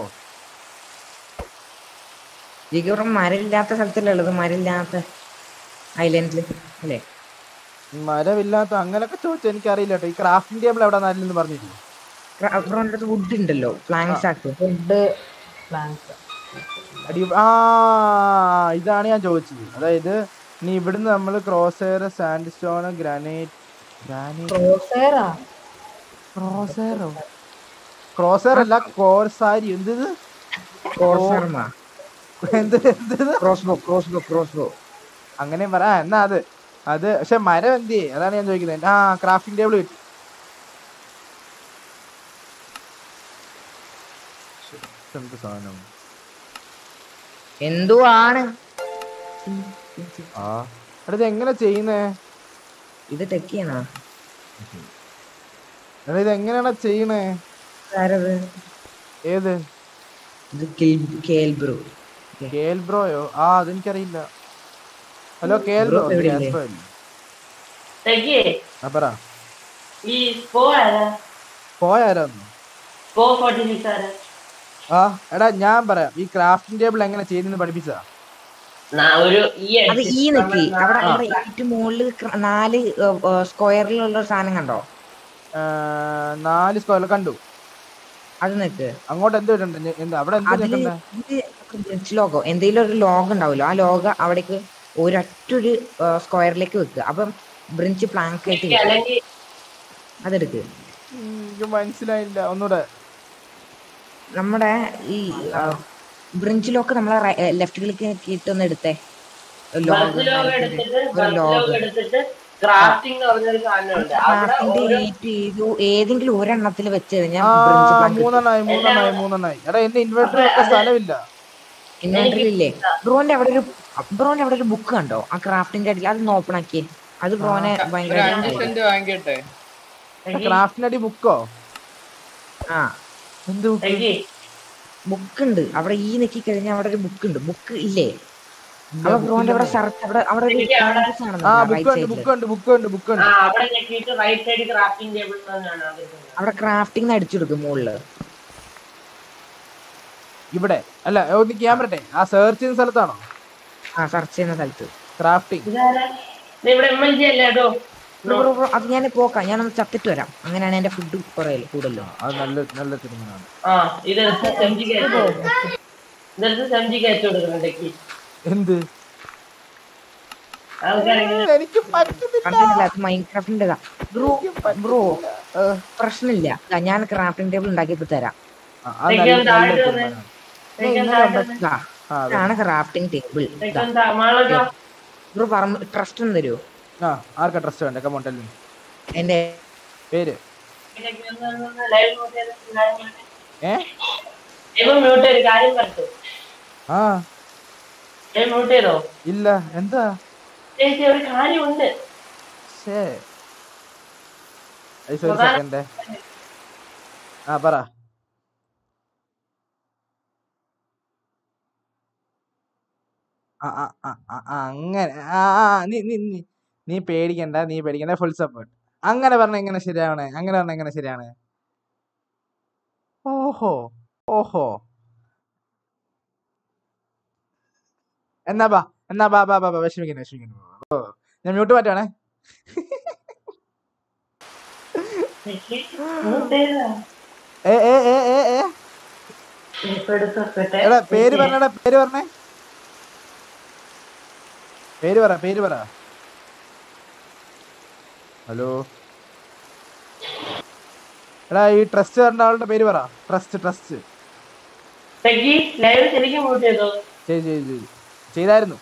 ജിഗോറം മരമില്ലാത്ത സ്ഥലത്തല്ലേ ഉള്ളത് മരമില്ലാത്ത ഐലൻഡില് അല്ലേ മരമില്ലാത്ത അങ്ങനൊക്കെ ചോദിച്ചു എനിക്കറിയില്ല കേട്ടോ ഈ ക്രാഫ്റ്റിംഗ് ടേബിൾ എവിടെ നല്ലെന്ന് പറഞ്ഞില്ലേ ബ്രോന്റെ അടുത്ത് വുഡ് ഉണ്ടല്ലോ പ്ലാങ്സ് ആക്കും ഫുഡ് പ്ലാൻസ് അടി ആ ഇതാണ് ഞാൻ ചോദിച്ചത് അതായത് ഇനി ഇവിടുന്ന് നമ്മൾ crosshair sand stone granite granite ക്രോസേറാ ക്രോസെയറോ ക്രോസെയർ അല്ല കോർസാരി എന്ത് ഇത്? കോർസർമ എന്ത് എന്ത് ഇത്? ക്രോസ് ബോ ക്രോസ് ബോ ക്രോസ് ബോ അങ്ങനെ പറ ആ, എന്നാ അത് അത് പക്ഷെ മരം എന്ത് ചെയ്യും? അതാണ് ഞാൻ ചോദിക്കുന്നത് ആ ക്രാഫ്റ്റിംഗ് ടേബിൾ കിട്ടി ശ്ശെ, ഇതെന്ത് സാധനം എന്തോ ആണ് ആ എടാ ഇത് എങ്ങനെ ചെയ്യുന്നേ ഇത് ടെക്കിയാണോ എടാ ഇത് എങ്ങനെയാണ് ചെയ്യണേ ആരത് ഏത് ഇത് കേൽ ബ്രോ കേൽ ബ്രോയോ ആ അതെനിക്കറിയില്ല ഹലോ കേൽ Bro ബ്രോ എവിടെയില്ലേ? തെക്കേ ആ പറ ഈ സ്പോ ആരാ പോയാരാന്ന് സ്പോ ഫോർട്ടി സിക്സ് ആരാ ആ എടാ ഞാൻ പറയാം ഈ ക്രാഫ്റ്റിംഗ് ടേബിൾ എങ്ങനെ ചെയ്യുന്നെന്ന് പഠിപ്പിച്ചതാ നാ- ഒരു ഈ അത് ഈ നിക്ക് അവിടെ അവിടെ ഏറ്റവും മുകളിൽ നാല് സ്ക്വയറിലുള്ള സാധനം കണ്ടോ ആ, നാല് സ്ക്വയർ കണ്ടു അത് നിക്ക് അങ്ങോട്ട് എന്ത് ഇടണ്ട എന്ത് അവിടെ എന്ത് അതില് നിൽക്കണ്ടേ ബ്രിഡ്ജ് ലോഗോ എന്തെങ്കിലും ഒരു ലോഗ് ഉണ്ടാവുമല്ലോ ആ ലോഗ് അവിടേക്ക് ഒരൊറ്റൊരു സ്ക്വയറിലേക്ക് വെക്കുക അപ്പം ബ്രിഞ്ച് പ്ലാങ്ക് ആയിട്ട് കിട്ടും. അല്ലെങ്കിൽ അതെടുക്ക് എനിക്ക് മനസ്സിലായില്ല ഒന്നുകൂടെ നമ്മുടെ ഈ ബ്രിഞ്ച് ലോക്ക് നമ്മളെ ലെഫ്റ്റ് ക്ലിക്ക് കിട്ടുന്ന എടുത്തേ ലോഗ് ബസ് ലോഗ് എടുത്തിട്ട് ഒരു ബസ് ലോഗ് ലോഗ് എടുത്തിട്ട് ക്രാഫ്റ്റിംഗ് എന്ന് പറഞ്ഞൊരു സാധനമുണ്ട് അവിടെ ക്രാഫ്റ്റിന്റെ ഓരോ ഈ ഇത് ഏതെങ്കിലും ഒരെണ്ണത്തിൽ വെച്ച് കഴിഞ്ഞാൽ ആ ബ്രിഞ്ച് പ്ലാങ്ക് മൂന്നെണ്ണായി മൂന്നെണ്ണായി മൂന്നെണ്ണായി എടാ എന്റെ ഇൻവെർട്ടർ വെക്കാൻ സ്ഥലമില്ല ഇൻവെന്ററിയില്ലേ ബ്രോന്റെ അവിടെ ഒരു ബ്രോന്റെ അവിടെ ഒരു ബുക്ക് കണ്ടോ ആ ക്രാഫ്റ്റിന്റെ അടിയിൽ അത് ഓപ്പൺ ആക്കിയേ അത് ബ്രോനെ ഒരു ഭയങ്കര അഞ്ച് സെന്റ് വാങ്ങിക്കട്ടെ ക്രാഫ്റ്റിനടി ബുക്കോ ആ എന്ത് ബുക്ക് എനിക്ക് ബുക്ക് ഉണ്ട് അവിടെ ഈ നെക്കി കഴിഞ്ഞാൽ അവിടെ ഒരു ബുക്ക് ഉണ്ട് ബുക്ക് ഇല്ലേ അപ്പൊ ബ്രോന്റെ അവിടെ സെർച്ച് അവിടെ അവിടെ ഒരു എനിക്ക് അവിടെ- canvas ആ കാണുന്നുണ്ട് ബുക്ക് റൈറ്റ് ഉണ്ട് സൈഡിൽ ബുക്ക് ഉണ്ട് ബുക്ക് ഉണ്ട് ബുക്ക് ആ ഉണ്ട് അവിടെ ഞെക്കിയിട്ട് റൈറ്റ് സൈഡ് ക്രാഫ്റ്റിംഗ് ടേബിൾ തന്നെയാണ് ആഗ്രഹിക്കുന്നത് അവിടെ ക്രാഫ്റ്റിംഗ് അടിച്ചെടുക്കും മുകളില് ഇവിടെ അല്ല ഒന്ന് ക്യാമറട്ടെ ആ സെർച്ച് ചെയ്യുന്ന സ്ഥലത്താണോ ആ സെർച്ച് ചെയ്യുന്ന സ്ഥലത്ത് ക്രാഫ്റ്റിംഗ് ഇതാരാ ഇത് ഇവിടെ എം എൽ ജി അല്ലേ കേട്ടോ ബ്രോ, ബ്രോ, ബ്രോ, അത് ഞാൻ പോക്കാം ഞാനൊന്ന് ചത്തിട്ട് വരാം അങ്ങനെയാണ് എന്റെ ഫുഡ് കുറേ കൂടുതലും അത് നല്ല നല്ല തീരുമാനമാണ് ആ ഇതെടുത്ത് സെംജിക്ക് അയച്ചു ഇതെടുത്ത് സെംജിക്ക് അയച്ചു കൊടുക്കുന്നുണ്ടെങ്കിൽ എന്ത് ആൾക്കാരെങ്കിലും എനിക്ക് പറ്റുന്നില്ല കണ്ടില്ല അത് മൈൻക്രാഫ്റ്റിന്റെ ബ്രോ ബ്രോ പ്രശ്നമില്ല ദാ, ഞാൻ ക്രാഫ്റ്റിംഗ് ടേബിൾ ഉണ്ടാക്കിയപ്പോ തരാം ആ, അത് നല്ല തെക്കൻ നല്ല താഴോട്ട് തീരുമാനമാണ് ഇന്നലെ ഉണ്ടാക്കി- ദാ, ആ അതെ ഇതാണ് ക്രാഫ്റ്റിംഗ് ടേബിൾ മാളോ ബ്രോ പറമ്പ് ട്രസ്റ്റ് ഒന്ന് തരുമോ ആ ആർക്കാ ട്രസ്റ്റ് വേണ്ട കമോണ്ടല്ലേ എന്റെ പേര് ലൈവ് മ്യൂട്ട് ചെയ്ത് ഏ ലൈവ് മ്യൂട്ട് ചെയ്ത് കാര്യം പറഞ്ഞു ആ ലൈവ് മ്യൂട്ട് ചെയ്തോ ഇല്ല എന്താ ചേച്ചി ഒരു കാര്യമുണ്ട് ശേ ഐസ് ഒരു സെക്കൻഡ് ആ പറ ആ ആ ആ ആ, ആ, അങ്ങനെ ആ ആ നീ നീ നീ നീ പേടിക്കണ്ട നീ പേടിക്കണ്ട ഫുൾ സപ്പോർട്ട് അങ്ങനെ പറഞ്ഞ എങ്ങനെ ശരിയാവണേ അങ്ങനെ പറഞ്ഞ എങ്ങനെ ശരിയാണ് ഓഹോ ഓഹോ എന്നാ ബാ എന്നാ ബാ ബാ ബാ ബാ വിഷമിക്കുന്നു വിഷമിക്കുന്നു ഓ ഞാൻ മ്യൂട്ട് മാറ്റാണേ ചേച്ചി മ്യൂട്ട് ചെയ്താ ഏ ഏ ഏ ഏ ഏ ഇപ്പൊ എടുത്ത് വെക്കട്ടെ. എടാ പേര് പറഞ്ഞടാ പേര് പറഞ്ഞേ പേര് പറ പേര് പറ ഹലോ എടാ ഈ ട്രസ്റ്റ് പറഞ്ഞ ആളുടെ പേര് പറ ട്രസ്റ്റ് ട്രസ്റ്റ് ചേച്ചി ലൈവ് ശരിക്കും മ്യൂട്ട് ചെയ്തോ ചെയ്ത് ചെയ്ത് ചെയ്ത് ചെയ്തായിരുന്നു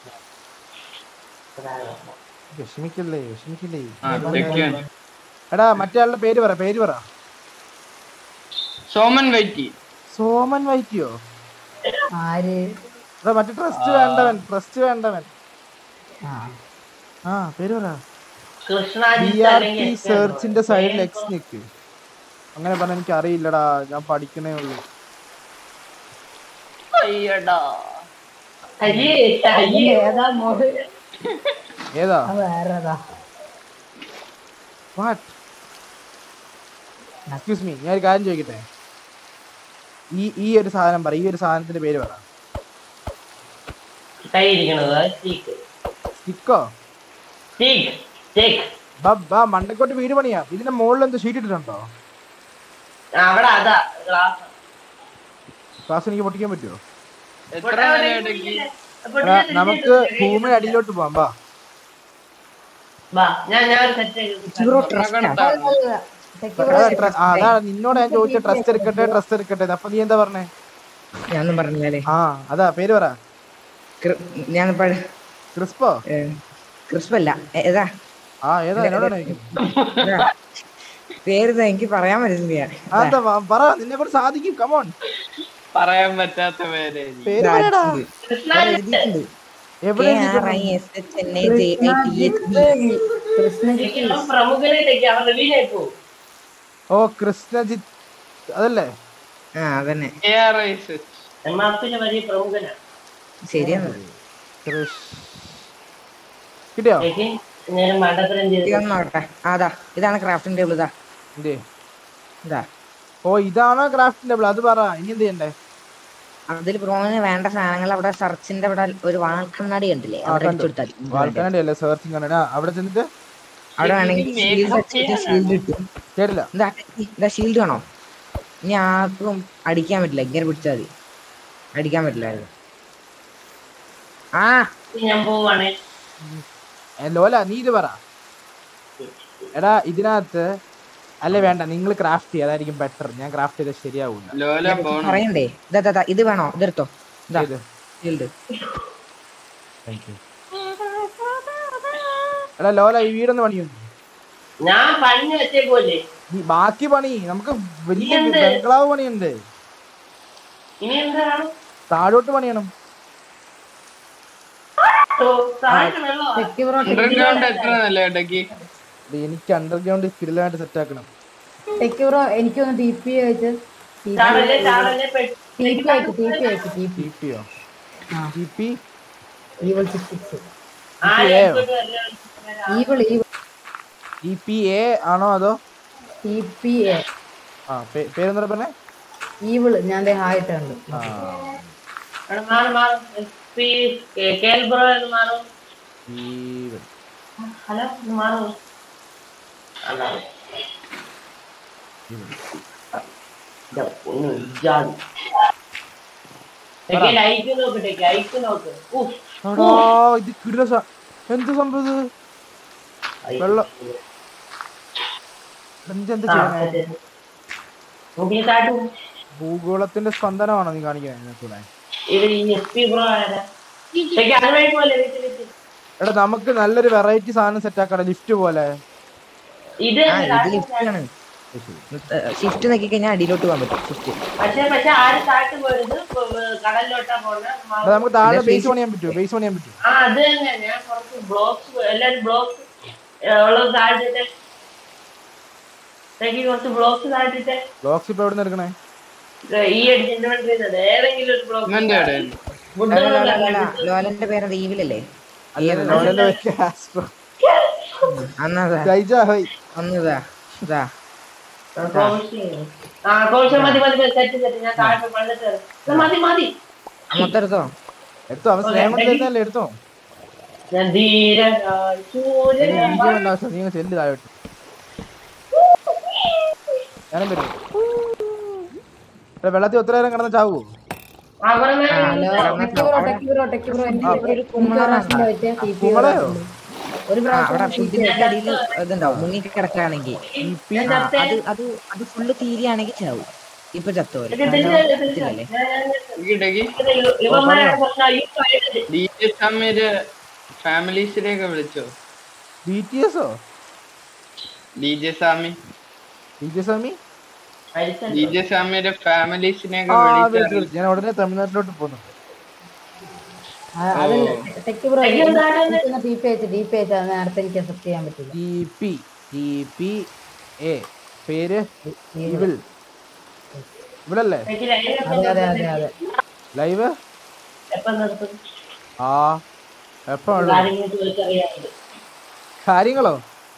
വിഷമിക്കല്ലേ വിഷമിക്കല്ലേ ആ തെക്കൻ എടാ മറ്റേ ആളുടെ പേര് പറ പേര് പറ സോമൻ വൈറ്റി സോമൻ വൈറ്റിയോ ആര് എടാ മറ്റേ ട്രസ്റ്റ് വേണ്ടവൻ ട്രസ്റ്റ് വേണ്ടവൻ ആ ആ പേര് പറ ബി കൃഷ്ണാജിത്ത് ആർ അല്ലെങ്കിൽ ടി എസ് ആണോ? സെർച്ചിന്റെ സൈഡിൽ എക്സ് നിക്ക് അങ്ങനെ പറഞ്ഞ എനിക്ക് അറിയില്ലടാ ഞാൻ പഠിക്കണേ ഉള്ളൂ അയ്യടാ അയ്യേ ഇത് അയ്യേ ഏതാ മോഡ് ഏതാ അത് വേറെതാ വാട്ട് എക്സ്ക്യൂസ് മീ ഞാൻ ഒരു കാര്യം ചോദിക്കട്ടെ ഈ ഈ ഒരു സാധനം പറ ഈ ഒരു സാധനത്തിന്റെ പേര് പറ കൈ ഇരിക്കണത് സ്റ്റീക്ക് സ്റ്റിക്കോ സ്റ്റീക്ക് സ്റ്റീക്ക് ബാ മണ്ടക്കോട്ട് വീട് പണിയാ ഇതിന്റെ മുകളിൽ എന്ത് ഷീറ്റ് ഇട്ടിട്ടുണ്ടോ അവിടെ അതാ ഗ്ലാസ് ക്ലാസ് എനിക്ക് പൊട്ടിക്കാൻ പറ്റുമോ എത്ര നേരം ഇടയ്ക്ക് എടാ, നമുക്ക് ഭൂമിയുടെ അടിയിലോട്ട് പോവാം ബാ വാ ഞാൻ ഞാൻ ഒരു സെറ്റ് ബ്രോ ട്രസ്റ്റ് എടാ, ട്ര- ആ, അതാണ് നിന്നോട് ഞാൻ ചോദിച്ച ട്രസ്റ്റ് എടുക്കട്ടെ ട്രസ്റ്റ് എടുക്കട്ടെ അപ്പൊ നീ എന്താ പറഞ്ഞേ ഞാനൊന്നും പറഞ്ഞില്ലേ ആ അതാ പേര് പറ ഞാൻ ക്രിസ്പോ ക്രിസ്പല്ല ഏതാ ആ ഏതാ എന്നോടാണ് ചോദിക്കുന്നത് ഏതാ? പേര് എനിക്ക് പറയാൻ പറ്റുന്നില്ല ആ, എന്താ വാ, പറ നിന്നെ കൊണ്ട് സാധിക്കും കമോൺ പറയാൻ പറ്റാത്ത പേര് പേര് പറയടാ എഴുതിയിട്ടുണ്ട് എവിടെ കൃഷ്ണജിത്ത് പ്രമുഖനായിട്ടേക്ക് അവർ റിവീലായി പോകും ഓ കൃഷ്ണജിത്ത് അതല്ലേ ആ അതന്നെ എ ആർ ഐസ് എം ആർ പിയിലെ വലിയ പ്രമുഖനാണ് ശരിയാണ് കൃഷ് കിട്ടിയോ ചേച്ചി ഞാൻ മണ്ടത്തരം ചെയ്ത് ഇതൊന്ന് നോക്കട്ടെ ആ, അതാ ഇതാണ് ക്രാഫ്റ്റിംഗ് ടേബിൾ ഇതാ എന്തേ ഇതാ ഓ ഇതാണോ ക്രാഫ്റ്റ് ടേബിൾ അത് പറ ഇനി എന്ത് ചെയ്യണ്ടേ അതിൽ ബ്രോന് വേണ്ട സാധനങ്ങൾ അവിടെ സെർച്ചിന്റെ അവിടെ ഒരു വാൾക്കണ്ണാടി കണ്ടില്ലേ ആ അവിടെ കണ്ടു അടിച്ചു കൊടുത്താൽ വാൽക്കണ്ണാടി അല്ലേ സെർച്ചിങ് കണ്ണാടി ആ അവിടെ ചെന്നിട്ട് അവിടെ വേണമെങ്കിൽ ഷീൽഡ് ഷീൽഡ് കിട്ടും കേട്ടില്ല എന്താ ഇതാ ഷീൽഡ് വേണോ ഇനി ആർക്കും അടിക്കാൻ പറ്റില്ല ഇങ്ങനെ പിടിച്ചാൽ മതി അടിക്കാൻ പറ്റില്ലായിരുന്നു ആ ഞാൻ പോവാണേ ഏ, ലോല നീ ഇത് പറ എടാ ഇതിനകത്ത് അല്ലേ വേണ്ട നിങ്ങൾ ക്രാഫ്റ്റ് ചെയ്യുക അതായിരിക്കും ബെറ്റർ ഞാൻ ക്രാഫ്റ്റ് ചെയ്താൽ ശരിയാവൂല ലോല പോണം പറയണ്ടേ ഇതാ ഇതാ, ഇതാ, ഇത് വേണോ ഇതെടുത്തോ ഇതാ ഇത്. ഷീൽഡ് എടാ ലോല ഈ വീടൊന്ന് പണിയുന്നു ഞാൻ പണിഞ്ഞു വെച്ചേക്കുമല്ലേ നീ ബാക്കി പണി നമുക്ക് വലിയ എന്ത്? ബംഗ്ലാവ് പണിയുണ്ട് ഇനി എന്താണ് താഴോട്ട് പണിയണം താഴെ വെള്ളമാ ടെക്കി ബ്രോ അണ്ടർഗ്രൗണ്ട് എത്ര നല്ല ഇടയ്ക്ക് ഇത് എനിക്ക് അണ്ടർഗ്രൗണ്ട് കിടിലായിട്ട് സെറ്റ് ആക്കണം ടെക്കി ബ്രോ എനിക്കൊന്ന് ടി പി അയച്ച് ചാടല്ലേ ചാടല്ലേ ടി പി അയച്ച് ടി പി അയച്ച് ടി പി ടി പിയോ ആ. T P evil six six evil evil T P A ആണോ അതോ ടി പി എ ആ പേ- പേരെന്താ പറഞ്ഞേ ഈവിള് ഞാൻ ദേ ഹായിട്ടുണ്ട് ആ മാറും മാറും കേൾബ്രോ എന്ന് മാറും ഈ ഹലോ ഒന്ന് മാറും ലൈക്ക് നോക്കട്ടെ ലൈക്ക് നോക്ക് ഉഫ്. എടാ, ഇത് കിടില സ- എന്ത് സംഭവം ഇത് വെള്ളം എന്ത് എന്ത് ആ, ചെയ്യണേ അതെ. നോക്കി താട്ടു ഭൂഗോളത്തിന്റെ സ്പന്ദനമാണോ നീ കാണിക്കുന്നത് ഇത് ഈ എസ് പി ബ്രോ ആരാ ശരിക്കും അത് വഴി പോലെ വീട്ടിൽ വെച്ച്. എടാ നമുക്ക് നല്ലൊരു വെറൈറ്റി സാധനം സെറ്റ് ആക്കണം ലിഫ്റ്റ് പോലെ ഇത് ആ തന്നെ ഇത് ലിഫ്റ്റ് ആണ് ഷിഫ്റ്റ് നോക്കി കഴിഞ്ഞാൽ അടിയിലോട്ട് പോകാൻ പറ്റും ഷിഫ്റ്റ് പക്ഷെ പക്ഷെ ആര് താട്ട് പോയത് ഇപ്പൊ, ഏ, കടലിലോട്ടാ പോണ എടാ, നമുക്ക് താഴെ ഇല്ല, ബേസ് face- പണിയാൻ പറ്റുമോ ബേസ് പണിയാൻ പറ്റുമോ ആ അത് തന്നെ ഞാൻ കുറച്ച് ബ്ലോക്സ് എല്ലാരും ബ്ലോക്സ് ഉള്ളത് താഴ്ത്തിട്ട് എനിക്ക് കുറച്ച് ബ്ലോക്സ് താഴ്ത്തിട്ട് ബ്ലോക്സ് ഇപ്പൊ എവിടെ നിന്ന് എടുക്കണേ ഏ, ഈ അടിച്ച് ഇൻവെന്റ് ചെയ്തത് ഏതെങ്കിലും ഒരു ഇവന്റെ ബ്ലോക്ക് ഇടയിൽ ലോലന്റെ പേര് ഈവിലല്ലേ അല്ല ലോലന്റെ കാസ്ട്രോ അന്നതാ ഗൈജ ഹോയ് ഒന്നതാ ഇതാ ആ കോഴ്സ് മതി മതി മതി സെറ്റ് സെറ്റ് ഞാൻ താഴെ വന്നിട്ട് വരാം. ഇത് മതി മതി മൊത്തം എടുത്തോ എടുത്തോ അവൻ സ്നേഹം കൊണ്ട് തരുന്നല്ലേ എടുത്തോ ഞാൻ ധീരനായി സൂര്യനെ എനിക്ക് വേണ്ട ആവശ്യം നീ ചെല്ല് താഴോട്ട് ഞാനും വരും എടാ, വെള്ളത്തിൽ ഒത്തിരി നേരം കിടന്ന് ചാവൂ അവിടെ ആ, നിന്ന് hello. Techie bro techie bro techie bro എനിക്ക് ആ, ഒരു ഒരു കുമ്മള പ്രാവശ്യം വെച്ച് ടി പി കുമ്മളയോ? ഒരു ആ, അവിടെ പ്രാവശ്യം ഇതിന്റെ അടിയിൽ ഇതുണ്ടാവും മുങ്ങി കിടക്കുകയാണെങ്കിൽ ആ, അത് അത് അത് ഫുള്ള് തീരെയാണെങ്കിൽ ചാവും ഇപ്പൊ ചത്തോര് പറ്റില്ലല്ലേ ഇടയ്ക്ക് ഇവന്മാരുടെ പ്രശ്നം അയ്യോ ആയിട്ട് ഡി ജെ സമീര് ഫാമിലീസിനെയൊക്കെ വിളിച്ചോ ബി ടി എസോ D J Swami B T Swami D J സ്വാമിയുടെ ഫാമിലീസിനെയൊക്കെ ആ വിളിച്ചു വിളിച്ചു വിളിച്ചു ഞാൻ ഉടനെ തമിഴ്നാട്ടിലോട്ട് പോകുന്നു അതല്ല ടെക്കി ബ്രോ ടെക്കി എന്താണ്? എനിക്കൊന്ന് ടി പി അയച്ച് ടി പി അയച്ചാൽ നേരത്തെ എനിക്ക് അക്സെപ്റ്റ് ചെയ്യാൻ പറ്റില്ല T P T P A പേര് ഇവിൾ ഇവിളല്ലേ അതെ അതെ അതെ അതെ ലൈവ് എപ്പം നിർത്തും ആ എപ്പോ ഉള്ളത്? കാര്യങ്ങൾ ചോദിച്ചറിയാറുണ്ട് കാര്യങ്ങളോ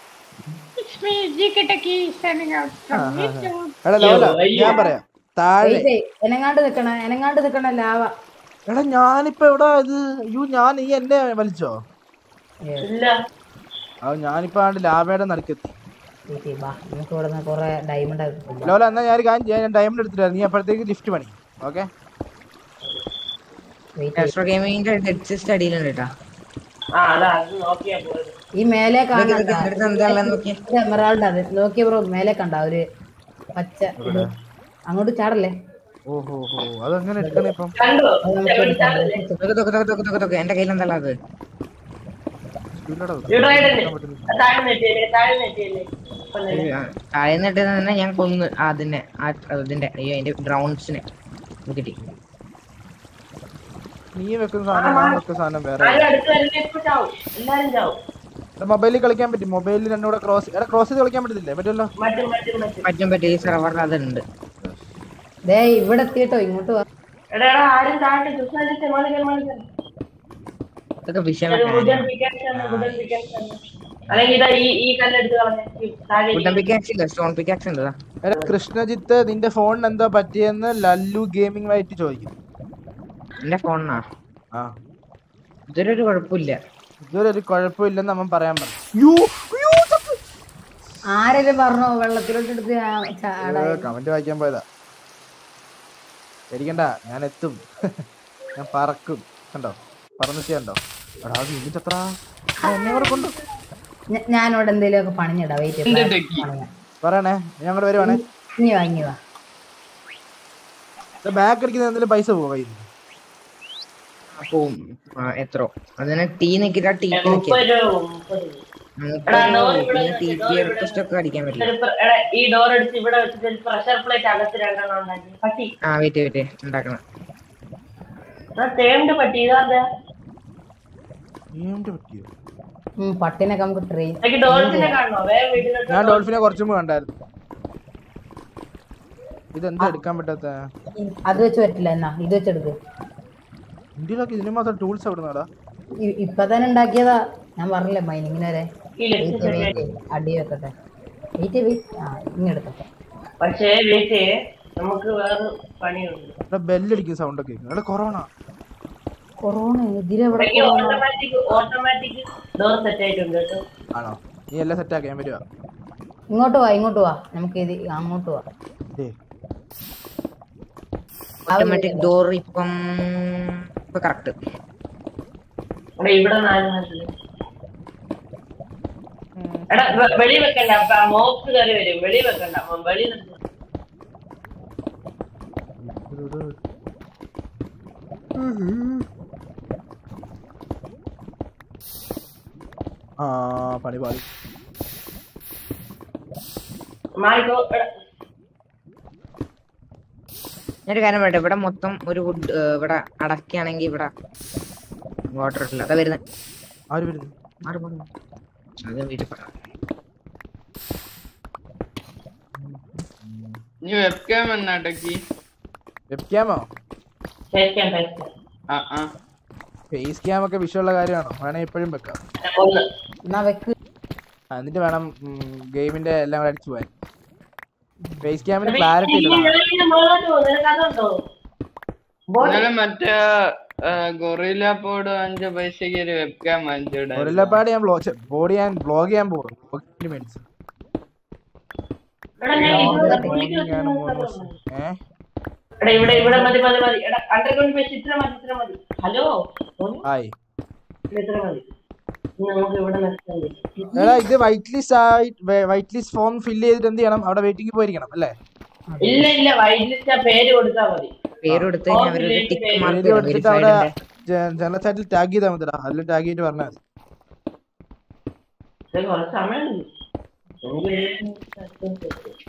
ആ, ആ, ആ. എടാ ലോല ഞാൻ പറയാം താഴെ വെയിറ്റ് എനങ്ങാണ്ട് നിക്കണ എനങ്ങാണ്ട് നിക്കണ ലാവ എടാ ഞാനിപ്പോ എവിടാ ഇത് അയ്യോ ഞാൻ ഈ എന്നെ വലിച്ചോ ഇല്ല ആ ഞാനിപ്പോ ആണ്ട് ലാഭയുടെ നടുക്കെത്തി വെയിറ്റ് ബാ നമുക്ക് ഇവിടെ നിന്ന് കുറെ ഡയമണ്ട് ആക്കി ലോല എന്നാ ഞാൻ ഒരു കാര്യം ചെയ്യാം ഞാൻ ഡയമണ്ട് എടുത്തിട്ട് നീ അപ്പോഴത്തേക്ക് ലിഫ്റ്റ് പണി ഓക്കെ വെയിറ്റ് ആസ്ട്രോ ഗെയിമിങ്ങിന്റെ ഹെഡ്സെറ്റ് അടിയിലുണ്ട് കേട്ടാ ആ അതാ അത് നോക്കിയാ പോയത് ഈ മേലെ കാണാൻ അടുത്ത് എന്താ നോക്കിയേ എമറാൾഡ് അത് നോക്കിയ ബ്രോ മേലെ കണ്ട ഒരു പച്ച ഇത് അങ്ങോട്ട് ചാടല്ലേ ഓഹോ ഹോ അതെങ്ങനെ എടുക്കണേ ഇപ്പം കണ്ടോ അത് നമുക്ക് എടുക്കാം. തൊക്കെ തൊക്കെ തൊക്കെ തൊക്കെ തൊക്കെ തൊക്കെ എന്റെ കയ്യിൽ എന്താ അത് ഇല്ലടാ, ഇവിടെ താഴെ നെറ്റിയല്ലേ താഴെ നെറ്റിയല്ലേ താഴ്ന്നിട്ട് തന്നെ ഞാൻ കൊന്ന് ആ, അതിനെ ആ ഇതിന്റെ അയ്യോ അതിന്റെ ഗ്രൗണ്ട്സിനെ കിട്ടി നീ വെക്കുന്ന സാധനം ഞാൻ വെക്കുന്ന സാധനം വേറെ ആരും അടുത്ത് വരില്ല ഇപ്പൊ ചാവും എല്ലാരും ചാവും മൊബൈലിൽ കളിക്കാൻ പറ്റും മൊബൈലിൽ രണ്ടും കൂടെ ക്രോസ് എടാ ക്രോസ് ചെയ്ത് കളിക്കാൻ പറ്റത്തില്ലേ പറ്റുമല്ലോ മറ്റും മറ്റും മറ്റും പറ്റും പറ്റും ഈ സെർവറിൽ അതുണ്ട് ദേ ഇവിടെ എത്തിയിട്ടോ ഇങ്ങോട്ട് വാ എടാ എടാ ആരും താഴെ സുസാലിച്ച് മണിക്കൽ മണിക്കൽ ഇതൊക്കെ വിഷയം ഒരു ബുധൻ പിക്കാക്സ് ആണ് ബുധൻ പിക്കാക്സ് ആണ് അല്ലെങ്കിൽ ഇതാ ഈ ഈ കല്ലെടുത്ത് കളഞ്ഞ താഴെ വുഡൻ പിക്കാക്സ് ഇല്ല സ്റ്റോൺ പിക്കാക്സ് ഉണ്ട് ദാ. എടാ കൃഷ്ണജിത്ത് നിന്റെ ഫോണിന് എന്താ പറ്റിയെന്ന് ലല്ലു ഗെയിമിംഗ് ആയിട്ട് ചോദിക്കും എന്റെ ഫോണിനാ ആ ഇതൊരു കുഴപ്പമില്ല ഇതുവരെ ഒരു കുഴപ്പമില്ലെന്ന് അവൻ പറയാൻ പറഞ്ഞു യ്യോ, യ്യോ, ചത്ത്. ആരെല്ലാം പറഞ്ഞോ വെള്ളത്തിലോട്ട് എടുത്ത് ആ- ചാടാൻ കമന്റ് വായിക്കാൻ പോയതാ പേടിക്കണ്ട ഞാൻ എത്തും ഞാൻ പറക്കും കണ്ടോ പറന്നിട്ട് കണ്ടോ എടാ അത് ഇതിന്റെ എന്നെ കൂടെ കൊണ്ടു ഞ- ഞാനിവിടെ എന്തെങ്കിലും ഒക്കെ പണിഞ്ഞിടാ വെയിറ്റ് എന്ത് ടെക്കി? പറയണേ ഞാൻ അങ്ങോട്ട് വരുവാണേ ഇനി വാങ്ങി വാ ബാക്ക് അടിക്കുന്ന എന്തെങ്കിലും പൈസ പോവാ കയ്യിൽ അപ്പൊ എത്രോ അതിന് ടീ നിക്കിട്ടാ ടീ നിക്കാം മുപ്പത് രൂപ മുപ്പത് രൂപ എടാ, door ഇവിടെ പിന്നെ ടി വെച്ച്, പി door ഇവിടെ റിക്വസ്റ്റ് ഒക്കെ അടിക്കാൻ പറ്റില്ല ഒരു പ്ര- എടാ, ഈ ഡോർ അടിച്ച് ഇവിടെ വെച്ചിട്ട് ഒരു പ്രഷർ പ്ലേറ്റ് അകത്ത് രണ്ടെണ്ണം ഉണ്ടാക്കി പട്ടി ആ വെയിറ്റ് വെയിറ്റ് ഉണ്ടാക്കണം ആ തേണ്ട് പട്ടി ഇതാ ഏണ്ട് പറ്റിയോ ഉം, പട്ടിനൊക്കെ നമുക്ക് ട്രെയിൻ എനിക്ക് ഡോൾഫിനെ കാണണോ വേഗം വീട്ടിലോട്ട് ഞാൻ ഡോൾഫിനെ കുറച്ചു മുമ്പ് കണ്ടായിരുന്നു ഇതെന്താ എടുക്കാൻ പറ്റാത്ത അത് വെച്ച് പറ്റില്ല എന്നാ ഇത് വെച്ചെടുക്ക് ഇന്ത്യയിലൊക്കെ ഇതിന് മാത്രം ടൂൾസ് എവിടെ നിന്നാടാ ഇ- ഇപ്പൊ തന്നെ ഉണ്ടാക്കിയതാ ഞാൻ പറഞ്ഞില്ലേ മൈനിങ്ങിന് വരെ ഈ വെയിറ്റ് ലക്ഷ്യം വെയിറ്റ് അടി വെക്കട്ടെ വെയിറ്റ് വെയിറ്റ് ആ ഇങ്ങെടുക്കട്ടെ പക്ഷേ വീട്ടിൽ നമുക്ക് വേറെ പണിയുണ്ട് ഇവിടെ ബെല്ലടിക്കുന്ന സൗണ്ട് ഒക്കെ കേൾക്കുന്നു. എടാ കൊറോണ കൊറോണ ഇതിലെവിടെ എനിക്ക് ഓട്ടോമാറ്റിക് ഓട്ടോമാറ്റിക് ഡോർ സെറ്റ് ആയിട്ടുണ്ട് കേട്ടോ ആണോ നീ എല്ലാം സെറ്റ് ആക്കാൻ വരുവാ ഇങ്ങോട്ട് വാ ഇങ്ങോട്ട് വാ നമുക്ക് ഇത് അങ്ങോട്ട് വാ ഏ ഓട്ടോമാറ്റിക് ഡോർ ഇപ്പം ഇപ്പൊ കറക്റ്റ് എടാ ഇവിടെ നാല് നാട്ടില് എടാ വെ- വെളി വെക്കണ്ട മോക്സ് കയറി വരും വെളി വെക്കണ്ട മ- വെളി നിർത്ത്. ആ പണി പാടി മാറിക്കോ എടാ, ഞാനൊരു കാര്യം പറയട്ടെ ഇവിടെ മൊത്തം ഒരു വുഡ് ഇവിടെ അടക്കുകയാണെങ്കിൽ ഇവിടെ വാട്ടർ ഇട്ടില്ല അതാ വരുന്നത് ആര് വരുന്നു മാറി മാറി അത് വീട്ടിൽ പറയാം നീ വെബ്കാം എന്നാട്ടക്കി വെബ് ക്യാമോ face cam, face cam. ആ ആ ഫേസ് ക്യാം ഒക്കെ വിഷയമുള്ള കാര്യമാണോ വേണേ ഇപ്പോഴും വെക്കാം ഒന്ന് എന്നാ വെക്ക് ആ, എന്നിട്ട് വേണം ഗെയിമിന്റെ എല്ലാം കൂടെ അടിച്ചു പോകാൻ ഫേസ് ക്യാമിന് ക്ലാരിറ്റി ഇല്ല ഞാനിങ്ങനെ മുകളിലോട്ട് പോകും നിനക്ക് അതുണ്ടോ ബോട്ട് ഇന്നലെ മറ്റേ ഗൊറില്ല പോഡ് അഞ്ച് പൈസക്ക് ഒരു വെബ്കാം വാങ്ങിച്ചൂടെ ഒരല്ലപ്പാട് ഞാൻ ബ്ലോഗ് ബോഡി ഞാൻ ബ്ലോഗ് ചെയ്യാൻ പോകും ബ്ലോഗിന് മേടിച്ചു എടാ ഞാൻ ഇവിടെ Vlogging കുളിച്ച് ആണ് വെച്ചിരുന്ന almost. സ്ഥലമാണ്. ഏ എടാ ഇവിടെ ഇവിടെ മതി മതി മതി എടാ അണ്ടർഗ്രൗണ്ട് പേശ് ഇത്ര മതി ഇത്ര മതി ഹലോ ആയി ഇത്ര മതി ഇനി നമുക്ക് ഇവിടെ നിർത്താൻ എടാ ഇത് വൈറ്റ് ലിസ്റ്റ് ആയിട്ട് വൈറ്റ് ലിസ്റ്റ് ഫോം ഫില്ല് ചെയ്തിട്ട് എന്ത് ചെയ്യണം അവിടെ വെയിറ്റിംഗ് പോയിരിക്കണം അല്ലേ ഇല്ല ഇല്ല വൈറ്റ് ലിസ്റ്റ് ആ പേര് കൊടുത്താൽ മതി പേര് കൊടുത്ത് കഴിഞ്ഞാൽ അവരൊരു ടിക്ക് പേര് മാർക്ക് തരും കൊടുത്തിട്ട് അവിടെ വെരിഫൈഡിന്റെ ജനറൽ ചാറ്റിൽ ടാഗ് ചെയ്താൽ മതിടാ അതിൽ ടാഗ് ചെയ്തിട്ട് പറഞ്ഞാൽ മതി ഇത് കുറച്ച് സമയമുണ്ട് നമുക്ക്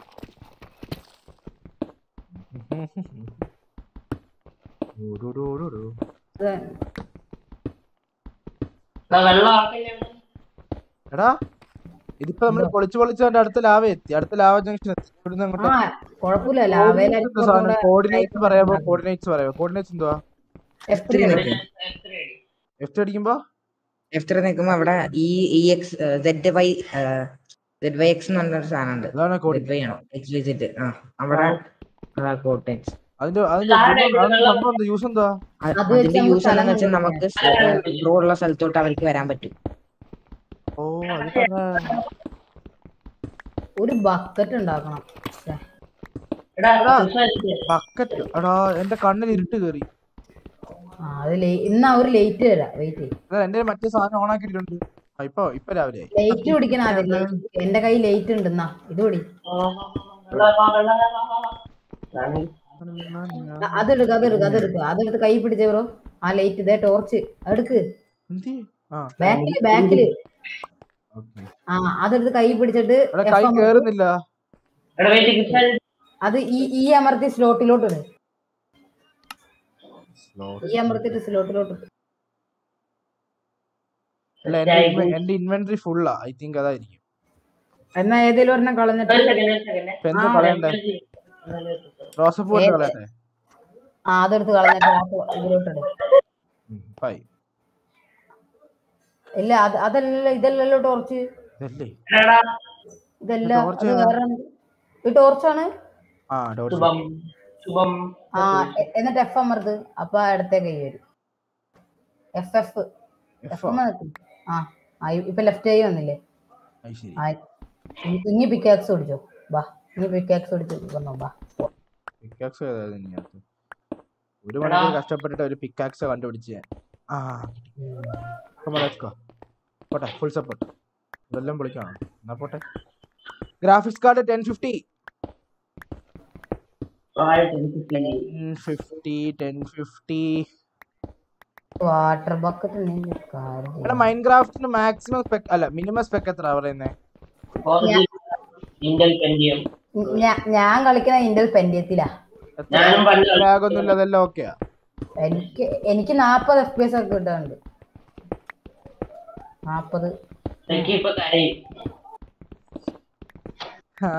ഓടോടോടോടോ. ഇത് എടാ, വെള്ളം ആക്കല്ലേ ഇവിടെ? എടാ ഇതിപ്പോ നമ്മള് പൊളിച്ച് പൊളിച്ച് അതിന്റെ അടുത്ത ലാവ എത്തി അടുത്ത ലാവ ജംഗ്ഷൻ എത്തി ഇവിടുന്ന് അങ്ങോട്ട് ആ കുഴപ്പമില്ല ലാവേലായിരിക്കും കോർഡിനേറ്റ്സ് പറയാമോ കോർഡിനേറ്റ്സ് പറയാമോ കോർഡിനേറ്റ്സ് എന്തുവാ എഫ് ത്രീ നിൽക്കും എത്ര അടി? എഫ് അടിക്കുമ്പോ എഫ് ത്രീ നിൽക്കുമ്പോ അവിടെ E E X Z Y Z Y X എന്ന് പറഞ്ഞൊരു സാധനം ഉണ്ട് അതാണ് സെഡ് കോർഡിനേറ്റ് വൈ ആണോ എക്സ് വൈ സെഡ് ആ അവിടെ അതാ കോട്ടേജ് അതിന്റെ അതിന്റെ താഴെ ഗുണം- അതിന്റെ സംഭവം എന്താ യൂസ് എന്താ അത് വെച്ച് അതിന്റെ നമുക്ക് യൂസ് എന്താന്ന് വെച്ചാൽ സ്ഥലം നമുക്ക് ബ്രോ ഉള്ള സ്ഥലത്തോട്ട് അവർക്ക് വരാൻ പറ്റും ഓ അത് പറഞ്ഞ ഒരു ബക്കറ്റ് ഉണ്ടാക്കണം ശ്ശെ. എടാ, എടാ. സുഷാന്ത്, ബക്കറ്റ് എടാ എന്റെ കണ്ണിൽ ഇരുട്ട് കയറി ആ അത് ലേ- ഇന്നാ ഒരു ലേറ്റ് വരാം വെയിറ്റ് അതാ എന്റെ മറ്റേ സാധനം ഓൺ ആക്കിയിട്ടുണ്ട് ആ, ഇപ്പൊ ഇപ്പൊ രാവിലെ ലേറ്റ് കുടിക്കണം ആദ്യം late. എന്റെ കൈ ലേറ്റ് ഉണ്ട് എന്നാ ഇത് കുടി വെള്ളം വാ, വെള്ളം വാ, വാ, വാ, വാ. റാണി. ആ, അതെടുക്ക് അതെടുക്ക് അതെടുക്ക് അതെടുത്ത് കൈ പിടിച്ചേ ബ്രോ ആ ലേറ്റ് ഇതേ ടോർച്ച് എടുക്ക് എന്തി ആ ബാക്കില് ബാക്കില് ഓക്കെ ആ അതെടുത്ത് കൈ പിടിച്ചിട്ട് എടാ F കൈ അമർത്തി- കേറുന്നില്ല എടാ, wait, സുഷാന്ത്. അത് ഈ ഈ അമർത്തി സ്ലോട്ടിലോട്ട് ഇട് ഈ അമർത്തിട്ട് സ്ലോട്ടിലോട്ട് ഇട്. അല്ല എന്റെ inven- എന്റെ ഇൻവെന്ററി ഫുള്ളാ ഐ തിങ്ക് അതായിരിക്കും എന്നാ ഏതേലും ഒരെണ്ണം കളഞ്ഞിട്ട് ഒരു second, ഒരു second. ഇപ്പൊ എന്താ ആ, കളയണ്ടേ റോസപ്പൂ കൊണ്ട് ഏത്? കളയട്ടെ ആ അതെടുത്ത് കളഞ്ഞിട്ട് ആ സ്ലോ- ഇതിലോട്ട് ഇട് ഉം, ബൈ ഇല്ല അത് അതല്ലല്ലോ ഇതല്ലല്ലോ ടോർച്ച് ഇതല്ലേ ഇതല്ല torch അത് ഏതാ? വേറെ ഈ ടോർച്ചാണ് ആ ഡോട്ട് ശുഭം ശുഭം ആ എ- എന്നിട്ട് എഫ് അമർത്ത് അപ്പൊ അടുത്തേ കൈ വരും എഫ് എഫ് എഫ് എഫ് ആ ആ, ഇപ്പൊ ലെഫ്റ്റ് കൈ വന്നില്ലേ അത് ശരി ആ ഇ- ഇനി പിക്കാക്സ് ഓടിച്ചോ ബാ ഇനി പിക്കാക്സ് ഓടിച്ചു വന്നോ ബാ പിക്കാക്സ് ഇതിനകത്ത് ഒരു മണിക്കൂർ കഷ്ടപ്പെട്ടിട്ട് ഒരു പിക്കാക്സ് കണ്ടുപിടിച്ച് ഞാൻ ആ Come on, let's go. പോട്ടെ ഫുൾ സപ്പോർട്ട് ഇതെല്ലാം പൊളിക്കണം എന്നാ പോട്ടെ graphics card ten fifty ten fifty ten fifty water bucket ഉണ്ടെങ്കിൽ കാര്യം ഇവിടെ മൈൻക്രാഫ്റ്റിന് മാക്സിമം സ്പെക് അല്ല മിനിമം സ്പെക് എത്ര പറയുന്നത് ഇന്റൽ പെൻഡിയം ഞാ- ഞാൻ കളിക്കുന്ന ഇന്റൽ പെൻഡിയത്തിലാ ഞാനും പണ്ട് ലാഗൊന്നുമില്ല അതെല്ലാം ഓക്കെയാ എനിക്ക് എനിക്ക് നാപ്പത് എഫ് പി എസ് ഒക്കെ കിട്ടാറുണ്ട് നാപ്പത് എനിക്ക് ഇപ്പൊ കരയും ആ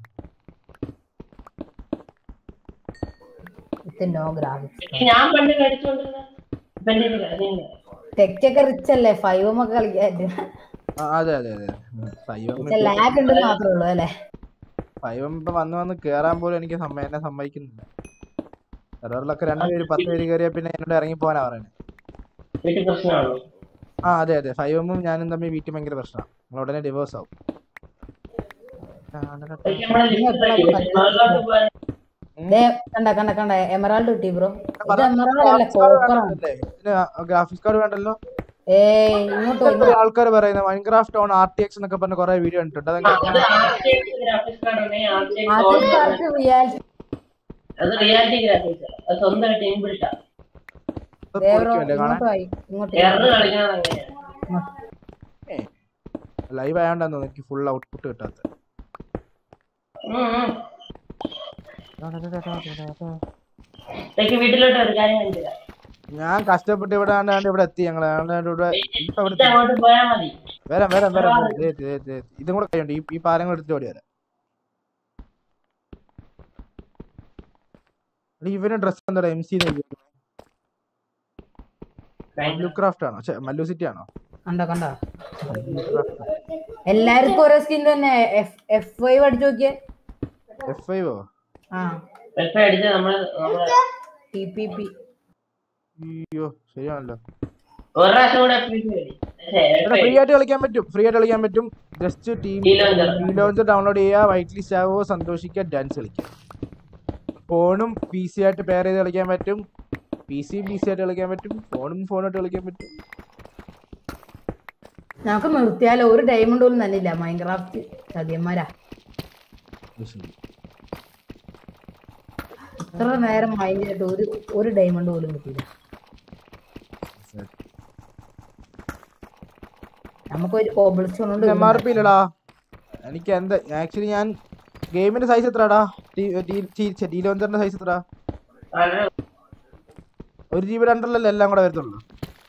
വിത്ത് നോ ഗ്രാഫിക്സ് എനിക്ക് ഞാൻ പണ്ട് മേടിച്ചോണ്ടിരുന്ന പെൻഡിയം കരയുന്നില്ല ടെക് ഒക്കെ റിച്ച് അല്ലേ ഫൈവ് ഒക്കെ കളിക്കാൻ ആ, അതെ അതെ അതെ ഫൈവ് ലാഗ് ഉണ്ടെന്ന് മാത്രമേ ഉള്ളൂ അല്ലേ ഫൈവ് ഇപ്പൊ വന്ന് വന്ന് കേറാൻ പോലും എനിക്ക് സമ്മ എന്നെ സമ്മതിക്കുന്നില്ല സെർവറിലൊക്കെ രണ്ടുപേര് പത്ത് പേര് കയറിയ പിന്നെ എന്നോട് ഇറങ്ങി പോകാനാ പറയുന്നത് വീട്ടിൽ പ്രശ്നമാണോ ആ അതെ അതെ ഫൈവും ഞാനും തമ്മിൽ വീട്ടിൽ ഭയങ്കര പ്രശ്നമാണ് നിങ്ങൾ ഉടനെ ഡിവോഴ്സ് ആവും എനിക്ക് നമ്മളെ ലിസ്റ്റ് തരും. മറുനാട്ടിൽ പോകാൻ ദേ, കണ്ട കണ്ട കണ്ട എമറാൾഡ് കിട്ടി ബ്രോ ഇത് എമറാൾഡ് അല്ല കോപ്പറാണ് ഗ്രാഫിക്സ് കാർഡ് വേണ്ടല്ലോ ഏയ് ഇങ്ങോട്ട് വാ, ഇങ്ങോട്ട് വാ. ആൾക്കാർ പറയുന്നത് Minecraft on R T X എന്നൊക്കെ പറഞ്ഞ കുറെ വീഡിയോ കണ്ടിട്ടുണ്ട് ആ, അതെങ്ങനെ അത് RTX graphics card ഉണ്ടെങ്കിൽ RTX അത് gold ആണ്. കറക്റ്റ് റിയാലിറ്റി അത് റിയാലിറ്റി ഗ്രാഫിക്സ് അത് സ്വന്തമായിട്ട് ഇൻബിൽട്ടാ ദേവറോ പൊളിക്കുമല്ലേ കാണാൻ ഇങ്ങോട്ട് വായി ഇങ്ങോട്ട് എറർ കളിക്കുന്നത് അങ്ങനെയാണ് ഇങ്ങോട്ട്. ലൈവ് ആയോണ്ടാന്ന് തോന്നുന്നു എനിക്ക് ഫുൾ ഔട്ട്പുട്ട് കിട്ടാത്ത ഉം, ഉം. എനിക്ക് വീട്ടിലോട്ട് ഒരു കാര്യം കാണിച്ചില്ല ഞാൻ കഷ്ടപ്പെട്ട് ഇവിടെ ആണ്ടാണ്ട് ഇവിടെ എത്തി ഞങ്ങൾ ആണ്ടാണ്ട് ഇവിടെ ഇപ്പൊ ഇവിടെ ഇത് അങ്ങോട്ട് പോയാൽ മതി വരാം വരാം വരാം വരാം. ദേ, ദേ, ദേ. ഇതും കൂടെ കഴിയുണ്ട് ഈ ഈ പാലങ്ങൾ എടുത്തിട്ട് ഓടി വരാം എടീ, ഇവന് ഡ്രസ് എന്താ എം സി മല്ലു ക്രാഫ്റ്റ് ആണോ ഛെ, മല്ലു സിറ്റി ആണോ കണ്ടോ കണ്ടോ എല്ലാവർക്കും ഓരോ സ്കിൻ തന്നെ എഫ് ഫൈവ് അടിച്ചു നോക്കിയേ എഫ് ഐ ഓ ആ വെൽഫെയർ അടിച്ച് നമ്മള് നമ്മള് ടി പി പി അയ്യോ ശരിയാണല്ലോ ഒരു പ്രാവശ്യം കൂടെ FPC കളി. പക്ഷേ, എടാ ഫ്രീ ആയിട്ട് കളിക്കാൻ പറ്റും ഫ്രീ ആയിട്ട് കളിക്കാൻ പറ്റും just team Key launcher. Team launcher download ചെയ്യുക വൈറ്റ് ലിസ്റ്റ് ആവുക സന്തോഷിക്കുക ഡാൻസ് കളിക്കുക ഫോണും പി സി ആയിട്ട് പെയർ ചെയ്ത് കളിക്കാൻ പറ്റും പി സിയും പി സി ആയിട്ട് കളിക്കാൻ പറ്റും ഫോണും ഫോണായിട്ട് കളിക്കാൻ പറ്റും നമുക്ക് നിർത്തിയാലോ ഒരു ഡയമണ്ട് പോലും തന്നെ ഇല്ല മൈൻക്രാഫ്റ്റ് ചതിയന്മാരാ അത് ശരി. ഇത്ര നേരം മൈൻഡ് ചെയ്തിട്ട് ഒരു ഒരു ഡയമണ്ട് പോലും കിട്ടിയില്ല നമുക്ക് ഒരു കോബിൾസ്റ്റോൺ കൊണ്ട് എം ആർ പി ഇല്ലടാ എനിക്ക് എന്താ ആക്ച്വലി ഞാൻ ഗെയിമിന്റെ സൈസ് എത്രടാ ഡി ലോഞ്ചറിന്റെ സൈസ് എത്ര വളരെ ഒരു ജി ബി രണ്ടരല്ലേ എല്ലാം കൂടെ വരത്തുള്ളൂ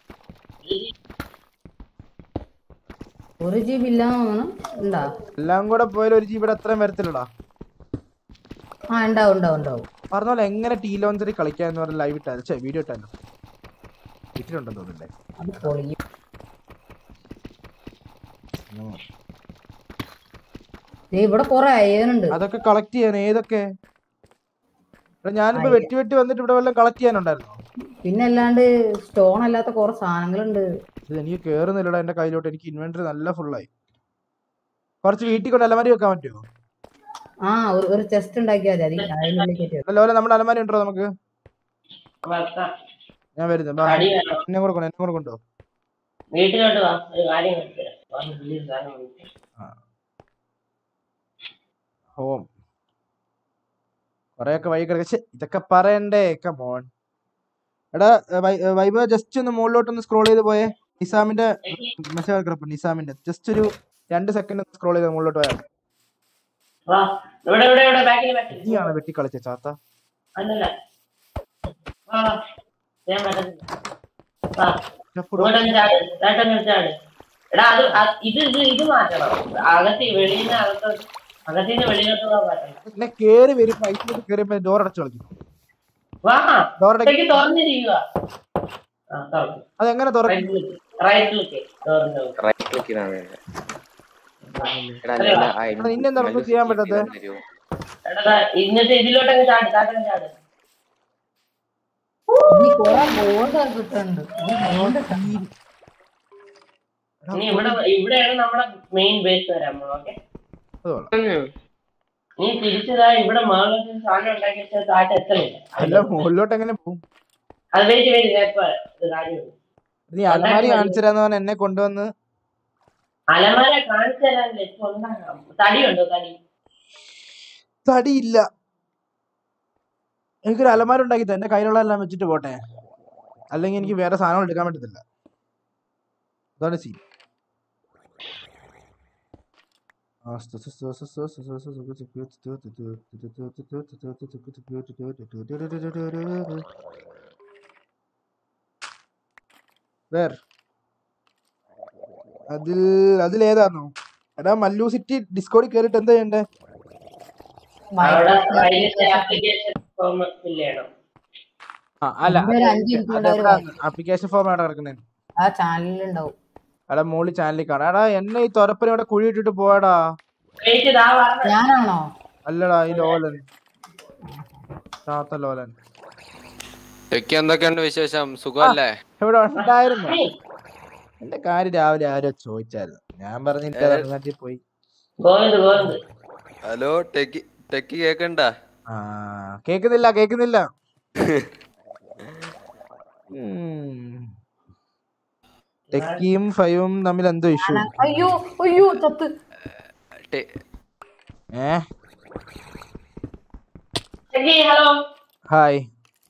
ഒരു ജി ബി ഇല്ലാന്ന് തോന്നുന്നു ഉണ്ടാ എല്ലാം കൂടെ പോയാലും ഒരു ജി ബിയുടെ അത്രയും വരത്തില്ലടാ ആ ഉണ്ടാവും ഉണ്ടാവും ഉണ്ടാവും പറഞ്ഞ പോലെ എങ്ങനെ ടീ ലോഞ്ചറിൽ കളിക്കാന്ന് പറഞ്ഞ ലൈവ് ഇട്ടാലും ചേ വീഡിയോ ഇട്ടാലും വീട്ടിലുണ്ടെന്ന് തോന്നുന്നില്ലേ അത് പൊളിയും ദേ ഇവിടെ കൊറേ അയ്യനുണ്ട് അതൊക്കെ കളക്ട് ചെയ്യാൻ ഏതൊക്കെ എടാ ഞാനിപ്പോ വെട്ടി വെട്ടി വന്നിട്ട് ഇവിടെ വല്ലതും കളക്ട് ചെയ്യാനുണ്ടായിരുന്നോ പിന്നെ അല്ലാണ്ട് സ്റ്റോൺ അല്ലാത്ത കുറെ സാധനങ്ങളുണ്ട് ഇത് എനിക്ക് കേറുന്നില്ലടാ എന്റെ കയ്യിലോട്ട് എനിക്ക് ഇൻവെന്ററി നല്ല ഫുള്ളായി കുറച്ച് വീട്ടിൽ കൊണ്ട് അലമാരി വെക്കാൻ പറ്റുമോ ആ ഒരു ഒരു ചെസ്റ്റ് ഉണ്ടാക്കിയാൽ മതി അതി- അതിനുള്ളിൽ കയറ്റി വെക്കാം. അല്ല നമ്മുടെ അലമാരി ഉണ്ടോ നമുക്ക് വെക്കാം. ഞാൻ വരുന്നു ബാ. അടി വേണം. എന്നെ കൂടെ കൊണ്ടോ എന്നെ കൂടെ കൊണ്ടോ വീട്ടിലോട്ട് വാ ഒരു കാര്യം കാണിച്ചു തരാം. വാ, വലിയൊരു സാധനം കാണിച്ചു തരാം. ഹോം കൊറേയൊക്കെ വഴി കിടക്ക ശ്ശെ, ഇതൊക്കെ പറയണ്ടേ കമോൺ എടാ വൈ- വൈഭവ് ജസ്റ്റ് ഒന്ന് മുകളിലോട്ട് ഒന്ന് സ്ക്രോൾ ചെയ്ത് പോയേ നിസാമിന്റെ മെസ്സേജ് കിടപ്പുണ്ട് നിസാമിന്റെ ജസ്റ്റ് ഒരു രണ്ട് സെക്കൻഡ് സ്ക്രോൾ ചെയ്ത് മുകളിലോട്ട് പോയാൽ വാ ഇവിടെ ഇവിടെ ഇവിടെ ബാക്കിൽ ബാക്കിൽ നീയാണ് വെട്ടി കളിച്ച ചാത്ത അല്ലല്ല വാ വാ ഞാൻ പറ്റത്തില്ല വാ ചപ്പുടോ. ഇങ്ങോട്ടൊന്ന് ചാട് ഇതായിട്ടൊന്ന് ചാട് എടാ അത് അത് ഇത് ഇത് ഇത് മാറ്റണം അകത്ത് വെളിയിൽ നിന്ന് അകത്ത് അകത്തിൽ നിന്ന് വെളിയിലോട്ട് പോകാൻ മാറ്റണം പിന്നെ കേറി വരുമ്പോ ഐസിലോട്ട് കേറിയപ്പോ ഡോർ അടച്ചു കളിക്കും വാ ഡോർ അടയ്ക്ക് ഇടയ്ക്ക് തുറന്നിരിക്കുക ആ തുറക്കും അതെങ്ങനെ തുറക്കും റൈറ്റ് ക്ലിക്ക് തുറന്നു റൈറ്റ് ക്ലിക്ക് ചെയ്താൽ മതി എടാ അതെയോ? അല്ല, ആ എടാ, നിന്നെന്താ ഒന്നും ചെയ്യാൻ പറ്റാത്തെ? തരുമോ? എടാ ഇന്നത്തെ ഇതിലോട്ടങ്ങ് ചാട് ചാട്ടങ്ങ് ചാട് ഇനി കൊറേ ഗോൾഡ് കിട്ടുന്നുണ്ട് ഗോൾഡ് ഇനി ഇവിടെ ഇവിടെയാണ് നമ്മുടെ മെയിൻ ബേസ് വരാൻ ഓക്കെ അത് കൊള്ളാം പറഞ്ഞു നീ തിരിച്ചതാ ഇവിടെ മാളത്തിൽ സാധനം ഉണ്ടാക്കി വെച്ചാൽ താഴെ എത്തണില്ല അല്ല മുകളിലോട്ട് എങ്ങനെ പോകും അത് വെയിറ്റ് വെയിറ്റ് ഞാൻ ഇപ്പൊ ഇത് കാര്യം നീ അലമാരി കാണിച്ചു തരാന്ന് പറഞ്ഞ എന്നെ കൊണ്ടുവന്ന് അലമാര കാണിച്ചു തരാനില്ല ഇപ്പൊ ഉണ്ടാകാം തടിയുണ്ടോ തടി തടിയില്ല എനിക്കൊരു അലമാര ഉണ്ടാക്കി തന്നെ എന്റെ കയ്യിലുള്ള എല്ലാം വെച്ചിട്ട് പോട്ടെ അല്ലെങ്കിൽ എനിക്ക് വേറെ സാധനങ്ങൾ എടുക്കാൻ പറ്റത്തില്ല അതാണ് സീൻ വേർ അതിൽ അതിലേതാണോ എടാ മല്ലു സിറ്റി ഡിസ്കോഡിൽ കയറിയിട്ട് എന്താ ചെയ്യണ്ടേ അവിടെ അതിന്റെ ആപ്ലിക്കേഷൻ ഫോം ഫില്ല് ചെയ്യണം ആ അല്ല ഇതിന്റെ ഒരു അഞ്ച് മിനിറ്റ് കൊണ്ട് അവര് വായിക്കും. ആപ്ലിക്കേഷൻ ഫോം എവിടെ കിടക്കുന്നത് ആ ചാനലിൽ ഉണ്ടാവും എടാ മോളി ചാനലിൽ കാണാം എടാ എന്നെ ഈ തുരപ്പന ഇവിടെ കുഴി ഇട്ടിട്ട് പോവാടാ വെയിറ്റ് ഇതാ പറഞ്ഞ ഞാനാണോ അല്ലടാ ഈ ലോലൻ താത്ത ലോലൻ ടെക്കി എന്തൊക്കെയുണ്ട് വിശേഷം സുഖമല്ലേ ഇവിടെ ഉണ്ടായിരുന്നു എന്റെ കാര്യം രാവിലെ ആരോ ചോദിച്ചായിരുന്നു ഞാൻ പറഞ്ഞിട്ട് തമിഴ്നാട്ടിൽ പോയി Govind Govind hello techie techie കേക്കണ്ട ആ കേക്കുന്നില്ല കേക്കുന്നില്ല ഉം. ടെക്കിയും ഫൈവും തമ്മിൽ എന്തോ ഇഷ്യൂ അയ്യോ അയ്യോ ചത്ത് ഏ ഹലോ ഹായ്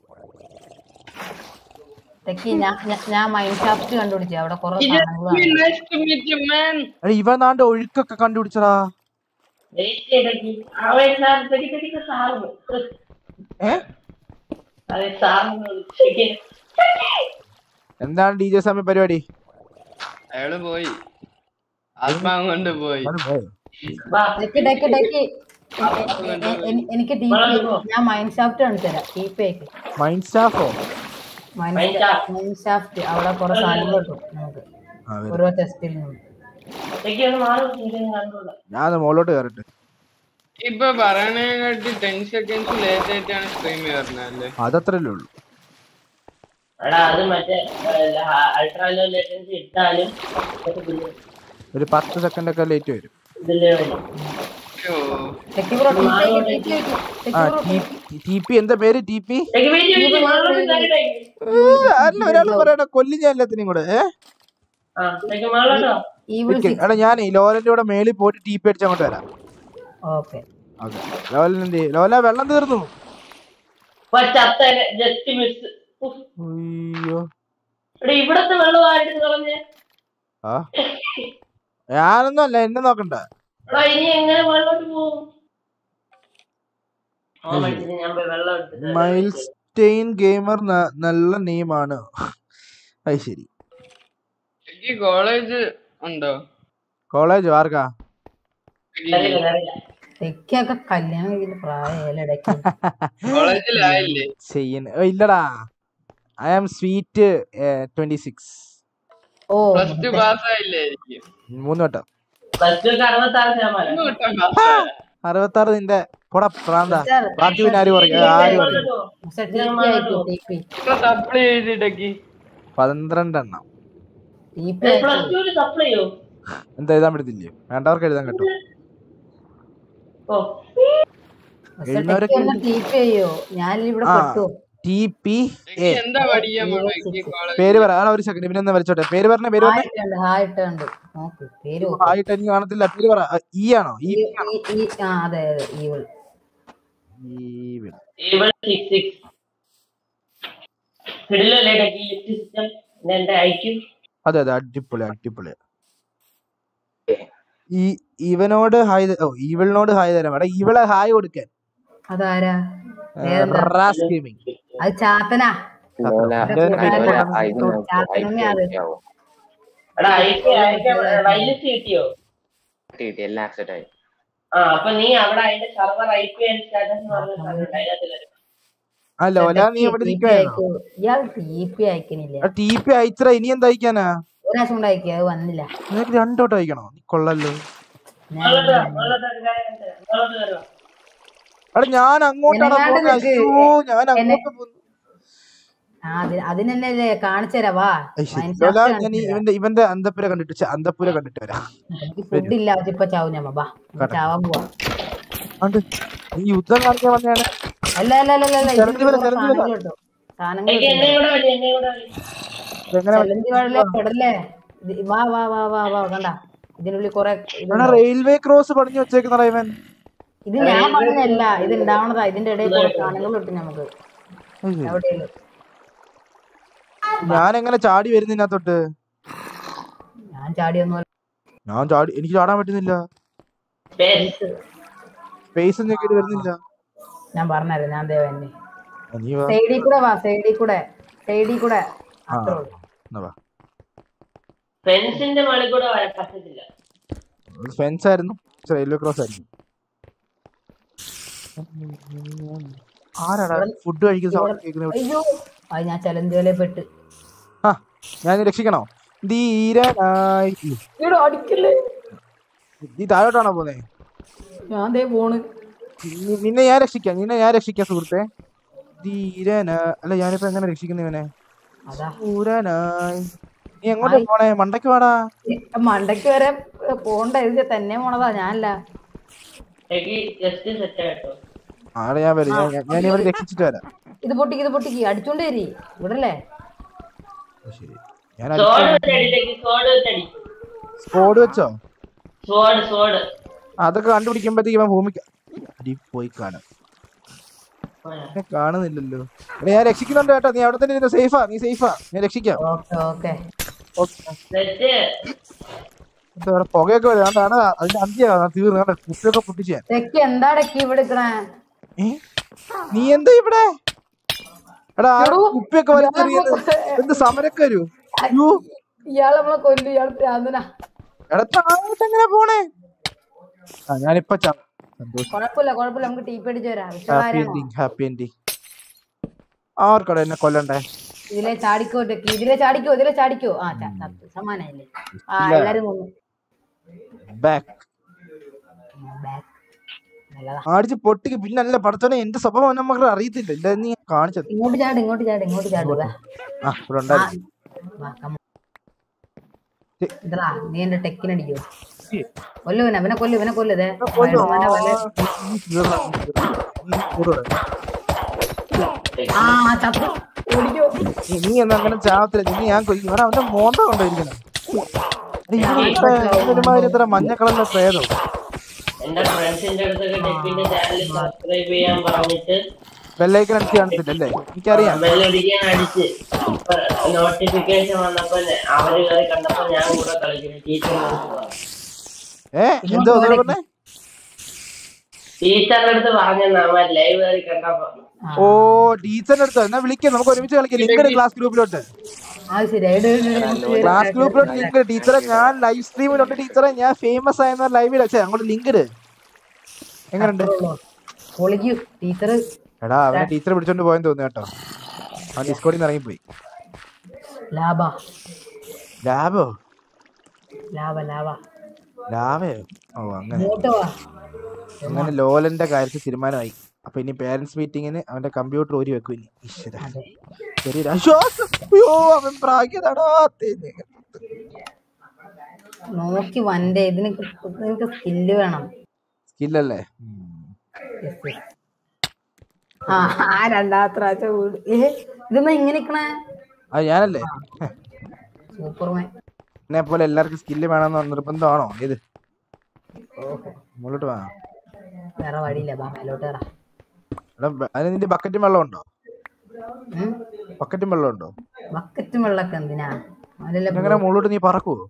തെക്കി ഞാൻ ഞാൻ- ഞാൻ മൈൻഡ് ഷാഫ്റ്റ് കണ്ടുപിടിച്ചു അവിടെ കുറെ സാധനങ്ങൾ nice to meet you man എടാ ഇവ നാണ്ട് ഒഴുക്കൊക്കെ കണ്ടുപിടിച്ചടാ വെയിറ്റ് ചെയ്തേക്ക് അവൻ സാർ തെറ്റി തെറ്റിക്ക് സാറിന് ഏ അതെ സാറിന് വിളിച്ചേക്ക് എന്താണ് ഡി ജെ സമയ പരിപാടി അയാള് പോയി ആത്മാവ് കൊണ്ട് പോയി വാ ഡെക്കി ഡെക്കി ഡെക്കി എ- എ- എ- എ- എനിക്ക് ടി ഞാൻ മൈൻഡ് ഷാഫ്റ്റ് കാണിച്ചു തരാം ടി പി ആയിട്ട് മൈൻഡ് സ്റ്റാഫോ മൈൻഡ് ഷാഫ്റ്റ് അവിടെ കുറെ സാധനങ്ങൾ കിട്ടും നമുക്ക് ഓരോ ടെസ്റ്റിൽ നിന്നും തെറ്റി ഒന്ന് മാറി ഇങ്ങനെ കണ്ടോളാം ഞാൻ മുകളിലോട്ട് കയറട്ടെ ഇപ്പൊ പറയണേക്കാട്ടി ടെൻ സെക്കൻഡ്സ് ലേറ്റ് ആയിട്ടാണ് സ്ട്രീം വരുന്നല്ലേ അതത്രല്ലേ ഉള്ളൂ എടാ അത് മറ്റേ അൾട്രാ ലോ ലേറ്റൻസി ഇട്ടാലും ഇതൊക്കെ പിന്നെ ഒരു പത്ത് സെക്കൻഡ് ഒക്കെ ലേറ്റ് വരും ഇതില്ലേ വരും തെക്കി ബ്രോ ടി പി ആയിട്ട് ടി പി ആയിട്ട് ആ തെക്കി ബ്രോ ടി പി എന്താ പേര് ടി പി തെറ്റി വെയിറ്റ് വെയിറ്റ് മാളോട്ട് കയറിടേ അല്ല ഒരാൾ പറയണ കൊല്ലി ഞാൻ എല്ലാത്തിനും കൂടെ ഏ ആ തെറ്റി മാളോട്ടോ ഈവിൾ നിക്ക്. എടാ ഞാനേ ലോലന്റെ കൂടെ മേളിൽ പോയിട്ട് ടി പി അടിച്ച് അങ്ങോട്ട് വരാം ഓക്കെ ഓക്കെ ലോലൻ എന്ത് ചെയ്യും? ലോല വെള്ളം തീർന്നു ചത്ത ജസ്റ്റ് മിസ് അയ്യോ എടാ ഇവിടത്തെ വെള്ളം ആരെടുത്ത് കളഞ്ഞേ ആ ഞാനൊന്നും അല്ല എന്നെ നോക്കണ്ട എടാ ഇനി എങ്ങനെ വെള്ളോട്ട് പോകും ആ മനുഷ്യന് ഞാൻ പോയി വെള്ളം എടുത്തിട്ട് മൈൽ സ്റ്റെയിൻ ഗെയിമർ നല്ല നെയിമാണ് അത് ശരി ടെക്കി കോളേജ് ഉണ്ടോ കോളേജ് ആർക്കാ അറിയില്ല അറിയില്ല തെക്കിയൊക്കെ കല്യാണം കഴിഞ്ഞ പ്രായമല്ല ഇടയ്ക്ക് കോളേജിലായില്ലേ ചെയ്യുന്ന ഓ, ഇല്ലടാ I am sweet twenty six ഓ പ്ലസ് ടു പാസ് ആയില്ലേ എനിക്ക് മൂന്ന് വട്ടം പ്ലസ് ടു അറുപത്താറ് ശതമാനം മൂന്ന് വട്ടം pass ആയി. അറുപത്താറ് നിന്റെ പൊട പ്രാന്ത സാർ, ബാക്കി പിന്നെ ആര് പറയും ആര് പറയും മിസ്റ്റർ ടി പി ആയിക്കോ ടി പി ഇത്ര സപ്ലൈ ചെയ്ത് ടെക്കി പന്ത്രണ്ടെണ്ണം ടി പി പ്ലസ് ആയിക്കോ ടുവിന് സപ്ലൈ ചെയ്യോ എന്താ എഴുതാൻ പറ്റത്തില്ലയോ വേണ്ടവർക്ക് എഴുതാൻ കേട്ടോ ഓ മിസ്റ്റർ എഴുന്നൂരൊക്കെ ടെക്കി ഒന്ന് ടി പി ചെയ്യോ ഞാൻ ഇവിടെ ആ. പെട്ടു ടി പി ടെക്കി എ എന്താ പഠിക്കാൻ പോണെ ടെക്കി കോളേജ് പേര് പറ ആ ഒരു സെക്കൻഡ് പിന്നെ ഒന്ന് വലിച്ചോട്ടെ പേര് പറഞ്ഞ പേര് പറഞ്ഞ ഹായിട്ടുണ്ട് ഹായിട്ടുണ്ട് നോക്ക് പേര് നോക്ക്. ആയിട്ട് എനിക്ക് കാണത്തില്ല പേര് പറ ഇ ആണോ ഈ ഈ- ഈ- ഈ- ആ അതെ അതെ evil Evil. Even six six കിടിലല്ലേ ടെക്കി ലിസ്റ്റ് സിസ്റ്റം എന്റെ ഐക്യു അതെ അതെ അടിപൊളി അടിപൊളി ഈ ഇവനോട് ഹായ് ത- ഓ ഈവിളിനോട് ഹായ് തരാം എടാ ഈവിളെ ഹായ് കൊടുക്കാൻ അതാരാ പേരെന്താ? റാസ് ഗെയിമിംഗ് അത് ചാത്തനാ ലോല ഇത് ലോല ഐഡി നോക്കി ചാത്തനമ്മ അത് ഐഡി എടാ ഐക്യു അയക്കാൻ വൈലിസ്റ്റ് കിട്ടിയോ കിട്ടി എല്ലാം ആക്സെപ്റ്റ് ആയി ആ അപ്പൊ നീ അവിടെ അതിന്റെ server I P and status എന്ന് പറഞ്ഞ സാധനം അതിനകത്ത് വരും ആ ലോല നീ എവിടെ നിൽക്കുവായിരുന്നു ഇയാൾ ടി പി അയക്കണില്ല ടി പി അയച്ചറ ഇനി എന്താ അയക്കാനാ ഒരാഴ്ച കൊണ്ട് അയക്കുക അത് വന്നില്ല നിനക്ക് രണ്ടോട്ട് അയക്കണോ നീ കൊള്ളല്ലോ ഞാൻ വെള്ളോട്ട് വാ, വെള്ളോട്ട് ഒരു കാര്യം ഉണ്ട്. വെള്ളോട്ട് കയറുക എടാ ഞാൻ അങ്ങോട്ടാണ് എന്നെങ്ങാണ്ട് പോകുന്നത് നിക്ക്. അയ്യോ ഞാൻ എന്നെ- അങ്ങോട്ട് പോകുന്നു ആ അതിന് അതിനെന്നല്ലേ കാണിച്ചുതരാ വാ മൈൻഡ് ലോല ക്രാഫ്റ്റ് ഞാൻ ഈ കാണിച്ചുതരാം ഇവന്റെ ഇവന്റെ അന്തപ്പുര കണ്ടിട്ട് ഛെ, അന്തപ്പുര കണ്ടിട്ട് വരാം എനിക്ക് ഫുഡ് ഇല്ല ഇപ്പൊ ചാവും ഞാൻ ബാ കാട്ടെ. ചാവാൻ പോവാ ആണ്ട് ഈ യുദ്ധം കാണിക്കാൻ വന്നതാണ് അല്ല അല്ല അല്ല അല്ല ചെറുത് ഇതിന്റെ വരെ, കൂടെ ചെറുത് സാധനങ്ങൾ കിട്ടും സാധനങ്ങൾ എനിക്ക് എന്നെ കൂടെ വഴി എന്നെ കൂടെ വഴി എങ്ങനെ ചെലന്തി വാഴയിലെ പെടല്ലേ ഇത് വാ വാ വാ വാ വാ കണ്ട ഇതിനുള്ളിൽ കൊറേ ഇവിടെ റെയിൽവേ ക്രോസ് പണിഞ്ഞു വെച്ചേക്കുന്ന ഇവൻ ഇത് ഞാൻ പറഞ്ഞല്ല ഇത് ഉണ്ടാവണതാ ഇതിന്റെ ഇടയിൽ കുറെ സാധനങ്ങൾ കിട്ടും നമുക്ക് എവിടെയെങ്കിലും ഞാൻ എങ്ങനെ ചാടി വരുന്നതിനകത്തോട്ട് ഞാൻ ചാടിയൊന്നും ഞാൻ ചാടി എനിക്ക് ചാടാൻ പറ്റുന്നില്ല സ്പേസ് നോക്കിയിട്ട് വരുന്നില്ല ഞാൻ പറഞ്ഞുതരാം ഞാൻ ദേവന്നെ ആ, നീ വാ സൈഡിൽ കൂടെ വാ സൈഡിൽ കൂടെ സൈഡിൽ കൂടെ ആ അത്രേ ഉള്ളൂ എന്നാ വാ ഫെൻസിന്റെ മുകളിൽ കൂടെ വരാൻ പറ്റത്തില്ല ഫെൻസ് ആയിരുന്നു റെയിൽവേ ക്രോസ് ആയിരുന്നു ആരാടാ ഫുഡ് കഴിക്കുന്ന സൗണ്ട് കേൾക്കുന്നത് അയ്യോ അത് ഞാൻ ചലഞ്ചോലെ പെട്ട് ആ ഞാൻ രക്ഷിക്കണോ ധീരനായി ഉം. ഇവിടെ അടിക്കല്ലേ നീ താഴോട്ടാണോ പോന്നെ ഞാൻ ദേ പോണ് നി- നിന്നെ ഞാൻ രക്ഷിക്കാം നിന്നെ ഞാൻ രക്ഷിക്കാം സുഹൃത്തെ ധീരന അല്ല ഞാനിപ്പോ എങ്ങനെ രക്ഷിക്കുന്ന ഇവനെ അതാ സൂരനായി നീ എങ്ങോട്ടാ പോണേ മണ്ടയ്ക്ക് വാടാ മണ്ടയ്ക്ക് വരെ പോണ്ട ഇത് തന്നെ പോണതാ ഞാനല്ല എനിക്ക് ജസ്റ്റ് സെറ്റ് ആയിട്ടോ ആടെ ഞാൻ വരും ഞാൻ- ഞാൻ ഇവരെ രക്ഷിച്ചിട്ട് വരാം ഇത് പൊട്ടിക്ക് ഇത് പൊട്ടിക്ക് അടിച്ചോണ്ട് വരി ഇവിടല്ലേ ശരി ഞാൻ സോഡ് വെച്ചടിയിലേക്ക് സോഡ് വെച്ചടി സ്കോഡ് വെച്ചോ സോഡ് സോഡ് അതൊക്കെ കണ്ടുപിടിക്കുമ്പോഴത്തേക്ക് ഇവൻ ഭൂമിക്ക് അടി പോയി കാണാം എന്നെ കാണുന്നില്ലല്ലോ എടാ, ഞാൻ രക്ഷിക്കുന്നുണ്ട് കേട്ടോ നീ അവിടെ തന്നെ ഇരുന്ന് സേഫാ നീ സേഫാ ഞാൻ രക്ഷിക്കാം ഓക്കെ ഓക്കെ ഓക്കെ സെറ്റ് എന്താ ഇവിടെ പുകയൊക്കെ വരും അതാണ് അതിന്റെ അന്ത്യ തീർന്നു കണ്ടോ കുപ്പിയൊക്കെ പൊട്ടിച്ച് ഞാൻ തെക്ക് എന്താ ഡെക്കി ഇവിടെ ഇരിക്കണേ ഏ? നീ എന്താ ഇവിടെ എടാ ആ എടോ, കുപ്പിയൊക്കെ വലിച്ചെറിയത് എന്ത് സമരൊക്കെ വരൂ അയ്യോ ഇയാൾ നമ്മളെ കൊല്ലു ഇയാൾ പ്രാന്തനാ എടാ താഴോട്ട് എങ്ങനെ പോണേ ആ ഞാനിപ്പോ ചാ- സന്തോഷം കുഴപ്പമില്ല കുഴപ്പമില്ല നമുക്ക് ടീ അടിച്ച് വരാം ഹാപ്പി വിഷകാരാണോ എൻഡിങ് ഹാപ്പി എൻഡിങ് ആർക്കടാ എന്നെ കൊല്ലണ്ടേ ഇതിലെ ചാടിക്കോ ടെക്കി ഇതിലെ ചാടിക്കോ ഇതിലെ ചാടിക്കോ ആ ച- ചത്തു. സമാനായില്ലേ ആ ഇല്ല. എല്ലാരും കൊന്നു ബാക്ക് ബാക്ക് നല്ലതാ അടിച്ച് പൊട്ടിക്ക് പിന്നെ അല്ല പഠിച്ചോനെ എന്റെ സ്വഭാവം നമുക്ക് അറിയത്തില്ല ഇല്ല നീ കാണിച്ചത് ഇങ്ങോട്ട് ചാട് ഇങ്ങോട്ട് ചാട് ഇങ്ങോട്ട് ചാട് വാ. ആ ഇവിടെ ഉണ്ടായിരുന്നു വാ, come on. ഇതടാ നീ എന്റെ ടെക്കിനടിക്കോ കൊല്ലു ഇവനെ ഇവനെ കൊല്ലു ഇവനെ കൊല്ലു ഇതേ സ്പൈഡർമാനെ പോലെ ആ ചത്തു ഓടിക്കോ നീ- നീ ഒന്നും അങ്ങനെ ചാവത്തില്ല നീ ഞാൻ കൊല്ലും ഇവിടെ അവന്റെ മോന്ത കൊണ്ടിരിക്കണം ഒരുമാതിരി ഇത്ര മഞ്ഞ കളറിലെ പ്രേതം എന്റെ ഫ്രണ്ട്സിന്റെ അടുത്തൊക്കെ ടെക്കിന്റെ ചാനൽ സബ്സ്ക്രൈബ് ചെയ്യാൻ പറഞ്ഞിട്ട് ബെല്ലൈക്കൻ അടിച്ച് കാണിച്ചില്ലല്ലേ എനിക്കറിയാം ബെല്ലടിക്കാൻ അടിച്ച് നോട്ടിഫിക്കേഷൻ വന്നപ്പോ ഞ- അവര് കയറി കണ്ടപ്പോ ഞാൻ കൂടെ കളിക്കുന്നു ടീച്ചർ ഏ എന്തോ ഒന്നുകൂടെ പറഞ്ഞേ ടീച്ചറിന്റെ അടുത്ത് പറഞ്ഞ നമ്മ ലൈവ് കയറി കണ്ടപ്പോ ഓ ടീച്ചറിന്റെ അടുത്ത് എന്നാ വിളിക്കാം നമുക്ക് ഒരുമിച്ച് കളിക്കാം ലിങ്ക് ഇട് ക്ലാസ് ഗ്രൂപ്പിലോട്ട് അത് ശരി എട്, എട്, എട്, എട്. ക്ലാസ് ഗ്രൂപ്പിലോട്ട് ലിങ്ക് ടീച്ചറെ ഞാൻ ലൈവ് സ്ട്രീമിലോട്ട് ടീച്ചറെ ഞാൻ ഫേമസ് ആയെന്ന ലൈവിൽ വെച്ചേ അങ്ങോട്ട് ലിങ്ക് ഇട് എങ്ങനെയുണ്ട് പൊളിക്കൂ ടീച്ചർ എടാ അവനെ ടീച്ചറെ പിടിച്ചോണ്ട് പോയെന്ന് തോന്നുന്നു കേട്ടോ അവൻ ഡിസ്കോഡിൽ നിന്ന് ഇറങ്ങിപ്പോയി ലാഭ ലാഭോ ലാഭ ലാഭ ലാഭയോ ഓ അങ്ങനെ ഇങ്ങോട്ട് വാ അങ്ങനെ ലോലന്റെ കാര്യത്തിൽ തീരുമാനമായി അപ്പൊ ഇനി പേരന്റ്സ് മീറ്റിങ്ങിന് അവന്റെ കമ്പ്യൂട്ടർ ഊരി വെക്കും ഇനി ഈശ്വരാ. ചെറിയൊരു ആശ്വാസം അയ്യോ അവൻ പ്രാഗ്യതാടാ നോക്കി വന്റെ ഇതിന് നിനക്ക് സ്കില്ല് വേണം സ്കില്ലല്ലേ Yes, yes. ആ ആ രണ്ടാമത്തെ പ്രാവശ്യം വീട് ഏ ഇതെന്നാ ഇങ്ങനെ നിക്കണേ അത് ഞാനല്ലേ സൂപ്പർമാൻ എന്നെ പോലെ എല്ലാവർക്കും സ്കില്ല് വേണമെന്ന് നിർബന്ധമാണോ ഏത് മുകളിലോട്ട് വാ വേറെ വഴിയില്ല ബാ മേലോട്ട് കയറാ എടാ ബ- അതിന് നിന്റെ ബക്കറ്റും വെള്ളം ഉണ്ടോ ബക്കറ്റും വെള്ളം ഉണ്ടോ ബക്കറ്റും വെള്ളമൊക്കെ എന്തിനാ അതിലെ എങ്ങനെ മുകളിലോട്ട് നീ പറക്കുവോ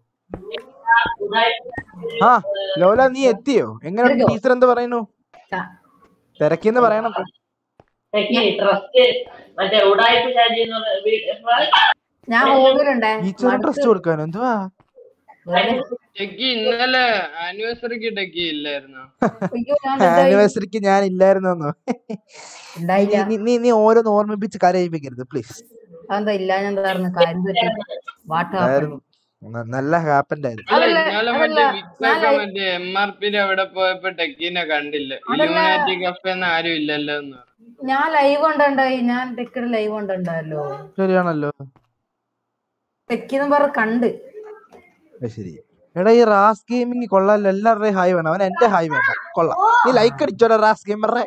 ആ ലോല നീ എത്തിയോ എങ്ങനെ ടീച്ചർ എന്ത് പറയുന്നു തിരക്കിന്ന് പറയണം ട്രസ്റ്റ് മറ്റേ ഉടായ്പ ഷാജി എന്ന് പറഞ്ഞ വീ- ഞാൻ ഹോമിലുണ്ടേ ടീച്ചർ ട്രസ്റ്റ് കൊടുക്കാനോ എന്തുവാ ടെക്കി ഇന്നലെ ആനിവേഴ്സറിക്ക് ടെക്കി ഇല്ലായിരുന്നു അയ്യോ ഞാൻ തെറ്റായി. ആനിവേഴ്സറിക്ക് ഞാൻ ഇല്ലായിരുന്നോ ഉണ്ടായില്ല നീ നീ നീ ഓരോന്ന് ഓർമ്മിപ്പിച്ച് കരയിപ്പിക്കരുത് പ്ലീസ് അതെന്താ ഇല്ല ഞാൻ എന്തായിരുന്നു കാര്യം പറ്റി വാട്ട് ആയിരുന്നു ന- നല്ല ഹാപ്പൻഡ് ആയിരുന്നു അല്ല അതല്ല, ഇന്നലെ അതല്ല, മറ്റേ വിക്സൊക്കെ മറ്റേ എം ആർ പിയുടെ അവിടെ പോയപ്പോ ടെക്കിനെ കണ്ടില്ല ഇലുമിനാറ്റി കഫേന്ന് ആരും ഇല്ലല്ലോ എന്ന് പറഞ്ഞു. ഞാൻ ലൈവ് കണ്ടുണ്ടായി ഞാൻ ടെക്കിന് ലൈവ് കണ്ടുണ്ടായല്ലോ ശരിയാണല്ലോ ടെക്കിന്ന് പറഞ്ഞ കണ്ട് അത് ശരി എടാ ഈ റാസ് ഗെയിമിങ് കൊള്ളാമല്ലോ എല്ലാവരുടെയും ഹായ് വേണം അവൻ എന്റെ ഹായ് വേണ്ട കൊള്ളാം നീ ലൈക്ക് അടിച്ചോടാ റാസ് ഗെയിമറെ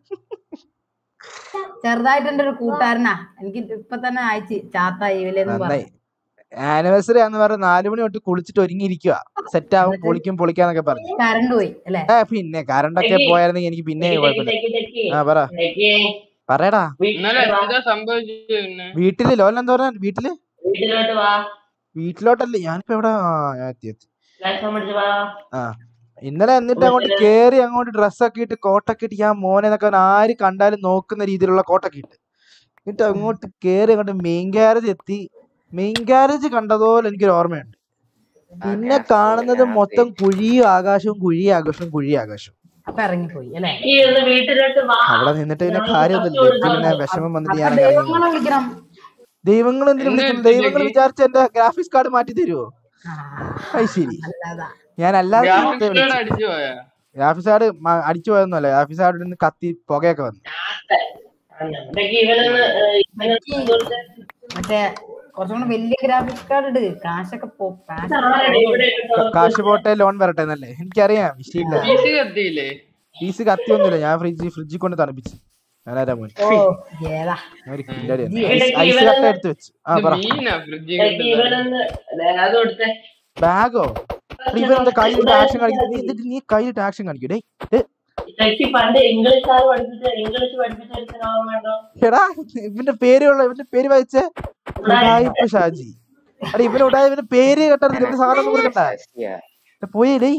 ചെറുതായിട്ട് എന്റെ ഒരു കൂട്ടുകാരനാ എനിക്ക് ഇപ്പൊ തന്നെ അയച്ച് ചാത്ത ഇവലെന്ന് നന്നായി പറഞ്ഞു ആനിവേഴ്സറി ആന്ന് പറഞ്ഞ നാലു മണി തൊട്ട് കുളിച്ചിട്ട് ഒരുങ്ങിയിരിക്കുക സെറ്റ് ആവും പൊളിക്കും പൊളിക്കാന്നൊക്കെ പറഞ്ഞു കറണ്ട് പോയി അല്ലെ ഏ പിന്നെ കറണ്ട് ഒക്കെ പോയായിരുന്നെങ്കിൽ എനിക്ക് പിന്നെ കുഴപ്പമില്ല ആ പറ പറയടാ ഇന്നലെ എന്താ സംഭവിച്ചു പിന്നെ വീട്ടില് ലോലൻ എന്താ പറഞ്ഞ വീട്ടില് വീട്ടിലോട്ട് വാ വീട്ടിലോട്ടല്ലേ ഞാനിപ്പോ എവിടെ ആ ഞാൻ എത്തി എത്തി ക്ലാസ് പഠിച്ച് വാ ആ ഇന്നലെ എന്നിട്ട് അങ്ങോട്ട് കേറി അങ്ങോട്ട് ഡ്രസ്സൊക്കെ ഇട്ട് കോട്ടൊക്കെ ഇട്ട് ഞാൻ മോനെ എന്നൊക്കെ പറഞ്ഞ് ആര് കണ്ടാലും നോക്കുന്ന രീതിയിലുള്ള കോട്ടൊക്കെ ഇട്ട് എന്നിട്ട് അങ്ങോട്ട് കേറി അങ്ങോട്ട് മെയിൻ ഗ്യാരേജ് എത്തി മെയിൻ ഗ്യാരേജ് കണ്ടതുപോലെ എനിക്കൊരു ഓർമ്മയുണ്ട് പിന്നെ കാണുന്നത് മൊത്തം കുഴിയും ആകാശവും കുഴി ആകാശവും കുഴി ആകാശവും അപ്പൊ ഇറങ്ങിപ്പോയി അല്ലെ ഈ ഒന്ന് വീട്ടിലോട്ട് വാ അവിടെ നിന്നിട്ട് പിന്നെ കാര്യമൊന്നുമില്ല എനിക്ക് പിന്നെ വിഷമം വന്നിട്ട് ഞാൻ അങ്ങ് ഇറങ്ങി ദൈവങ്ങളെ വിളിക്കണം ദൈവങ്ങൾ എന്തിനു വിളിക്കുന്നു ദൈവങ്ങൾ വിചാരിച്ച എന്റെ ഗ്രാഫിക്സ് കാർഡ് മാറ്റി തരുമോ അത് ശരി അല്ലാതാ ഞാൻ അല്ലാതെ ഗ്രാഫിക്സ് കാർഡ് അടിച്ചു പോയാ ഗ്രാഫിക്സ് കാർഡ് അടിച്ചു പോയൊന്നുമല്ല ഗ്രാഫിക്സ് കാർഡിൽ നിന്ന് കത്തി പുകയൊക്കെ വന്നു ഇടയ്ക്ക് ഇവനൊന്ന് ഏഹ്, ഇവനൊന്ന് കൊടുത്ത് മറ്റേ കുറച്ചും കൂടെ വലിയ ഗ്രാഫിക്സ് കാർഡ് ഇട് കാശൊക്കെ പോ കാശ് ആരെടാ ഇവിടെ ഇട്ടോ? കാശ് പോട്ടെ ലോൺ വരട്ടെ എന്നല്ലേ എനിക്കറിയാം വിഷയമില്ല പി സി കത്തിയില്ലേ പീസ് കത്തിയൊന്നുമില്ല ഞാൻ ഫ്രിഡ്ജ് ഫ്രിഡ്ജിൽ കൊണ്ട് തണുപ്പിച്ച് ഞാനാരാ മോൻ ഓ ഏതാ ഞാൻ ഒരു കില്ലാടിയാണ്. ഇടയ്ക്ക് ഐസ് ഐസ് ഇവനൊന്ന് കട്ട എടുത്ത് വെച്ച് ആ ഇത് പറ മീനാ ഫ്രിഡ്ജിൽ ഇടയ്ക്ക് ഇവനൊന്ന് അത് കൊടുത്തേ ബാഗോ ഇവരുടെ കയ്യിലിട്ട് ആക്ഷൻ കാണിക്കും നീ എന്നിട്ട് നീ കയ്യിലിട്ട് ആക്ഷൻ കാണിക്കും ഡേ ഇടയ്ക്ക് പണ്ട് ഇംഗ്ലീഷ് സാർ പഠിപ്പിച്ച ഇംഗ്ലീഷ് പഠിപ്പിച്ച ഒരു നോവൽ വേണ്ടോ എടാ ഇവന്റെ പേരുള്ള ഇവന്റെ പേര് വായിച്ചേ ഉടായിപ്പ് ഷാജി എടാ ഇവന് ഉടായ ഇവന്റെ പേര് കേട്ടത് ഇവന്റെ സാധനം ഒന്നും കൊടുക്കണ്ട ശശിയാ. എടാ, പോയേ ഡേയ്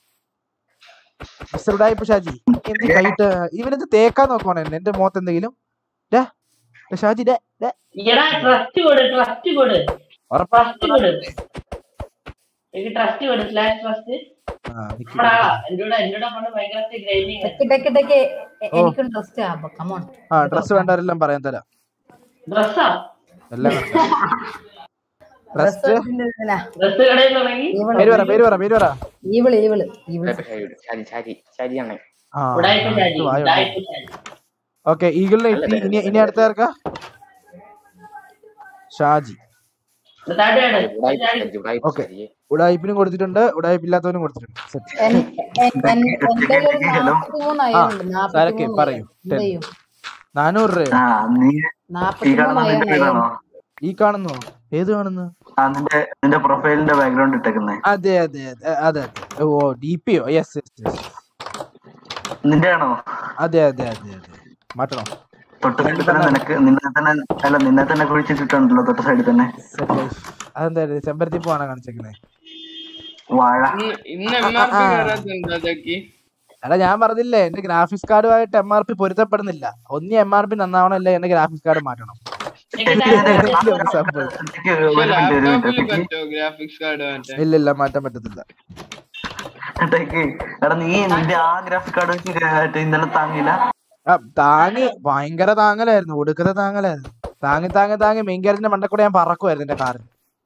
മിസ്റ്റർ ഉടായിപ്പ് ഷാജി എന്ത് കൈയിട്ട് ഇവനെന്ത് തേക്കാൻ നോക്കുവാണ് എന്നെ എന്റെ മുഖത്ത് എന്തെങ്കിലും ഡാ, ഡാ ഷാജി ഡേ ഡേ എടാ ട്രസ്റ്റ് കൊട് ട്രസ്റ്റ് കൊട് ഉറപ്പാ ട്രസ്റ്റ് കൊട് എനിക്ക് ട്രസ്റ്റ് കൊട് സ്ലാഷ് ട്രസ്റ്റ് ആ, നിക്ക്. നമ്മുടെ ആളാ എന്റെ കൂടെ എന്റെ കൂടെ പണ്ട് ഭയങ്കര ഗ്രൈൻഡിങ് ടെക്ക് ടെക്ക് ടെക്ക് എനിക്കും ട്രസ്റ്റ് ആവുമ്പോ കമോൺ ആ ഡ്രസ് വേണ്ടവരെല്ലാം പറയാൻ തരാം ഡ്രസ്സാ എല്ലാം ഡ്രസ് ഡ്രസ് കടയിൽ തുടങ്ങി പേര് പറ പേര് പറ പേര് പറ ഈവിള് ഈവിള് ഈവിള് ശരി ശരി ശരിയാണ് ആ ഉടായ്പ ഷാജി എനിക്ക് വായ ഉടായ്പ ഷാജി ഓക്കെ ഈഗിളിനെ ഇട്ടി ഇനി ഇനി അടുത്ത ആർക്കാ ഷാജി താഴെയാണ് ഉടായിപ്പ് ശരി, ഉടായിപ്പ് ഓക്കെ ശരി. ഉടായ്പിനും കൊടുത്തിട്ടുണ്ട് ഉടായ്പ് ഇല്ലാത്തവനും കൊടുത്തിട്ടുണ്ട് Set. എൻ- എൻ- എൻ- എന്റെ ഒരു നാപ്പത്തി മൂന്നായുണ്ട് സരക്ക് നാപ്പത്തി മൂന്ന് പറയൂ എന്ത് ചെയ്യും നാനൂറ് രൂപ ആ നീ ഈ നാപ്പത്തി കാണുന്ന നിന്റെ മൂന്നായാണ് വീടാണോ ഈ കാണുന്നു ഏത് കാണുന്നു ആ നിന്റെ നിന്റെ പ്രൊഫൈലിന്റെ ബാക്ക്ഗ്രൗണ്ട് ഇട്ടേക്കുന്നേ അതെ അതെ അതെ അതെ അതെ ഓ ഡി പി ഒ യെസ് യെസ് നിന്റെ ആണോ അതെ അതെ അതെ അതെ മാറ്റണോ തൊട്ട് സൈഡിൽ തന്നെ നിനക്ക് നിന്നെ തന്നെ അല്ല നിന്നെ തന്നെ കുഴിച്ചിട്ടുണ്ടല്ലോ തൊട്ട് സൈഡിൽ തന്നെ Set ആയി. അതെന്താ ചെമ്പരത്തി പോവാണ് കാണിച്ചേക്കുന്നത് വാഴ ഇന്ന് ഇന്ന് എം ആർ പി കയറാത്തുണ്ടോ ചക്കി എടാ ഞാൻ പറഞ്ഞില്ലേ എന്റെ ഗ്രാഫിക്സ് കാർഡുമായിട്ട് എം ആർ പി പൊരുത്തപ്പെടുന്നില്ല ഒന്നി എം ആർ പി നന്നാവണമല്ലേ എന്റെ ഗ്രാഫിക്സ് കാർഡ് മാറ്റണം ഏതെങ്കിലും ഒരു സംഭവം. എനിക്ക് ഒരു മിനിറ്റ് ഒരു ലാപ്ടോപ്പിൽ മിനിറ്റ് പറ്റുമോ ഗ്രാഫിക്സ് കാർഡ് മാറ്റാൻ ഇല്ല ഇല്ല മാറ്റാൻ പറ്റത്തില്ല ടെക്ക് എടാ നീ നിന്റെ ആ ഗ്രാഫിക് കാർഡ് വെച്ച് ക- ഇന്നലെ താങ്ങില്ല ആ താങ്ങി ഭയങ്കര താങ്ങലായിരുന്നു ഒടുക്കത്തെ താങ്ങലായിരുന്നു താങ്ങി താങ്ങി താങ്ങി മെയിൻ ഗാരേജിന്റെ മണ്ടക്കൂടെ ഞാൻ പറക്കുമായിരുന്നു എന്റെ കാറിന്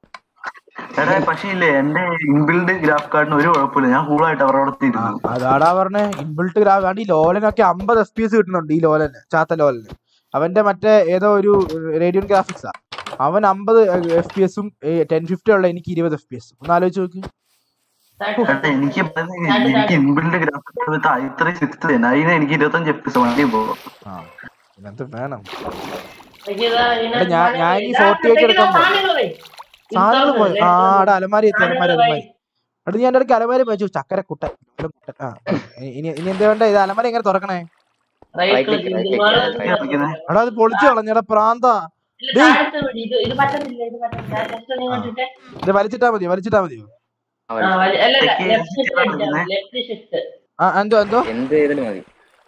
എടാ പക്ഷേ ഇല്ലേ എന്റെ ഇൻബിൽഡ് ഗ്രാഫ് കാർഡിന് ഒരു കുഴപ്പമില്ല ഞാൻ കൂളായിട്ട് അവരോട് ഇരുന്നു അതാടാ പറഞ്ഞേ ഇൻബിൾട്ട് ഗ്രാഫ് ആണ് ഈ ലോലനൊക്കെ അമ്പത് എഫ് പി എസ് കിട്ടുന്നുണ്ട് ഈ ലോലന് ചാത്ത ലോലന് അവന്റെ മറ്റേ ഏതോ ഒരു റേഡിയൻ ഗ്രാഫിക്സാ അവൻ അമ്പത് എഫ് പി എസും ടെൻ ഫിഫ്റ്റി ഉള്ള എനിക്ക് ഇരുപത് എഫ് പി എസ് ഒന്ന് ആലോചിച്ച് നോക്ക് എടാ എനിക്ക് പറയുന്നത് എനിക്ക് ഇൻബിൽഡ് ഗ്രാഫിക് കാർഡ് വെച്ച് ഇത്രയും സിക്സ് തന്നെ അതിന് എനിക്ക് ഇരുപത്തഞ്ച് എപ്പിസോഡ് വണ്ടി പോകും ആ ഇതിനകത്ത് വേണം എനിക്കിതാ എടാ, ഞാൻ ഞാൻ ഈ ഫോർട്ടി എയ്റ്റ് എടുക്കാൻ പോകും സാധനങ്ങൾ പോയി ആ അവിടെ അലമാരി എത്തി അലമാരി അലമാരി അവിടെ ഞാൻ ഇടയ്ക്ക് അലമാരി വെച്ചു ചക്കര കുട്ടൻ ഇവിടെ കുട്ടൻ ആ ഇനി ഇനി എന്താ വേണ്ട ഇത് അലമാരി എങ്ങനെ തുറക്കണേ Right click, right click, right click. എടാ അത് പൊളിച്ചു കളഞ്ഞടാ പ്രാന്താ ഇത് താഴത്ത് വിട്. ഇത് ഇത് പറ്റത്തില്ല ഇത് പറ്റത്തില്ല ജസ്റ്റ് ഒന്ന് ഇങ്ങോട്ടിട്ട് ഇത് വലിച്ചിട്ടാ മതിയോ വലിച്ചിട്ടാ മതിയോ ആ വലി- അല്ല അല്ല ലെഫ്റ്റ് ഷിഫ്റ്റ് അടിച്ചാൽ ലെഫ്റ്റ് ഷിഫ്റ്റ് ആ എന്തോ എന്തോ എന്ത് ചെയ്താലും മതി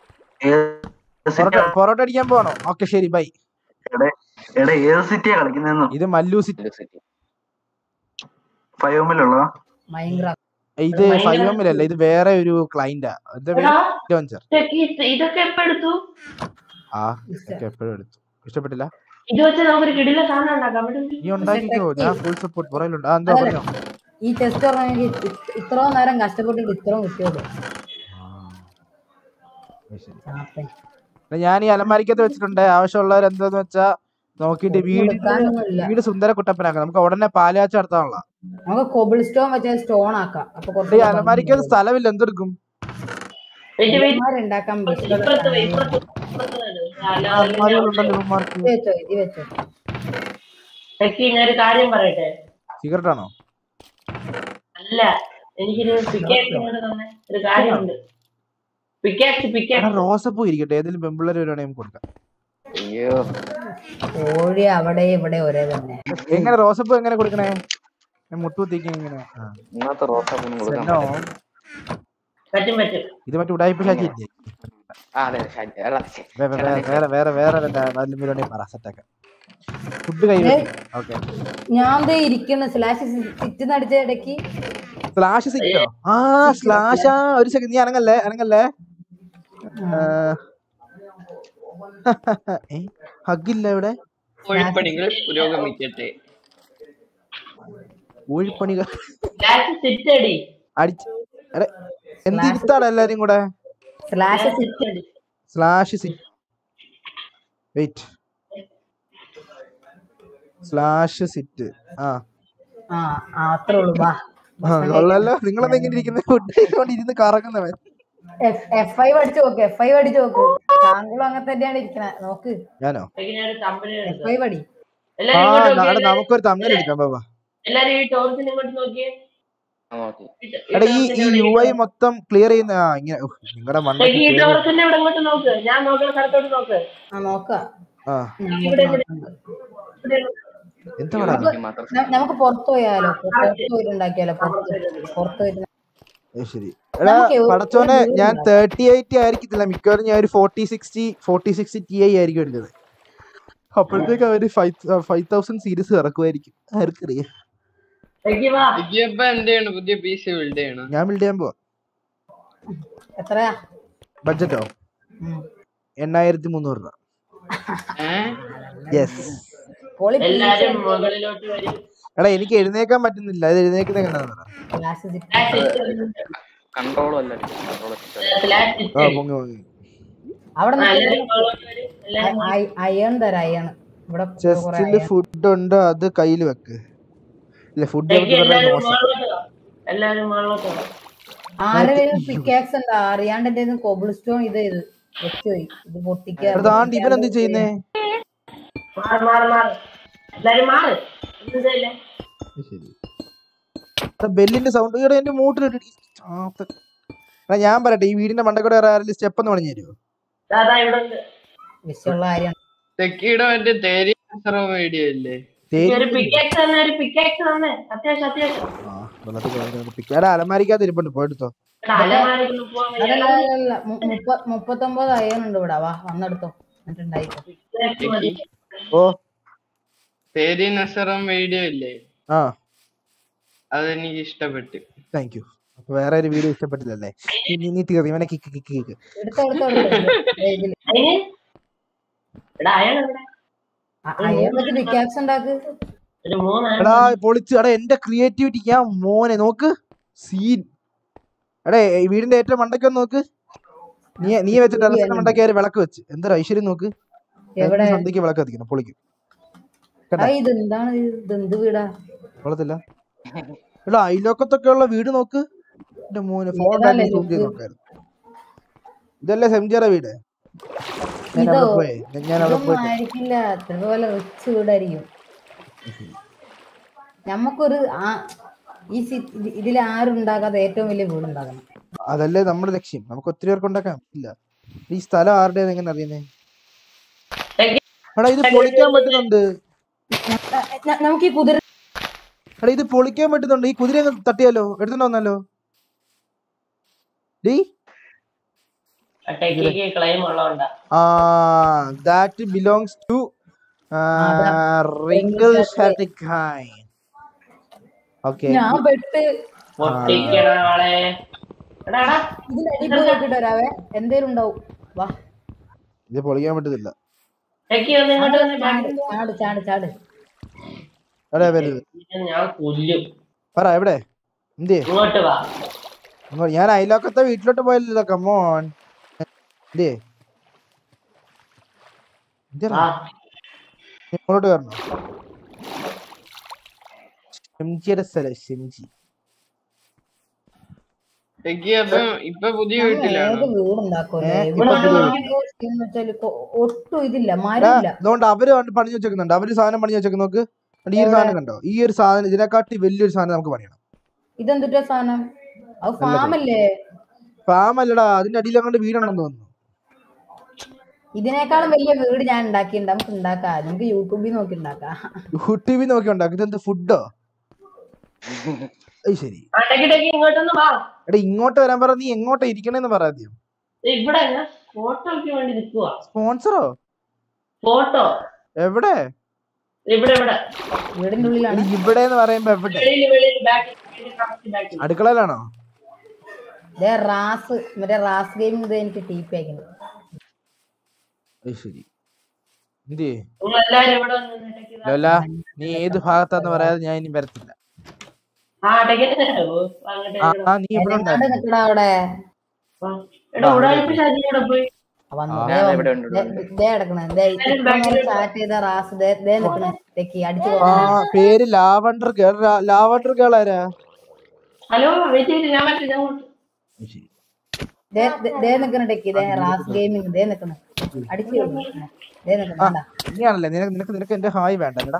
പൊറോട്ട പൊറോട്ട അടിക്കാൻ പോകണോ ഓക്കെ ശരി ബൈ എടാ എടാ ഏത് സിറ്റിയാ കളിക്കുന്നതെന്നോ ഇത് മല്ലു സിറ്റി ഫൈവ് എമ്മിലുള്ളതാ ഭയങ്കര ഇത് ഫൈവ് എമ്മിലല്ല ഇത് വേറെ ഒരു ക്ലൈന്റാ എന്താ പേര് എടാ. ലോഞ്ചർ ഇതൊക്കെ ഇത്- ഇതൊക്കെ എപ്പോ എടുത്തു ആ ഇതൊക്കെ എപ്പോഴും എടുത്തു ഇഷ്ടപ്പെട്ടില്ല ഇത് വെച്ച് നമുക്കൊരു കിടില സാധനം ഉണ്ടാക്കാം ഇവിടെ ഉണ്ട്. നീ ഉണ്ടാക്കിക്കോ ഞാൻ ഫുൾ സപ്പോർട്ട് പുറയിലുണ്ട് ആ എന്തോ പറഞ്ഞോ ഈ ടെസ്റ്റ് പറഞ്ഞെങ്കിൽ ഇത്രയും നേരം കഷ്ടപ്പെട്ടിട്ട് ഇത്രയും കിട്ടിയത് അത് ശരി. ചാപ്പൻ. എടാ, ഞാൻ ഈ അലമാരിക്കകത്ത് വെച്ചിട്ടുണ്ട് ആവശ്യമുള്ളവർ എന്താന്ന് വെച്ചാ നോക്കിയിട്ട് ഒന്നും വീട് എടുക്കാനൊന്നുമില്ല വീട് സുന്ദര കുട്ടപ്പനാക്കാം നമുക്ക് ഉടനെ പാലാച്ച നടത്താനുള്ള നമുക്ക് കോബിൾ സ്റ്റോൺ വെച്ചാൽ സ്റ്റോൺ ആക്കാം അപ്പൊ ഈ കുറച്ച് അലമാരിക്കകത്ത് സ്ഥലമില്ല എന്തെടുക്കും വെയിറ്റ് വെയിറ്റ് ഉണ്ടാക്കാൻ ഇപ്പുറത്ത് വേ, ഇപ്പുറത്ത് ഇപ്പുറത്ത് വരൂ. അല്ല, അലമാരികളുണ്ടല്ലോ ഇവന്മാർക്ക് ഇത് വെച്ചോ ഇത് വെച്ചോ ടെക്കി ഞാൻ ഒരു കാര്യം പറയട്ടെ സിഗരറ്റ് ആണോ അല്ല എനിക്കൊരു പിക്കാക്സ് ഇങ്ങോട്ട് തന്നെ ഒരു കാര്യമുണ്ട് പിക്കാക്സ് എടാ പിക്കാക്സ് റോസപ്പൂ ഇരിക്കട്ടെ ഏതെങ്കിലും പെമ്പിള്ളേർ വരുവാണെങ്കിൽ നമുക്ക് കൊടുക്കാം അയ്യോ കോഴി അവിടെ ഇവിടെ ഒരേ തന്നെ എങ്ങനെ റോസപ്പൂ എങ്ങനെ കൊടുക്കണേ ഞാൻ മുട്ടുകുത്തിക്ക് ഇങ്ങനെ ആ. ഇന്നത്തെ റോസാപ്പൊന്നും കൊടുക്കാൻ സെന്നോ, പറ്റും പറ്റും ഇത് മറ്റേ ഉടായ്പ ഷാജി ഇല്ലേ ആ അതെ ഷാജി എടാ, ശ്ശെ. വേ- വേ- വേ- വേറെ വേറെ വേറെ നല്ല പരിപാടി പറ സെറ്റാക്കാം ഫുഡ് കൈ ഓക്കെ ഞാൻ ദേ ഇരിക്കുന്ന സ്ലാഷ് സിറ്റ് നടിച്ച ഇടയ്ക്ക് സ്ലാഷ് സിക്കോ ആ സ്ലാഷ് ആ ഒരു സെക്കൻഡ് നീ അനങ്ങല്ലേ അനങ്ങല്ലേ ഹഗില്ല ഇവിടെ കോഴിപ്പണികൾ പുരോഗമിക്കട്ടെ ഊഴിപ്പണികൾ ലാസ്റ്റ് സിറ്റ് അടി അടിച്ച് എടാ, എന്തിരുത്താണ് എല്ലാരും കൂടെ സ്ലാഷ് സിറ്റ് അടി slash C wait slash sit ആ ആ ആ, അത്രേ ഉള്ളൂ വാ ആ, കൊള്ളാലോ നിങ്ങളെന്താ ഇങ്ങനെ ഇരിക്കുന്നത് ഫുഡ് കഴിച്ചുകൊണ്ട് ഇരുന്ന് കറങ്ങുന്നവൻ എഫ് ഐ അടിച്ചു നോക്ക് എഫ് ഐ അടിച്ചു നോക്ക് താങ്കളും അങ്ങനെ തന്നെയാണ് ഇരിക്കണേ നോക്ക് ഞാനോ ടെക്കി ഞാൻ ഒരു കമ്പനി എഫ് ഐ പടി ആ എല്ലാരും ഇങ്ങോട്ട് നോക്കിയേ, നാളെ എല്ലാരും- നമുക്കൊരു തമ്മിൽ എടുക്കാം ബാബാ എല്ലാരും ഈ ടോർച്ചിന് ഇങ്ങോട്ട് നോക്കിയേ ആ, നോക്കി ഈ ട- എടാ ഈ ടോർച്ചിന്റെ ഈ ഇവിടെ യു ഐ ഇരിക്കണം. മൊത്തം ക്ലിയർ ചെയ്യുന്ന ആ ഇങ്ങനെ നിങ്ങളുടെ മണ്ണ ടെക്കി ഈ ടോർച്ചിന്റെ ഇവിടെ ഇങ്ങോട്ട് നോക്ക് ഞാൻ നോക്കുന്ന സ്ഥലത്തോട്ട് നോക്ക് ആ നോക്കാം ആ ഇവിടെ ഇവിടെ ഇവിടെ എന്താ പറയാ എനിക്ക് മാത്രം ന- നമുക്ക് പുറത്തു പോയാലോ പുറത്ത് പോയിട്ട് ഉണ്ടാക്കിയാലോ പുറത്ത് പുറത്ത് പോയിട്ട് ഏ, ശരി എടാ നമുക്ക് ഒരു- പടച്ചോനെ ഒരു ഞാൻ വീടുണ്ടാവും. തേർട്ടി എയ്റ്റ് ആയിരിക്കത്തില്ല മിക്കവാറും ഞാൻ ഒരു forty sixty forty sixty T I ആയിരിക്കും എടുത്തത് അപ്പോഴത്തേക്ക് അവര് ഫൈവ് ഫൈവ് തൗസൻഡ് സീരീസ് ഇറക്കുമായിരിക്കും ആർക്കറിയാം ടെക്കി വാ ഇതിപ്പോ എന്താണ് പുതിയ പി സി ബിൽഡ് ചെയ്യണം ഞാൻ ബിൽഡ് ചെയ്യാൻ പോവാ എത്രയാ ബഡ്ജറ്റോ ഉം. എണ്ണായിരത്തി മുന്നൂറ് രൂപ ഏഹ് യെസ് പൊളി എല്ലാരും മുകളിലോട്ട് വരും എടാ എനിക്ക് എഴുന്നേക്കാൻ പറ്റുന്നില്ല ഇത് എഴുന്നേക്കുന്ന കണ്ടാ ലാസ്റ്റ് സിറ്റ് കൺട്രോളും അല്ല കൺട്രോൾ ലാസ്റ്റ് ആ സിറ്റ് പൊങ്ങി പൊങ്ങി അവിടെ ആ, എല്ലാരും മുകളിലോട്ട് വരും എല്ലാരും അയൺ തരാം അയൺ ഇവിടെ കുറെ ചെസ്റ്റില് ഫുഡ് ഉണ്ട് അത് കയ്യിൽ വെക്ക് ഇല്ല ഫുഡ് ടെക്കി നമുക്ക് വളരെ എല്ലാരും മോശം മുകളിലോട്ട് വാ എല്ലാരും മുകളിലോട്ട് വാ ആരുടെ പിക്കാക്സ് എന്താ അറിയാണ്ട് എന്റെ കോബിൾ സ്റ്റോൺ ഇത് ഇത് വെച്ചുപോയി ഇത് പൊട്ടിക്കാൻ എടാ താണ്ട് ഇവൻ എന്ത് ചെയ്യുന്നേ മാറ് മാറ് മാറ് എല്ലാരും മാറ് ഒന്നും ചെയ്യില്ലേ ശരി ബെല്ലിന്റെ സൗണ്ട് ഇവിടെ എന്റെ മൂട്ടിലിട്ട് എടാ ഞാൻ പറയട്ടെ ഈ വീടിന്റെ മണ്ടക്കൂടെ വേറെ ആരെങ്കിലും സ്റ്റെപ്പ് ഒന്ന് പണിഞ്ഞു തരുമോ ദാദാ ഇവിടെ ഉണ്ട് വിഷയമുള്ള കാര്യമാണ് തെക്കിയുടെ മറ്റേ തേരി വീഡിയോ ഇല്ലേ ഈ ഒരു പിക്കാക്സ് തന്നെ ഒരു പിക്കാക്സ് തന്നെ അത്യാവശ്യം അത്യാവശ്യം എടാ അലമാരിക്കകത്ത് ഇരിപ്പുണ്ട് പോയെടുത്തോ എടാ, അലമാരയ്ക്കൊന്നും പോകാൻ വയ്യ. അതല്ല അതല്ല മു- മുപ്പ- മുപ്പത്തൊമ്പത് അയൺ ഉണ്ട് ഇവിടെ വാ വന്നെടുത്തോ എന്നിട്ടുണ്ടായിക്കോ പിക്കാക്സ് മതി. ഓ തേരി നസറം വീഡിയോ ഇല്ലേ ആ അതെനിക്ക് ഇഷ്ടപ്പെട്ടു താങ്ക് യു അപ്പൊ വേറെ ഒരു വീഡിയോ ഇഷ്ടപ്പെട്ടില്ലല്ലേ നീ- നീ- നീ തീർന്നു ഇവനെ കിക്ക് കിക്ക് കിക്ക് എടുത്തോ എടുത്തോ എടുത്തോ ഇതില്. അതിന് എടാ അയാൾ എവിടെ അ- അയൺ വെച്ച് പിക്കാക്സ് ഉണ്ടാക്ക് ഒരു മൂന്ന് എടാ പൊളിച്ച് എടാ എന്റെ ക്രിയേറ്റിവിറ്റി ഞാൻ മോനെ നോക്ക് സീൻ എടാ ഈ വീടിന്റെ ഏറ്റവും മണ്ടയ്ക്ക് ഒന്ന് നോക്ക് നീ നീ വെച്ചിട്ട് ടെറസിന്റെ മണ്ടയ്ക്ക് കയറി വിളക്ക് വെച്ച് എന്തൊരു ഐശ്വര്യം നോക്ക് എവിടെ സന്ധ്യക്ക് വിളക്ക് കത്തിക്കണം പൊളിക്കും ആ ഇത് എന്താണ് ഇത് എന്ത് വീടാ കൊള്ളത്തില്ല എടാ അയലോക്കത്തൊക്കെ ഉള്ള വീട് നോക്ക് എന്റെ മോനെ ഫോൺ ഏതാല്ലേ സൂം ചെയ്ത് look? നോക്കായിരുന്നു ഇതല്ലേ സെംജിയുടെ വീട് ഞാൻ ഇതോ? അവിടെ പോയി ഞാൻ അവിടെ ഇതൊന്നും പോയിട്ട് ആയിരിക്കില്ല ഇതുപോലെ റിച്ച് വീടായിരിക്കും നമുക്കൊരു ആ ഈ സി- ഇത് ഇതിൽ ആരും ഉണ്ടാക്കാത്ത ഏറ്റവും വലിയ വീട് ഉണ്ടാക്കണം അതല്ലേ നമ്മുടെ ലക്ഷ്യം നമുക്ക് ഒത്തിരി പേർക്ക് ഉണ്ടാക്കാൻ ഇല്ല ഈ സ്ഥലം ആരുടേന്ന് എങ്ങനെ അറിയുന്നേ എടാ ഇത് പൊളിക്കാൻ പറ്റുന്നുണ്ട് ന- നമുക്ക് ഈ കുതിര എടാ ഇത് പൊളിക്കാൻ പറ്റുന്നുണ്ട് ഈ കുതിര അങ്ങ് തട്ടിയാലോ എടുത്തോണ്ട് വന്നാലോ ഡീ ടെക്കിക്ക് ക്ലെയിം ഉള്ളതുകൊണ്ടാ ആ ദാറ്റ് ബിലോങ്സ് ടു റിങ്കിൾ ഷർട്ടിക്കായ് ഓക്കെ ഞാൻ പെട്ട് പൊട്ടിക്കണ ആളെ എടാ എടാ ഇതിന്റെ അടി പോയി നോക്കിട്ട് വരാവേ എന്തേലും ഉണ്ടാവും വാ ഇത് പൊളിക്കാൻ പറ്റത്തില്ല ടെക്കി വന്ന് ഇങ്ങോട്ട് വന്ന് ചാട് ചാട് ചാട് ചാട് എടാ വരൂ ഞാൻ കൊല്ലും പറ എവിടെ എന്തേ ഇങ്ങോട്ട് വാ അങ്ങോ- ഞാൻ അയലോക്കത്തെ വീട്ടിലോട്ട് പോയല്ലോ കമോൺ എന്തേ ഇതല്ല ആ ഇങ്ങോട്ട് കയറണോ ഷെംജിയുടെ സ്ഥലം ഷെംജി ടെക്കി അപ്പൊ ഇപ്പൊ പുതിയ ഞങ്ങൾ വീട്ടിലാണോ ഏത് വീടുണ്ടാക്കൂലേ ഏ, ഇവിടെ ഇപ്പൊ പുതിയ ആണെങ്കിൽ എന്ന് വെച്ചാല് കൊ- ഒട്ടും ഇതില്ല എടാ, മരമില്ല അതുകൊണ്ട് അവര് കണ്ട് പണിഞ്ഞു വെച്ചേക്കുന്നുണ്ട് അവര് സാധനം പണിഞ്ഞു വെച്ചേക്ക് നോക്ക് എന്നിട്ട് ഈ ഒരു സാധനം കണ്ടോ ഈ ഒരു സാധനം ഇതിനെക്കാട്ടി വലിയൊരു സാധനം നമുക്ക് പണിയണം ഇതെന്തുട്ടാ സാധനം അത് ഫാമല്ലേ ഫാം അല്ലടാ അതിന്റെ അടിയിൽ അങ്ങോട്ട് വീടുണ്ടെന്ന് തോന്നുന്നു ഇതിനേക്കാളും വലിയ വീട് ഞാൻ ഉണ്ടാക്കിയിട്ടുണ്ട് നമുക്ക് ഉണ്ടാക്കാം നമുക്ക് യൂട്യൂബിൽ നോക്കി ഉണ്ടാക്കാം യൂട്യൂബിൽ നോക്കി ഉണ്ടാക്കും ഇതെന്ത് ഫുഡോ അത് ശരി ആ ടെക്കി ടെക്കി ഇങ്ങോട്ടൊന്ന് വാ എടാ ഇങ്ങോട്ട് വരാൻ പറ നീ എങ്ങോട്ടാ ഇരിക്കണേന്ന് പറ ആദ്യം ദേ ഇവിടെ ഞാൻ ഫോട്ടോയ്ക്ക് വേണ്ടി നിൽക്കുക സ്പോൺസറോ ഫോട്ടോ എവിടെ ഇവിടെ ഇവിടെ വീടിന്റെ ഉള്ളിലാണ് എടി, ഇവിടെ എന്ന് പറയുമ്പോ എവിടെ വെളിയിൽ വെളിയിൽ ബാക്കിൽ ബാക്കിൽ അടുക്കളയിലാണോ ദേ റാസ് മറ്റേ റാസ് ഗെയിം ഇത് എനിക്ക് ടി പി അയക്കുന്നത് അത് ശരി എന്ത് നിങ്ങൾ എല്ലാരും ഇവിടെ വന്ന് നിന്ന് ടെക്കി ഇതാ. ലോല നീ ഏത് ഭാഗത്താന്ന് പറയാതെ ഞാൻ ഇനി വരത്തില്ല ആ ടെക്കി ഓ, അങ്ങോട്ട് ആ ഇവിടെ ആ, നീ ഇവിടെ എങ്ങാണ്ട് ഉണ്ടായിരുന്നു നിക്കടാ അവിടെ വാ. എടാ ഉടായ്പ ഷാജി ഇവിടെ പോയി വന്നു ആ, ദേ ഞാൻ വന്നു. ഇവിടെ ഉണ്ട്, ഇവിടെ ദേ- ദേ കിടക്കണേ ദേ ഇത്ര നേരം ചാറ്റ് ചെയ്ത റാസ് ദേ ദേ നിക്കണേ തെക്കി അടിച്ചു ആ പേര് ലാവണ്ടർ ഗേൾ ലാവണ്ടർ ഗേൾ ആരാ ഹലോ വെയിറ്റ് ചെയ്ത് ഞാൻ മറ്റേ ഞാൻ അങ്ങോട്ട്. അത് ശരി ദേ ദേ- ദേ നിക്കണ ടെക്കി ദേ റാസ് ഗെയിമിങ് ദേ നിക്കണേ അടിച്ചു വിടുന്നു. ദേ നിക്കണേ കണ്ടാ? നീയാണല്ലേ നിനക്ക് നിനക്ക് നിനക്ക് എന്റെ ഹായ് വേണ്ട എടാ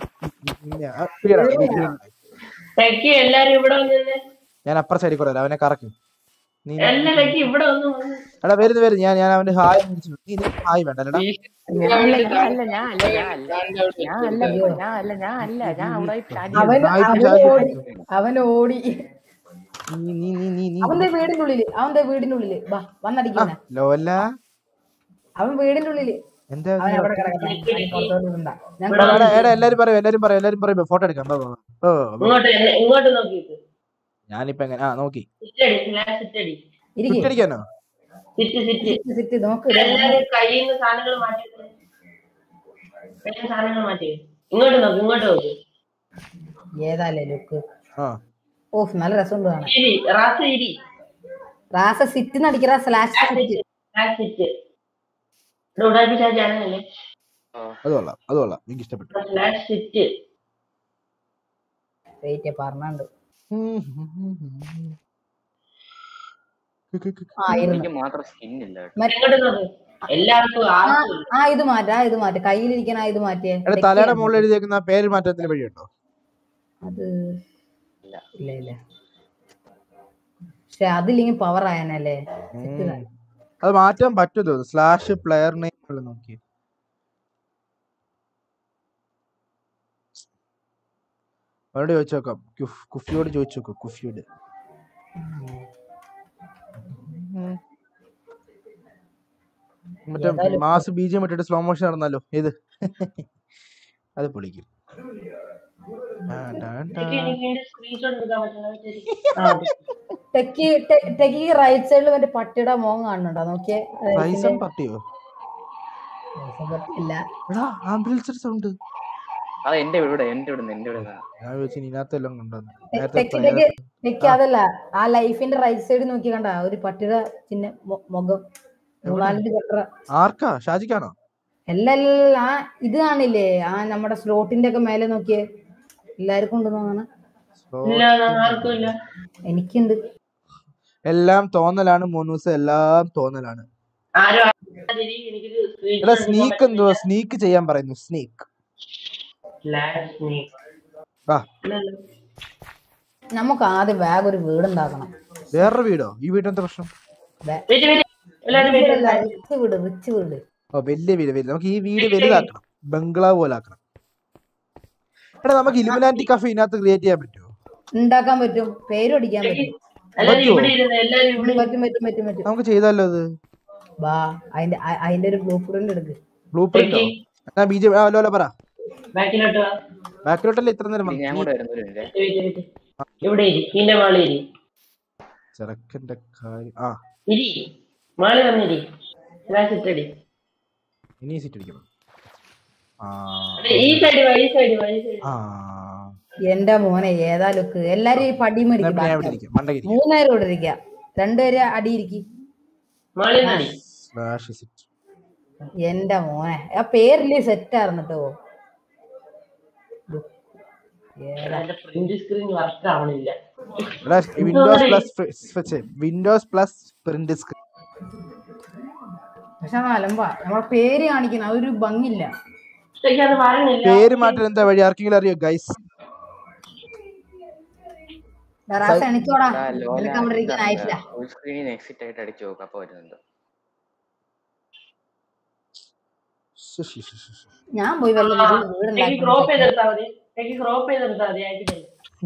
ടെക്കി എല്ലാരും ഇവിടെ വന്ന് നിന്ന് ഞാൻ അപ്പുറ സൈഡിൽ കൂടെ വരാം അവനെ കറക്ക് നീ എല്ലാ ടെക്കി ഇവിടെ വന്ന് വന്ന് എടാ വരുന്നു വരും ഞാൻ ഞാൻ അവന്റെ ഹായ് വിളിച്ചു നീ നിനക്ക് ഹായ് വേണ്ട എടാ ഈ ഞാനല്ല ഞാനല്ല ഞാനല്ല ഞാനല്ല ഞാനല്ല ഞാനല്ല ഞാനല്ല ഞാൻ അവിടെ ഷാജി അവൻ ഹായ് അവൻ ഷാജി ഓടി അവൻ ഓടി നീ നീ നീ നീ നീ അവന്റെ വീടിന്റെ ഉള്ളില് അവന്റെ വീടിന്റെ ഉള്ളില് വാ വന്നടിക്കുന്ന ലോല അവൻ വീടിന്റെ ഉള്ളില് എന്താ അവൻ നീ അവിടെ ഒറ്റയ്ക്ക് കിടക്കണേ ഞാൻ പുറത്തോട്ട് വിടണ്ട. ഞാൻ ഇവിടെ എടാ, എടാ എല്ലാരും പറയും എല്ലാരും പറയും എല്ലാരും പറയും ഫോട്ടോ എടുക്കാം ബാ, ബാ, ബാ. ഓ ബാ. ഇങ്ങോട്ട് എന്നെ- ഇങ്ങോട്ട് നോക്കിയിട്ട് ഞാനിപ്പോ എങ്ങനെ ആ നോക്കി സിറ്റടി സ്ലാഷ് സിറ്റടി ഇരിക്ക്. കുറ്റടിക്കാനോ സിറ്റ് സിറ്റ് സിറ്റ് സിറ്റ് നോക്ക് ദേ എല്ലാരും കയ്യിൽ നിന്ന് സാധനങ്ങൾ മാറ്റി കയ്യിൽ നിന്ന് സാധനങ്ങൾ മാറ്റി ഇങ്ങോട്ട് നോക്ക് ഇങ്ങോട്ട് നോക്ക് ഏതാല്ലേ ലുക്ക് ആ ഓഫ് നല്ല രസമുണ്ട് കാണാൻ ഇരി റാസ ഇരി റാസ സിറ്റ് നടിക്കറ സ്ലാഷ് സിറ്റ് സ്ലാഷ് സിറ്റ് ഇവിടെ ഉടായ്പ ഷാജി ആണല്ലേ അത് കൊള്ളാം അത് കൊള്ളാം എനിക്ക് ഇഷ്ടപ്പെട്ടു സ്ലാഷ് സിറ്റ് വെയിറ്റ് പറഞ്ഞാണ്ട് ഉം, ഉം, ഉം, ഉം. ക്, ക്, ക്, ക്. ആ ഇരുന്നു എനിക്ക് മാത്രം സ്കിൻ ഇല്ല കേട്ടോ. മറ്റേ- ഇങ്ങോട്ട് നോക്ക് എല്ലാവർക്കും ആ ആർക്കും ആ ഇത് മാറ്റ ആ ഇത് മാറ്റ കയ്യിലിരിക്കണ ആ ഇത് മാറ്റിയേ എടാ തലയുടെ മുകളിൽ എഴുതിയേക്കുന്ന ആ പേര് മാറ്റത്തിന് വഴിയുണ്ടോ അത് ഇല്ല ഇല്ല പക്ഷെ അതില്ലെങ്കിൽ പവർ ആയനല്ലേ ഉം. അത് മാറ്റാൻ പറ്റും തോന്നുന്നു സ്ലാഷ് പ്ലെയർ നെയിം നോക്കി അവരോട് ചോദിച്ചു നോക്കാം കുഫ്- കുഫിയോട് ചോദിച്ചു നോക്കാം കുഫിയോട് ഉം. മറ്റേ ഏതായാലും മാസ് ബീജം ഇട്ടിട്ട് സ്ലോ മോഷൻ നടന്നാലോ ഏത് അത് പൊളിക്കും ആ, ടാ, ടാ. എനിക്ക് എനിക്ക് സ്ക്രീൻഷോട്ട് എടുക്കാൻ പറ്റുന്ന ടെക്കി ടെ- ടെക്കി റൈറ്റ് സൈഡിൽ മറ്റേ പട്ടിയുടെ മോൻ കാണുന്നുണ്ടോ നോക്കിയേ റൈസൺ പട്ടിയോ ഇല്ല എടാ ആംബുലൻസ് സൗണ്ട് അത് എന്റെ ഇവിടെ എന്റെ ഇവിടെ എന്റെ ഇവിടെ ഞാൻ ചോദിച്ചു ഇതിനകത്തെല്ലാം കണ്ടെന്ന് ടെക്കി നേരത്തെ ടെക്കി ടെക്കി അതല്ല ആ ലൈഫിന്റെ റൈറ്റ് സൈഡ് നോക്കി കണ്ട ഒരു പട്ടിയുടെ ചിഹ്ന മൊ- മുഖം മൂന്നാലിന്റെ ചക്ര ആർക്കാ ഷാജിക്കാണോ അല്ല അല്ല, അല്ല, ആ ഇത് കാണില്ലേ ആ നമ്മുടെ സ്ലോട്ടിന്റെ ഒക്കെ മേലെ നോക്കിയേ എല്ലാവർക്കും ഉണ്ടെന്ന് തോന്നണ ഇല്ല ആർക്കും ഇല്ല എനിക്കുണ്ട് എല്ലാം തോന്നലാണ് മൂന്നൂസ് എല്ലാം തോന്നലാണ് ആരും ആരാതിരി എനിക്കൊരു എടാ സ്ക്രീൻഷോട്ട് സ്നീക്ക് എന്തുവാ സ്നീക്ക് ചെയ്യാൻ പറയുന്നു സ്നീക്ക് വാ നമുക്ക് ആദ്യം ബാഗ് ഒരു വീടുണ്ടാക്കണം വേറൊരു വീടോ ഈ വീടിന്റെ പ്രശ്നം ബേ- വെയിറ്റ് വെയിറ്റ് എല്ലാരും വെയിറ്റ് വീടല്ല, റിച്ച് വീട് റിച്ച് വീട് ഓ വലിയ വീട് വലിയ നമുക്ക് ഈ വീട് വലുതാക്കണം ബംഗ്ലാവ് പോലെ ആക്കണം എടാ നമുക്ക് ഇലുമിനാറ്റി കഫേ ഇതിനകത്ത് ക്രിയേറ്റ് ചെയ്യാൻ പറ്റുമോ ഉണ്ടാക്കാൻ പറ്റും പേര് അടിക്കാൻ പറ്റും എല്ലാരും പറ്റുവോ? ഇവിടെ ഇരുന്ന് എല്ലാരും ഇവിടെ ഉം, പറ്റും പറ്റും പറ്റും പറ്റും നമുക്ക് ചെയ്താലോ അത് ബാ അതിന്റെ അ- അതിന്റെ ഒരു ബ്ലൂ പ്രിന്റ് എടുക്ക് ബ്ലൂ പ്രിന്റോ എന്നാ ബി ജെ അല്ലോ അല്ലോ പറ ബാക്കിലോട്ട് വാ ബാക്കിലോട്ടല്ലേ ഇത്ര നേരം ഞാൻ വന്നത്? കൂടെ വരുന്നു ഒരു minute. വെയിറ്റ് വെയിറ്റ് ഇവിടെ ഇരി ഇതിന്റെ മാളി ഇരി ചെറുക്കന്റെ കാര്യം ആ ഇരി മാളി വന്നിരി സ്ലാഷ് ഇട്ടടി ഇനി സീറ്റ് അടിക്കണം ആ ഈ സൈഡ് വാ ഈ സൈഡ് വാ ഈ സൈഡ് ആ എന്റെ മോനെ ഏതാ ലുക്ക് എല്ലാരും ഈ പടി എന്നാ മേടിക്കും പിന്നെ ഞാൻ ഇവിടെ ഇരിക്കാം മണ്ടകിരി മൂന്നേരം ഇവിടെ ഇരിക്കുക രണ്ടുപേരെ അടിയിരിക്കും മാളി നടി സ്ലാഷ് സിറ്റ് എന്റെ മോനെ ആ പേരില് സെറ്റ് ആയിരുന്നു കേട്ടോ എന്റെ പ്രിന്റ് സ്ക്രീൻ വർക്ക് ആവണില്ല എടാ Windows plus Windows plus print screen പക്ഷെ അത് അലമ്പാ നമ്മളെ പേര് കാണിക്കുന്ന അതൊരു ഭംഗില്ല ശരിക്കും അത് പറയുന്നില്ല പേര് മാറ്റാൻ എന്താ വഴി ആർക്കെങ്കിലും അറിയോ ഗൈസ് ഡറാസ് എണിച്ചോടാ എടാ, ലോല നിനക്ക് അവിടെ ഇരിക്കാൻ ആയിട്ടില്ല ഫുൾ സ്ക്രീനിൽ എക്സിറ്റ് ആയിട്ട് അടിച്ചു നോക്ക് അപ്പൊ വരുന്നുണ്ട് ഞാൻ പോയി വല്ല എനിക്ക് ക്രോപ്പ് ചെയ്തെടുത്താ മതി എനിക്ക് ക്രോപ്പ് ചെയ്തെടുത്താ മതി ആയിട്ട്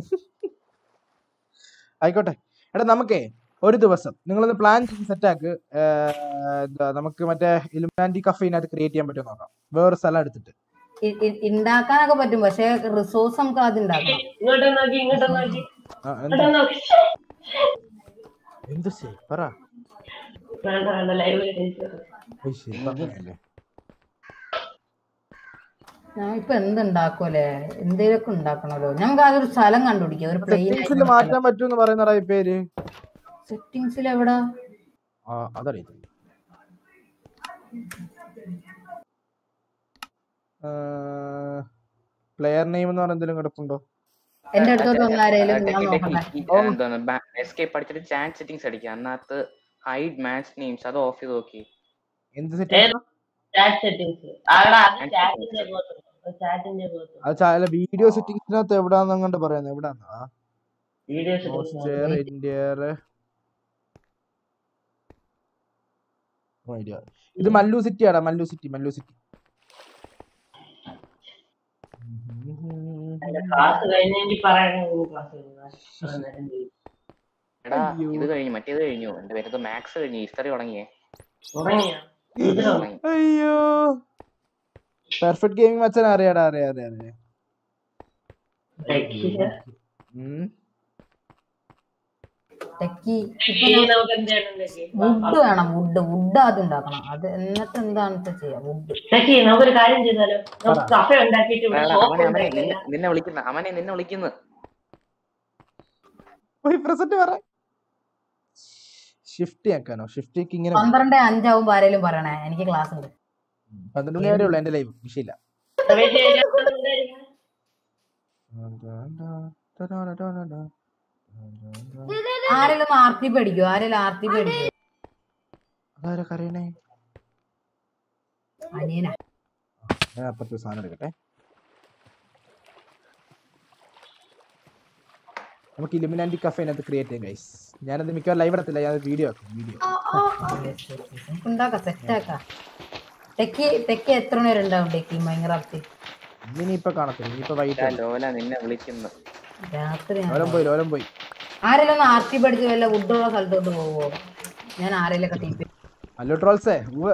ആയിക്കോട്ടെ എടാ നമുക്കേ ഒരു ദിവസം നിങ്ങളൊന്ന് പ്ലാൻ ചെയ്ത് സെറ്റാക്ക് എന്താ നമുക്ക് മറ്റേ ഇലുമാൻറ്റി കഫീനകത്ത് ക്രിയേറ്റ് ചെയ്യാൻ പറ്റുമോ നോക്കാം വേറെ സ്ഥലം എടുത്തിട്ട് ഉണ്ടാക്കാനൊക്കെ പറ്റും പക്ഷെ റിസോഴ്സ് നമുക്ക് ആദ്യം ഉണ്ടാക്കണം ഇങ്ങോട്ട് നോക്കി ഇങ്ങോട്ട് നോക്കി ആ, എന്താ ഇങ്ങോട്ട് നോക്കി എന്ത് ശരി പറ വേണ്ട വേണ്ട ലൈവ് ഏയ് ശരി, പറഞ്ഞതല്ലേ. ഞാൻ ഇപ്പൊ എന്തുണ്ടാക്കുമല്ലേ എന്തേലൊക്കെ ഉണ്ടാക്കണല്ലോ നമുക്ക് അതൊരു സ്ഥലം കണ്ടുപിടിക്കാം ഒരു പ്ലെയിൻ സെറ്റിംഗ്സിൽ മാറ്റാൻ പറ്റുമെന്ന് പറയുന്നടാ ഈ പേര് സെറ്റിങ്സിൽ എവിടാ ആ അതറിയില്ല പ്ലെയർ നെയിം എന്ന് പറഞ്ഞ എന്തെങ്കിലും കിടപ്പുണ്ടോ എന്റെ അടുത്തോട്ട് വന്ന ആരേലും ഞാൻ നോക്കട്ടെ എന്താണ് എസ്കേപ്പ് അടിച്ചിട്ട് ചാറ്റ് സെറ്റിംഗ്സ് അടിക്കുക അതിനകത്ത് ഹൈഡ് മാച്ച് നെയിംസ് അത് ഓഫ് ചെയ്ത് നോക്കി എന്ത് സെറ്റിംഗ് ചാറ്റ് സെറ്റിംഗ്സ് അവിടെ അത് ചാറ്റിന്റെ പോകത്തുള്ളൂ ചാറ്റിന്റെ പോകത്തുള്ളൂ അത് ചാ- വീഡിയോ സെറ്റിംഗ്സിനകത്ത് എവിടാന്ന് അങ്ങോട്ട് പറയുന്നത് എവിടാന്നാ വീഡിയോ പോസ്റ്റർ ഇന്ത്യർ ഐഡിയ ഇത് മല്ലു സിറ്റി ആടാ Mallu city Mallu city class കഴിഞ്ഞെങ്കിൽ പറയണെങ്കിൽ ക്ലാസ് കഴിഞ്ഞു എടാ ഇത് കഴിഞ്ഞു മറ്റേത് കഴിഞ്ഞു എന്റെ പേരത്ത് മാത്സ് കഴിഞ്ഞു ഹിസ്റ്ററി തുടങ്ങിയേ തുടങ്ങിയോ തുടങ്ങി അയ്യോ പെർഫെക്റ്റ് ഗെയിമിംഗ് മച്ചാൻ അറിയാടാ അറിയാ അറിയാ അറിയാ ഉം. ടെക്കി ഇനി നമുക്ക് എന്ത് ചെയ്യണം ലക്കി? വുഡ് വേണം വുഡ് വുഡ് ആദ്യം ഉണ്ടാക്കണം അത് എന്നിട്ട് എന്താണ് ചെയ്യാ വുഡ് ലക്കി, നമുക്കൊരു കാര്യം ചെയ്താലോ നമുക്ക് കഫേ ഉണ്ടാക്കിയിട്ട് ഇവിടെ എടാ, ഷോപ്പ് അവനെ അവനെ ഉണ്ടാക്കിയാലോ? നിന്നെ നിന്നെ വിളിക്കുന്ന അവനെ നിന്നെ വിളിക്കുന്നു പോയി പ്രസന്റ് പറ ഷിഫ്റ്റ് ആക്കാനോ ഷിഫ്റ്റ് ഇങ്ങനെ പന്ത്രണ്ട് അഞ്ചാവുമ്പോ ആരേലും പറയണേ എനിക്ക് ക്ലാസ് ഉണ്ട് പന്ത്രണ്ട് മണി വരെ ഉള്ളു എന്റെ ലൈവ് വിഷയമില്ല വെയിറ്റ് ചെയ്യാൻ ഉണ്ടായിരിക്കണം. ആരെങ്കിലും ആർ ടി പി അടിക്കോ ആരെങ്കിലും ആർ ടി പി അടിക്കോ അതാരാ കരയണേ അനിയനാ ഞാൻ അപ്പുറത്തെ ഒരു സാധനം എടുക്കട്ടെ നമുക്ക് ഇലുമിനാൻറ്റി കഫേനകത്ത് ക്രിയേറ്റ് ചെയ്യാം ഗൈസ് ഞാനത് മിക്കവാറും ലൈവ് എടുത്തില്ല ഞാൻ വീഡിയോ ആക്കും വീഡിയോ നമുക്ക് ഉണ്ടാക്കാം സെറ്റ് ആക്കാം ടെക്കി ടെക്കി എത്ര മണി വരെ ഉണ്ടാവും ടെക്കി മൈൻക്രാഫ്റ്റ് ഇനിയിപ്പോ കാണത്തില്ല ഇനിയിപ്പോ വൈകിട്ട് എടാ, ലോല നിന്നെ വിളിക്കുന്നു രാത്രി ലോലം പോയി ലോലം പോയി ആരെങ്കിലും ഒന്ന് ആർ ടി പി അടിച്ച് വല്ല വുഡുള്ള സ്ഥലത്തോട്ട് പോവോ ഞാൻ ആരെങ്കിലും ഒക്കെ ടീപ്പ് ഹലോ ട്രോൾസേ ഉവ്വ്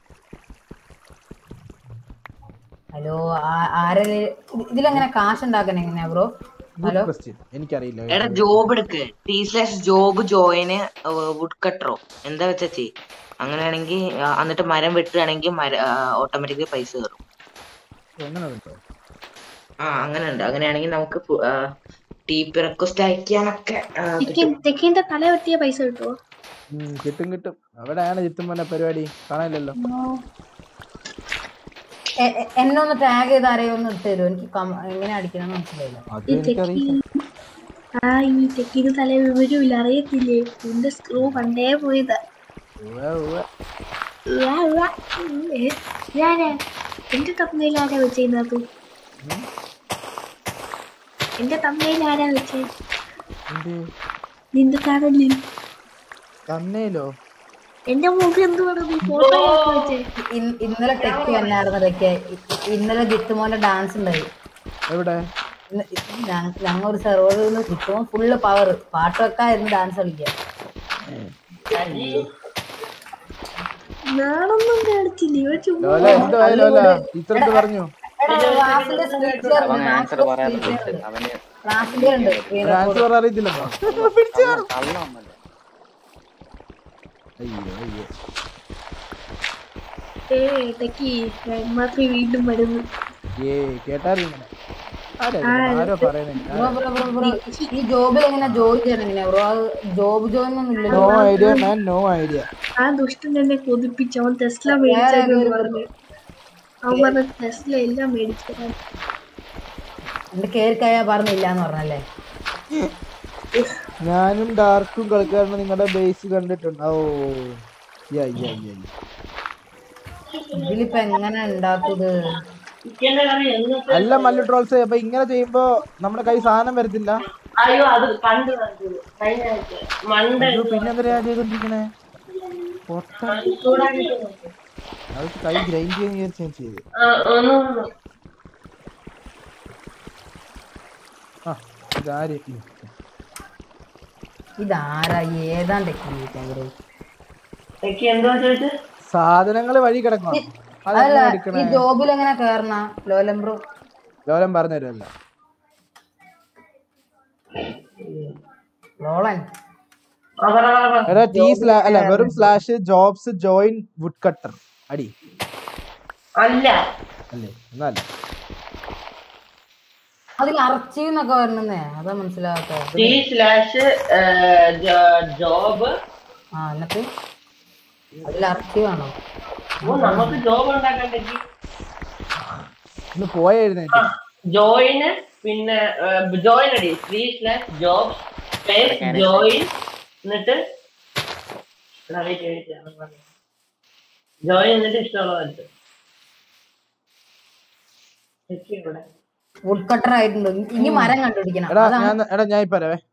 ഹലോ ആരെങ്കിലും ഇതിലെങ്ങനെ കാശ് ഉണ്ടാക്കാൻ എങ്ങനെയാ ബ്രോ ഹലോ ക്വസ്റ്റ്യൻ എനിക്കറിയില്ല എടാ ജോബ് എടുക്ക് T slash job join wood കട്ടറോ എന്താ വെച്ചാ ചെയ് അങ്ങനെയാണെങ്കിൽ എന്നിട്ട് മരം വെട്ടുകയാണെങ്കിൽ മര ഓട്ടോമാറ്റിക്കലി പൈസ കയറും എങ്ങനെ കിട്ടോ ആ അങ്ങനെ ഉണ്ട് അങ്ങനെയാണെങ്കിൽ നമുക്ക് ടി പി റിക്വസ്റ്റ് അയക്കാനൊക്കെ ആ, തെക്കിൻ തെക്കിന്റെ തല വെട്ടിയ പൈസ കിട്ടുമോ ഉം, കിട്ടും കിട്ടും അവിടെയാണ് ചിത്തും പറഞ്ഞ പരിപാടി കാണാനില്ലല്ലോ എ- എ- എന്നെ ഒന്ന് ടാഗ് ചെയ്ത് ആരെയും ഒന്ന് ഇട്ട് തരുമോ എനിക്ക് കം- എങ്ങനെ അടിക്കണം മനസ്സിലായില്ല അത് ഈ എനിക്കറിയില്ല ആ ഈ തെക്കിന് തല വിവരമില്ല അറിയത്തില്ലേ എന്റെ സ്ക്രൂ പണ്ടേ പോയതാ ഉവ്വ് ഉവ്വ്. ഉവ്വ, ഉവ്വ. ഉം, ഏ, ഞാനാ എന്റെ തമ്മയിൽ ആരാ വെച്ചത് എന്റെ തമ്മയിൽ ആരാ വെച്ചേ എന്ത് നിന്റെ ചാനലിൽ തന്നേലോ എന്റെ മുഖം എന്തുവാണ് നീ ഫോട്ടോ വെച്ചേ ഇൻ- ഇന്നലെ ടെക്ക് എന്നായിരുന്നു ടെക്ക് ഇന്നലെ ജിത്തുമോന്റെ ഡാൻസ് ഉണ്ടായി എവിടെ ഇന്ന് ഞങ്ങ ഞങ്ങ ഒരു സെർവറിൽ നിന്ന് ജിത്തുമോൻ ഫുള്ള് പവർ പാട്ട് വെക്കായിരുന്നു ഡാൻസ് കളിക്കുക നാളൊന്നും കാണിച്ചില്ല ഇവ ചുമ്മാ ലോല എന്തുവായി ലോല ടീച്ചർക്ക് പറഞ്ഞു എടാ, ക്ലാസ്സിന്റെ സ്ക്രീൻ ഷെയർ അവൻ ഉണ്ട്, ആൻസർ ക്ലാസ്സിന്റെ പറയാൻ സ്ക്രീൻ ഷെയർ ഉണ്ട്. അവന് ക്ലാസ്സിന്റെ ഉണ്ട് സ്ക്രീൻ ആൻസർ റെക്കോർഡ് പറയാൻ അറിയത്തില്ലെന്നോ കള്ളമല്ല അയ്യോ അയ്യോ ഏ ടെക്കി മാത്രമേ വീണ്ടും വരുന്നു ഏ കേട്ടാറിങ്ങനെ ആരായിരുന്നു? ആരോ പറയുന്നുണ്ട് ബ്രോ ബ്രോ ബ്രോ ബ്രോ ഈ ജോബിൽ എങ്ങനെ ജോയിൻ ചെയ്യണം എങ്ങനെയാ ബ്രോ അത് ജോബ് ജോയിൻ ഒന്നും നോ ഇല്ലല്ലോ ഐഡിയ മാൻ നോ ഐഡിയ ആ ദുഷ്ടൻ എന്നെ കൊതിപ്പിച്ചു അവൻ ടെസ്ല വേറെ മേടിച്ചേക്കെന്ന് ഏതൊരു പറഞ്ഞു അവൻ പറഞ്ഞ ടെസ്ല എല്ലാം മേടിച്ചു തരാൻ എന്റെ കേറിക്കയാ പറഞ്ഞില്ല എന്ന് പറഞ്ഞല്ലേ ഞാനും ഡാർക്കും കളിക്കാറുണ്ട് നിങ്ങളുടെ ബേസ് കണ്ടിട്ടുണ്ട് ഓ യാ യാ യാ യാ. ഇതിലിപ്പോ എങ്ങനെ ഉണ്ടാക്കുന്നത് ചിക്കന്റെ കറി എന്നിട്ട് അല്ല മല്ലു ട്രോൾസ് അപ്പൊ ഇങ്ങനെ ചെയ്യുമ്പോ നമ്മുടെ കൈ സാധനം വരത്തില്ല അയ്യോ അത് പണ്ട് കണ്ടത് കഴിഞ്ഞ ആഴ്ച മണ്ട അയ്യോ പിന്നെ എന്തിനാ ചെയ്തോണ്ടിരിക്കണേ പൊട്ട ചൂടാക്കിട്ട് നോക്ക്. അത് കൈ ഗ്രൈൻഡ് ചെയ്യാൻ വിചാരിച്ചു ചെയ്ത് ആ, ഒന്ന് ഒന്ന്. ആ ഇതാര് ഉം. ഇതാരാ ഏതാണ്ട് ബ്രോ എനിക്ക് എന്തോ ചോദിച്ചു സാധനങ്ങൾ വഴി കിടക്കണം അല്ല അതെങ്ങനെ ഈ എടുക്കണേ ജോബിൽ എങ്ങനെ കേറണ ലോലം ബ്രോ ലോലം പറഞ്ഞു തരുമല്ലോ ലോളൻ ആ, പറ, പറ, പറ. എടാ ടി സ്ലാ അല്ല വെറും slash jobs join wood cutter അടി അല്ല അല്ലേ എന്നല്ല അതിൽ അർച്ചീവ് എന്നൊക്കെ വരണന്നേ അതാ മനസ്സിലാകാത്ത ടി സ്ലാഷ് ജോബ് ആ എന്നിട്ട് അതിൽ അർച്ചീവ് ആണോ ഓ നമുക്ക് ജോബ് ഉണ്ടാക്കണ്ടെങ്കിൽ ഒന്ന് പോയ എഴുന്നേറ്റ് ജോയിന് പിന്നെ ജോയിൻ അടി three slash job space join എന്നിട്ട് ജോയിൻ എന്നിട്ട് ഇഷ്ടമുള്ളത് ഇവിടെ വുഡ് കട്ടർ ആയിട്ടുണ്ട് ഇനി മരം കണ്ടുപിടിക്കണം എടാ അതാണ് ഞാൻ എടാ ഞാൻ ഇപ്പൊ വരവേ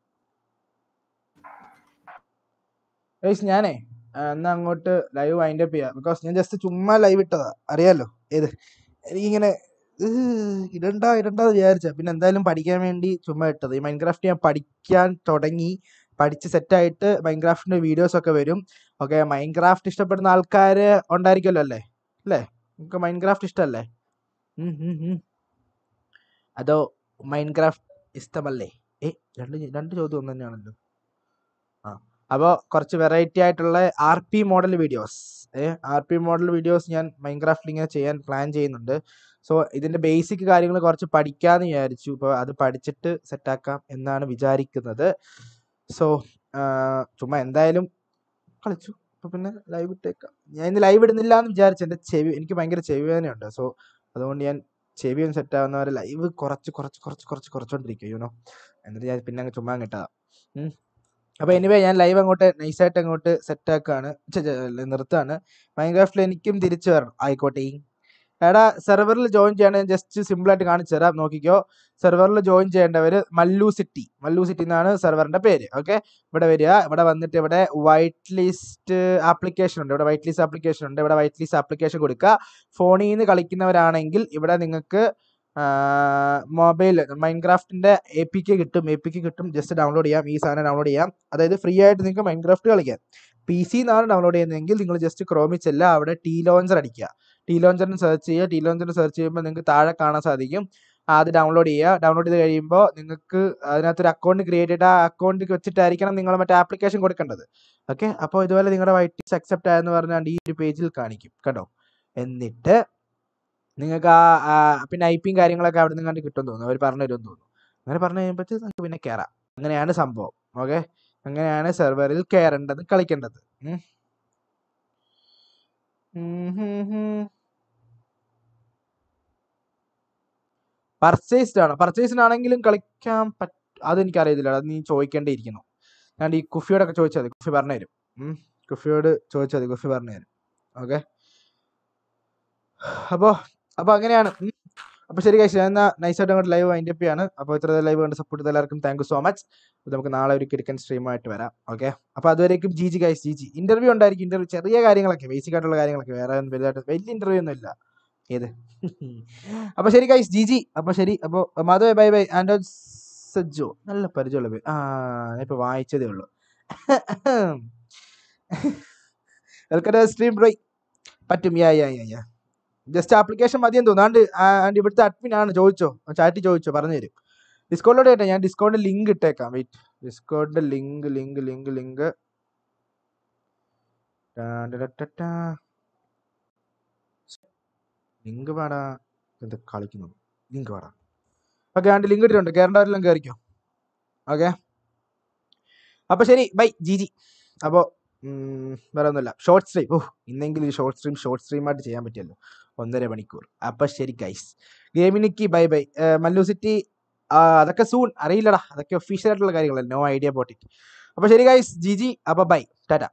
ഗൈസ് ഞാനേ ആ, എന്നാ അങ്ങോട്ട് ലൈവ് വൈൻഡ് അപ്പ് ചെയ്യാം ബിക്കോസ് ഞാൻ ജസ്റ്റ് ചുമ്മാ ലൈവ് ഇട്ടതാ അറിയാലോ ഏത് എനിക്കിങ്ങനെ "ഏഹ്, ഇടണ്ട ഇടണ്ടെന്ന് വിചാരിച്ച പിന്നെ എന്തായാലും പഠിക്കാൻ വേണ്ടി ചുമ്മാ ഇട്ടത് ഈ മൈൻക്രാഫ്റ്റ് ഞാൻ പഠിക്കാൻ തുടങ്ങി പഠിച്ച് സെറ്റായിട്ട് മൈൻക്രാഫ്റ്റിന്റെ വീഡിയോസ് ഒക്കെ വരും ഓക്കെ മൈൻക്രാഫ്റ്റ് ഇഷ്ടപ്പെടുന്ന ആൾക്കാർ ഉണ്ടായിരിക്കുമല്ലോ അല്ലേ അല്ലേ നിങ്ങൾക്ക് മൈൻക്രാഫ്റ്റ് ഇഷ്ടമല്ലേ ഉം, ഉം, ഉം. അതോ മൈൻക്രാഫ്റ്റ് ഇഷ്ടമല്ലേ ഏ രണ്ട് ചോ- രണ്ട് ചോദ്യം ഒന്ന് തന്നെയാണല്ലോ ആ അപ്പോൾ കുറച്ച് വെറൈറ്റി ആയിട്ടുള്ള ആർ പി മോഡൽ വീഡിയോസ് ഏ ആർ പി മോഡൽ വീഡിയോസ് ഞാൻ മൈൻക്രാഫ്റ്റിൽ ഇങ്ങനെ ചെയ്യാൻ പ്ലാൻ ചെയ്യുന്നുണ്ട് സോ ഇതിൻ്റെ ബേസിക് കാര്യങ്ങൾ കുറച്ച് പഠിക്കാമെന്ന് വിചാരിച്ചു ഇപ്പോൾ അത് പഠിച്ചിട്ട് സെറ്റാക്കാം എന്നാണ് വിചാരിക്കുന്നത് സോ ചുമ്മാ എന്തായാലും കളിച്ചു അപ്പോൾ പിന്നെ ലൈവ് ഇട്ടേക്കാം ഞാൻ ഇന്ന് ലൈവ് ഇടുന്നില്ല എന്ന് വിചാരിച്ചു എൻ്റെ ചെവി എനിക്ക് ഭയങ്കര ചെവി വേദനയുണ്ട് സോ അതുകൊണ്ട് ഞാൻ ചെവി ഒന്ന് സെറ്റ് ആവുന്നവരെ ലൈവ് കുറച്ച് കുറച്ച് കുറച്ച് കുറച്ച് കുറച്ചോണ്ടിരിക്കും യൂനോ എന്നിട്ട് ഞാൻ പിന്നെ അങ്ങ് ചുമ്മാ കിട്ടതാ അപ്പോൾ എനിവേ ഞാൻ ലൈവ് അങ്ങോട്ട് നൈസായിട്ട് അങ്ങോട്ട് സെറ്റ് ആക്കാണ് നിർത്താണ് മൈൻക്രാഫ്റ്റിൽ എനിക്കും തിരിച്ചു വരണം ആയിക്കോട്ടെ എടാ സെർവറിൽ ജോയിൻ ചെയ്യണ ജസ്റ്റ് സിമ്പിളായിട്ട് കാണിച്ചു തരാം നോക്കിക്കോ സെർവറിൽ ജോയിൻ ചെയ്യേണ്ടവർ മല്ലു സിറ്റി മല്ലു സിറ്റി എന്നാണ് സെർവറിന്റെ പേര് ഓക്കെ ഇവിടെ വരിക ഇവിടെ വന്നിട്ട് ഇവിടെ വൈറ്റ് ലിസ്റ്റ് ആപ്ലിക്കേഷൻ ഉണ്ട് ഇവിടെ വൈറ്റ് ലിസ്റ്റ് ആപ്ലിക്കേഷൻ ഉണ്ട് ഇവിടെ വൈറ്റ് ലിസ്റ്റ് ആപ്ലിക്കേഷൻ കൊടുക്കുക ഫോണിൽ നിന്ന് കളിക്കുന്നവരാണെങ്കിൽ ഇവിടെ നിങ്ങൾക്ക് മൊബൈൽ മൈൻക്രാഫ്റ്റിന്റെ എ പി കെ കിട്ടും എ പി കെ കിട്ടും ജസ്റ്റ് ഡൗൺലോഡ് ചെയ്യാം ഈ സാധനം ഡൗൺലോഡ് ചെയ്യാം അതായത് ഫ്രീ ആയിട്ട് നിങ്ങൾക്ക് മൈൻക്രാഫ്റ്റ് കളിക്കാം പി സി നിന്നാണ് ഡൗൺലോഡ് ചെയ്യുന്നതെങ്കിൽ നിങ്ങൾ ജസ്റ്റ് ക്രോമിൽ ചെല്ലുക അവിടെ ടി ലോഞ്ചർ അടിക്കുക ടി ലോഞ്ചറിന് സെർച്ച് ചെയ്യുക ടി ലോഞ്ചറിന് സെർച്ച് ചെയ്യുമ്പോൾ നിങ്ങൾക്ക് താഴെ കാണാൻ സാധിക്കും ആ, അത് ഡൗൺലോഡ് ചെയ്യുക ഡൗൺലോഡ് ചെയ്ത് കഴിയുമ്പോൾ നിങ്ങൾക്ക് അതിനകത്തൊരു അക്കൗണ്ട് ക്രിയേറ്റ് ചെയ്ത് ആ അക്കൗണ്ട് വെച്ചിട്ടായിരിക്കണം നിങ്ങൾ മറ്റേ ആപ്ലിക്കേഷൻ കൊടുക്കേണ്ടത് ഓക്കെ അപ്പോൾ ഇതുപോലെ നിങ്ങളുടെ വൈറ്റ് ലിസ്റ്റ് അക്സെപ്റ്റ് ആയെന്ന് പറഞ്ഞാൽ ഈ ഒരു പേജിൽ കാണിക്കും കേട്ടോ എന്നിട്ട് നിങ്ങൾക്ക് ആ ആ, പിന്നെ ഐ പിയും കാര്യങ്ങളൊക്കെ അവിടെ നിന്ന് കണ്ട് കിട്ടും തോന്നുന്നു അവർ പറഞ്ഞു തരുമെന്ന് തോന്നുന്നു അങ്ങനെ പറഞ്ഞു കഴിയുമ്പോഴത്തേക്ക് നിങ്ങൾക്ക് പിന്നെ കയറാം അങ്ങനെയാണ് സംഭവം ഓക്കെ അങ്ങനെയാണ് സെർവറിൽ കയറേണ്ടത് കളിക്കേണ്ടത് ഉം. ഉം ഹും ഹും. പർച്ചേസ്ഡ് ആണ് പർച്ചേസ്ഡ് കളിക്കാൻ പറ്റ അതെനിക്ക് അറിയത്തില്ല അത് നീ ചോദിക്കേണ്ടിയിരിക്കുന്നു ഞാൻ ഈ കുഫിയോടൊക്കെ ചോദിച്ചാൽ മതി കുഫി പറഞ്ഞു തരും ഉം. കുഫിയോട് ചോദിച്ചാൽ മതി കുഫി പറഞ്ഞു തരും ഓക്കെ അപ്പോൾ അപ്പോൾ അങ്ങനെയാണ് ഉം. അപ്പോൾ ശരി കഴിച്ചു ഞാൻ എന്നാൽ നൈസായിട്ട് അങ്ങോട്ട് ലൈവ് വൈൻഡ് അപ്പ് ചെയ്യാണ് അപ്പോൾ ഇത്ര ലൈവ് കണ്ട് സപ്പോർട്ട് ചെയ്ത എല്ലാവർക്കും താങ്ക് യു സോ മച്ച് നമുക്ക് നാളെ ഒരു കിടക്കൻ സ്ട്രീമായിട്ട് വരാം ഓക്കെ അപ്പോൾ അതുവരേക്കും G G guys G G interview ഉണ്ടായിരിക്കും ഇന്റർവ്യൂ ചെറിയ കാര്യങ്ങളൊക്കെ ബേസിക് ആയിട്ടുള്ള കാര്യങ്ങളൊക്കെ വേറെ ഒന്നും വലുതായിട്ട് വലിയ ഇന്റർവ്യൂ ഒന്നും ഇല്ല ഏത് അപ്പോൾ ശരി ഗൈസ് ജി ജി അപ്പോൾ ശരി അപ്പോൾ മാധവ് ബൈ ബൈ ആൻഡോ സജ്ജോ നല്ല പരിചയമുള്ള പേര് ആ ഞാൻ ഇപ്പോൾ വായിച്ചതേ ഉള്ളൂ വെൽക്കം സ്ട്രീം ബ്രൈ പറ്റും യാ യാ യാ യാ ജസ്റ്റ് ആപ്ലിക്കേഷൻ മതിയെന്ന് തോന്നുന്നു ആണ്ട് ആണ്ട് ഇവിടുത്തെ അഡ്മിൻ ആണ് ചോദിച്ചോ ചാറ്റ് ചോദിച്ചോ പറഞ്ഞു തരും ഡിസ്കൗണ്ടിലൂടെ കേട്ടോ ഞാൻ ഡിസ്കൗണ്ട് ലിങ്ക് ഇട്ടേക്കാം wait discount link link link link link പാടാ എന്ത് കളിക്കുന്നു ലിങ്ക് പാടാ ഓക്കെ ആണ്ട് ലിങ്ക് ഇട്ടിട്ടുണ്ട് കയറേണ്ടവരെല്ലാം കയറിക്കോ ഓക്കെ അപ്പോൾ ശരി ബൈ ജി ജി അപ്പോൾ വേറെ ഒന്നുമില്ല ഷോർട്ട് സ്ട്രീം ഓ ഇന്നെങ്കിലും ഒരു ഷോർട്ട് സ്ട്രീം ഷോർട്ട് സ്ട്രീമായിട്ട് ചെയ്യാൻ പറ്റിയല്ലോ ഒന്നര മണിക്കൂർ അപ്പോൾ ശരി ഗൈസ് ഗെയിമിനിക്ക് ബൈ ബൈ മല്ലു സിറ്റി അതൊക്കെ സൂൺ അറിയില്ലടാ അതൊക്കെ ഒഫീഷ്യൽ ആയിട്ടുള്ള കാര്യങ്ങളല്ല നോ ഐഡിയ അബൌട്ട് ഇറ്റ് അപ്പോൾ ശരി ഗൈസ് ജി ജി അപ്പോൾ ബൈ ടാറ്റ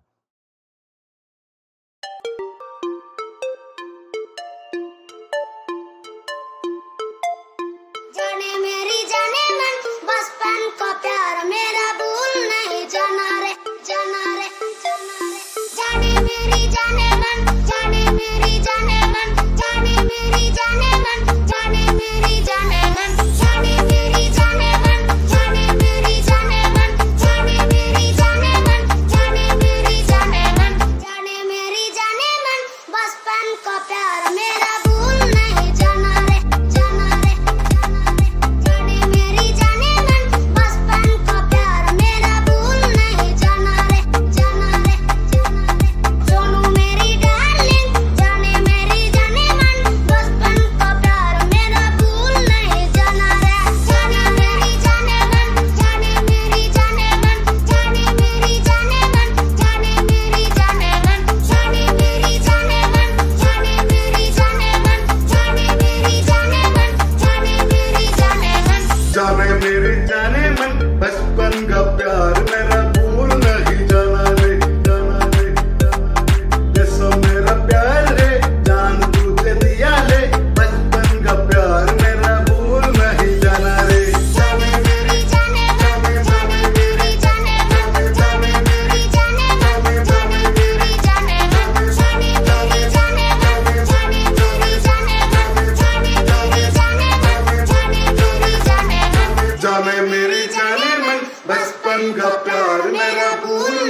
जाने मेरी जाने मन बचपन का प्यार मेरा भूल नहीं जाना रे जाना रे जाना रे जाने मेरी जाने मन जाने मेरी जाने मन जाने मेरी जाने मन जाने मेरी जाने मन जाने मेरी जाने मन जाने मेरी जाने मन जाने मेरी जाने मन जाने मेरी जाने मन जाने मेरी जाने मन बचपन का प्यार मेरा भूल नहीं जाना रे जाना रे जाने मेरी जाने मन बचपन का प्यार मेरा भूल नहीं जाना रे जाना रे जाना रे सोनू मेरी डार्लिंग जाने मेरी जाने मन बचपन का प्यार मेरा भूल नहीं जाना रे जाने मेरी जाने मन जाने मेरी जाने मन जाने मेरी जाने मन जाने मेरी जाने मन जाने मेरी जाने मन जाने मेरी जाने मन जाने मेरी जाने मन जाने मेरी जाने मन जाने मेरे जाने मन बचपन का प्यार मेरा भूल नहीं जाना रे जाना रे जाना रे जैसा मेरा प्यार रे जान तुझे दिया ले बचपन का प्यार मेरा भूल नहीं जाना रे जाने मेरी जाने जाने जाने मेरी जाने मन जाने मेरी जाने मन जाने मेरी जाने मन जाने मेरी जाने मन जाने मेरी जाने मन जाने मेरी जाने मन जाने मेरी जाने मन जाने मेरी जाने मन बचपन का प्यार मेरा भूल